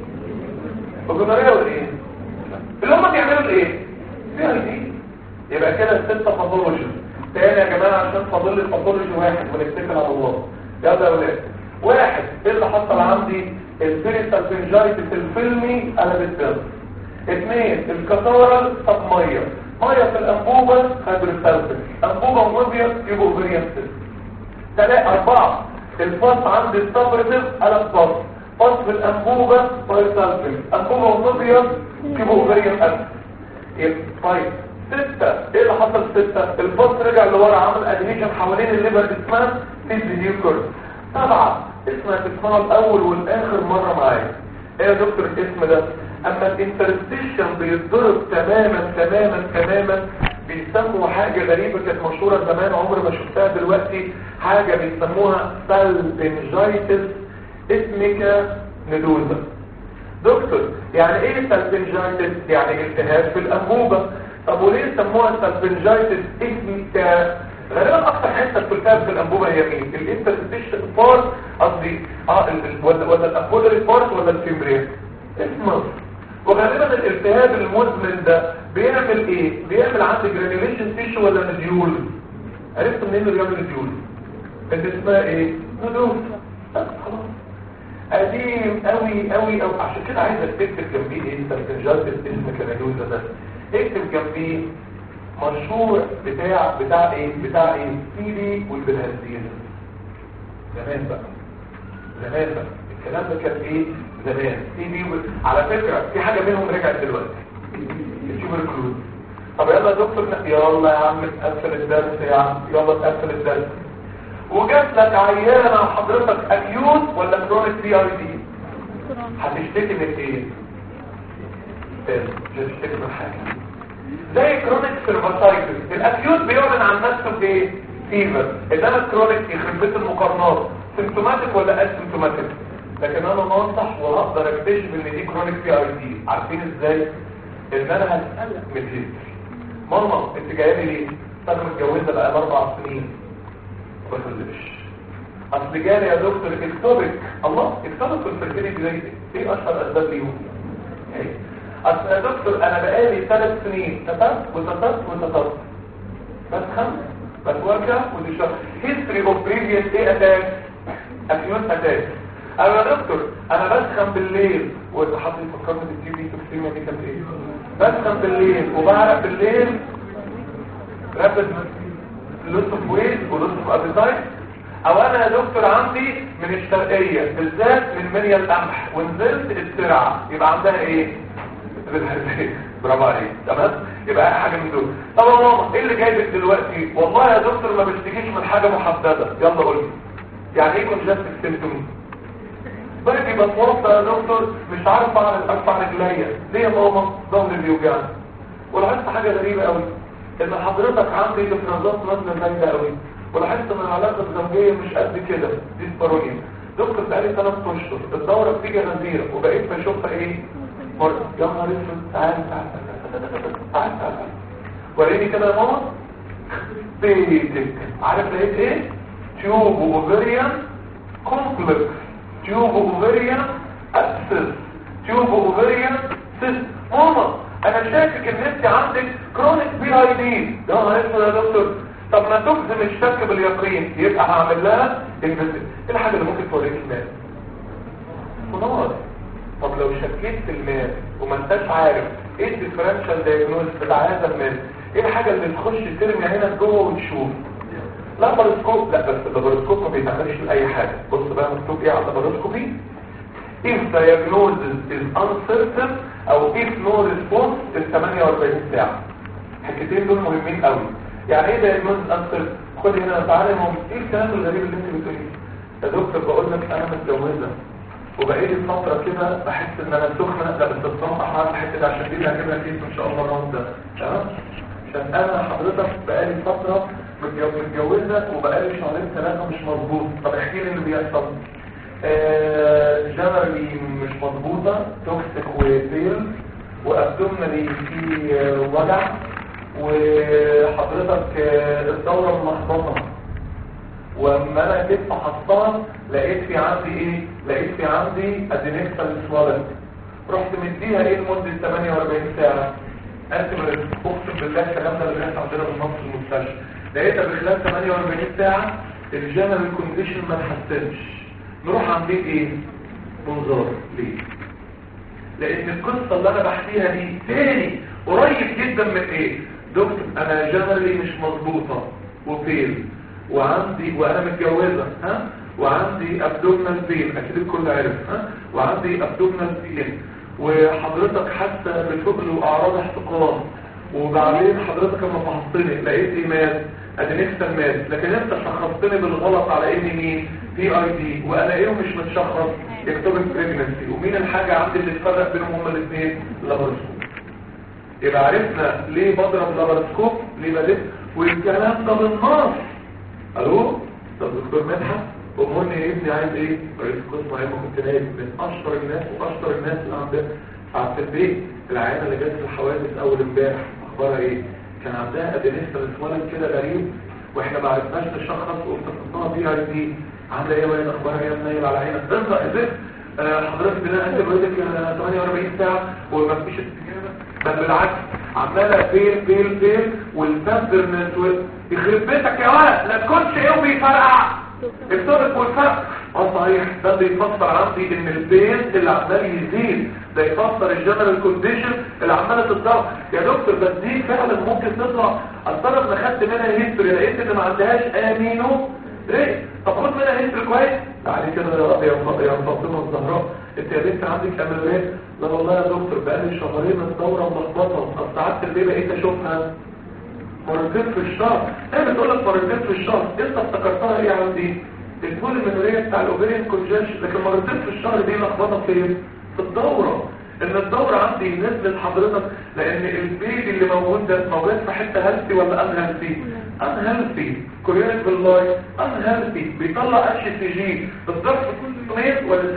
B: الجدريه ولا ايه اللي هم بيعملوا ايه فيها دي يبقى كده الستة باثولوجي تاني يا جماعة عشان فاضل لي باثولوجي واحد ونتكل على الله يلا يا ولاد واحد ايه اللي حصل عندي البيريتال فنجايتس الفيلمي قلبت دم اثنين الكسارة طب مية مية في الانبوبة هيدروسالفين انبوبة موبيا يبقوا فيريانسل ثلاثة أربعة الفاس عند السبرتيف قلب فاس فاس في الانبوبة بايوسالفين انبوبة وموبيا يبقوا فيريانسل طيب ستة ايه اللي حصل ستة الفاس رجع لورا عمل ادهيشن حوالين الليفر اسمها فيزيديوكورس سبعة اسمها تسمعها الاول والاخر مرة معايا ايه يا دكتور الاسم ده اما الانترستيشن بيتضرب تماما تماما تماما بيسموا حاجة غريبة كانت مشهورة زمان عمر ما شفتها دلوقتي حاجة بيسموها سالبنجايتس اسميكا ندوزا دكتور يعني ايه سالبنجايتس يعني التهاب في الانبوبة طب وليه سموها سالبنجايتس اسميكا غالبا اكتر حته بتلتهب في الانبوبه هي مين الانترستيشن بارت قصدي اه ال- ال- ولا ولا الابولاري بارت ولا الفيمبريا اسمه وغالبا الالتهاب المزمن ده بيعمل ايه بيعمل عندي جرانيوليشن تيشو ولا نديول عرفت منين اللي بيعمل نديول انت اسمها ايه ندول بس خلاص قديم قوي قوي او عشان كده عايزك تكتب جنبيه ايه سالبنجايتس اسم كنادوزا ده اكتب جنبيه مشهور بتاع بتاع ايه بتاع ايه سي دي والبنهزين زمان بقى زمان بقى الكلام ده كان ايه زمان سي دي وال... على فكرة في حاجة منهم رجعت دلوقتي التيوبركلوز طب يلا يا دكتور ن- يلا يا عم تقفل الدرس يا عم يلا تقفل الدرس وجات لك عيانة حضرتك اكيوت ولا كرونيك بي اي دي
C: كورونا
B: هتشتكي من ايه تاني، مش هتشتكي من حاجة زي كرونيك سيرفاسايتس الاكيوت بيعلن عن نفسه بايه فيفر انما الكرونيك يخرب بيت المقارنات سيمتوماتيك ولا اسيمتوماتيك لكن انا ناصح وهقدر اكتشف ان دي كرونيك بي اي دي عارفين ازاي ان انا هسالك من الهيستوري ماما انت جايه لي ليه انا متجوزه بقى اربع سنين ما بخلفش اصل جالي يا دكتور اكتوبك الله اكتوبك والفرتيليتي دي ايه اشهر اسباب ليهم إيه؟ اصل يا دكتور انا بقالي ثلاث سنين تتت وتتت وتتت بس خمس بتوجع ودي شهر هيستوري اوف بريفيوس ايه اتاك اكيوت اتاك انا يا دكتور انا بسخن بالليل وحاطط فكرت التي في توكسيميا دي كانت ايه بسخن بالليل وبعرق بالليل رابد لوس اوف ويت ولوس اوف ابيتايت او انا يا دكتور عندي من الشرقية بالذات من منيا القمح ونزلت السرعة يبقى عندها ايه برافو عليك تمام يبقى اي حاجه من دول طب يا ماما ايه اللي جايبك دلوقتي والله يا دكتور ما بشتكيش من حاجه محدده يلا قول لي يعني ايه كونجستيف سيمبتوم باجي بتوصى يا دكتور مش عارف اعمل ارفع رجليا ليه يا ماما ظهري بيوجعني ولاحظت حاجه غريبه قوي ان حضرتك عندي افرازات نازله زايده قوي ولاحظت ان العلاقه الزوجيه مش قد كده ديسبارونيا دكتور بقالي ثلاث اشهر الدوره بتيجي غزيره وبقيت بشوفها ايه مرة يا نهار اسود تعالى تعالى تعالى تعالى تعالى وريني كده يا ماما بيتك عارف لقيت ايه تيوب اوفريان كومبلكس تيوب اوفريان ابسس تيوب اوفريان سيست ماما انا شاكك ان انت عندك كرونيك بي اي دي يا نهار اسود يا دكتور طب ما تجزم الشك باليقين يبقى هعمل لها انفستيجيشن ايه الحاجه اللي ممكن توريك المال خلاص طب لو شكيت في المال وما انتش عارف ايه الديفرنشال دايجنوز بتاع هذا المال ايه الحاجه اللي تخش ترمي هنا جوه وتشوف لا بارسكوب لا بس البارسكوب ما بيتعملش لاي حاجه بص بقى مكتوب ايه على البارسكوبي if diagnosis is uncertain او if no response is 48 ساعه الحكايتين دول مهمين قوي يعني ايه diagnosis uncertain خد هنا تعالى مهم ايه الكلام الغريب اللي انت بتقوليه يا دكتور بقول لك انا متجوزه وبقيت فترة كده بحس ان انا سخنة لا بس بتصنع معاك الحتة دي عشان دي هجيبها فيه ان شاء الله الراوند ده تمام عشان انا حضرتك بقالي فترة متجو- متجوزة وبقالي شهرين ثلاثة مش مظبوط طب احكي لي اللي بيحصل آه جنرالي مش مظبوطة توكسيك وبيل وابدومنالي في آه، وجع وحضرتك آه، الدورة ملخبطة واما انا جيت فحصتها لقيت في عندي ايه لقيت في عندي ادينكسال سوالت رحت مديها ايه لمده 48 ساعه انتبريد اقسم بالله الكلام ده اللي بيحصل عندنا في مصر المستشفى لقيتها بخلال 48 ساعه الجنرال كونديشن ما اتحسنش نروح عاملين ايه منظار ليه لان القصه اللي انا بحكيها دي تاني قريب جدا من ايه دكتور انا جنرالي مش مظبوطه وفيل وعندي وانا متجوزه ها وعندي ابدومنال بين اكيد الكل عارف ها وعندي ابدومنال بين وحضرتك حاسه بثقل واعراض احتقان وبعدين حضرتك لما فحصتني لقيت لي مات ادينكسال مات لكن انت شخصتني بالغلط على ان مين بي اي دي وانا ايه مش متشخص اكتوبك بريجنسي ومين الحاجه عندي اللي تفرق بينهم هما الاثنين لابرسكوب يبقى عرفنا ليه بضرب لابرسكوب ليه بدأت والكلام ده بالنص الو طب دكتور مدحت اموني يا ابني عايز ايه رئيس القسم عايز كنت نايم من اشطر الناس واشطر الناس اللي عندنا قعدت البيت العيانه اللي جت في الحوادث اول امبارح اخبارها ايه كان عندها ادينيستا اتولد كده غريب واحنا ما عرفناش نشخص وافتكرناها بي اي دي عامله ايه وهي اخبارها ايه منيل على عينك ارجع ازاي حضرتك بناء انت بقولك 48 ساعه وما فيش استجابه بل بالعكس عماله فين فين فين والفبرنس يخرب بيتك يا ولد لا تكونش ايه وبيفرقع الصدق والفرق اه صحيح ده بيفسر عندي ان البين اللي عمال يزيد ده يفسر الجنرال كونديشن اللي عماله تتضرب يا دكتور بس دي فعلا ممكن تطلع اصل انا لما خدت منها هيستوري لقيت ان ما عندهاش امينو ليه طب خد منها هيستوري كويس تعالي كده يا يا يا فاطمه الزهراء انت يا بنت عندك اميلوات لا والله يا دكتور بقالي شهرين الدوره ملخبطه اصل قعدت البيت بقيت اشوفها مرتين في الشهر هي بتقول لك مرتين في الشهر انت افتكرتها ايه عندي البول المنوريه بتاع الاوبرين كونجنش لكن مرتين في الشهر دي لخبطه فين في الدوره ان الدوره عندي نزلت حضرتك لان البيبي اللي موجود ده موجود في حته هيلثي ولا ان هيلثي ان هيلثي كوريونيك باللاي ان هيلثي بيطلع اتش سي جي بالضبط كل 100 ولا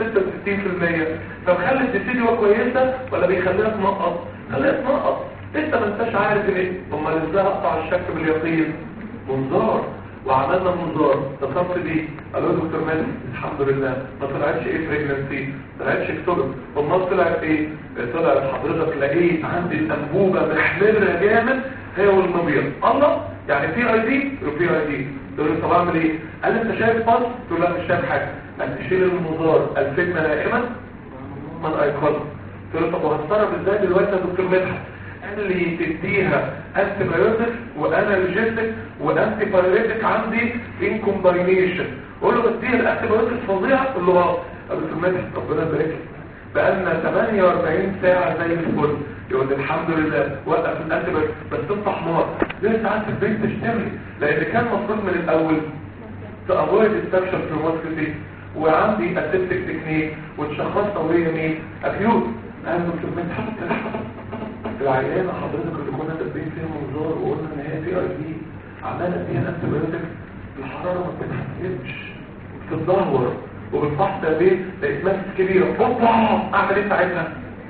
B: 66% فمخلي الدي هو كويسه ولا بيخليها تنقط خليها تنقط انت ما انتش عارف ايه امال ازاي اقطع الشك باليقين منظار وعملنا منظار اتصلت بيه قالوا له دكتور مالك الحمد لله ما طلعتش ايه بريجنسي ما طلعتش اكتوبر امال طلعت ايه طلعت حضرتك لقيت عندي الانبوبه محمره جامد هي والمبيض الله يعني في اي دي في اي دي تقول له طب اعمل ايه قال لي انت شايف باص تقول لا مش شايف حاجه قال تشيل المنظار الفتنه نائما من ايقظ تقول له طب وهتصرف ازاي دلوقتي يا دكتور مدحت قال لي تديها انتي بايوتيك وانالجيتك وانتي بايوتيك عندي ان كومباينيشن قول له بديها الانتي بايوتيك فظيعه قول له اه قال له مدحت ربنا يبارك لك بقالنا 48 ساعه زي الفل يقول لي الحمد لله وقف الانتي بايوتيك بس انت حمار ليه ساعات البيت تشتغل لان كان المفروض من الاول تأفويد السكشن بروموسكتي وعندي اسيبتك تكنيك وتشخصها وهي مين اكيوت قال له دكتور مدحت العيانة حضرتك اللي كنا تبين فيها منظار وقلنا ان هي في اي دي عمالة فيها انت بيوتك الحرارة ما بتتحسبش بتتدهور وبالفحص يا بيه لقيت نفس كبيرة بطلع اعمل ايه ساعتها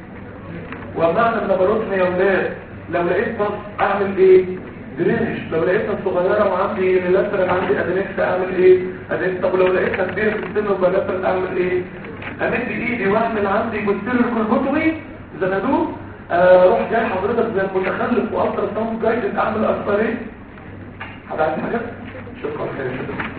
B: ومعنى النبروتني يا ولاد لو لقيت بص اعمل ايه درينش لو لقيتها صغيرة وعندي لاترال عندي ادينكس اعمل ايه ادينكس طب لو لقيتها كبيرة في السن وبلاترال اعمل ايه امد ايدي واعمل عندي بوستيريور كولبوتومي زندوه اروح جاي حضرتك زي المتخلف والترا ساوند جايد اعمل اسبرين حد عايز حاجه شكرا خير شكرا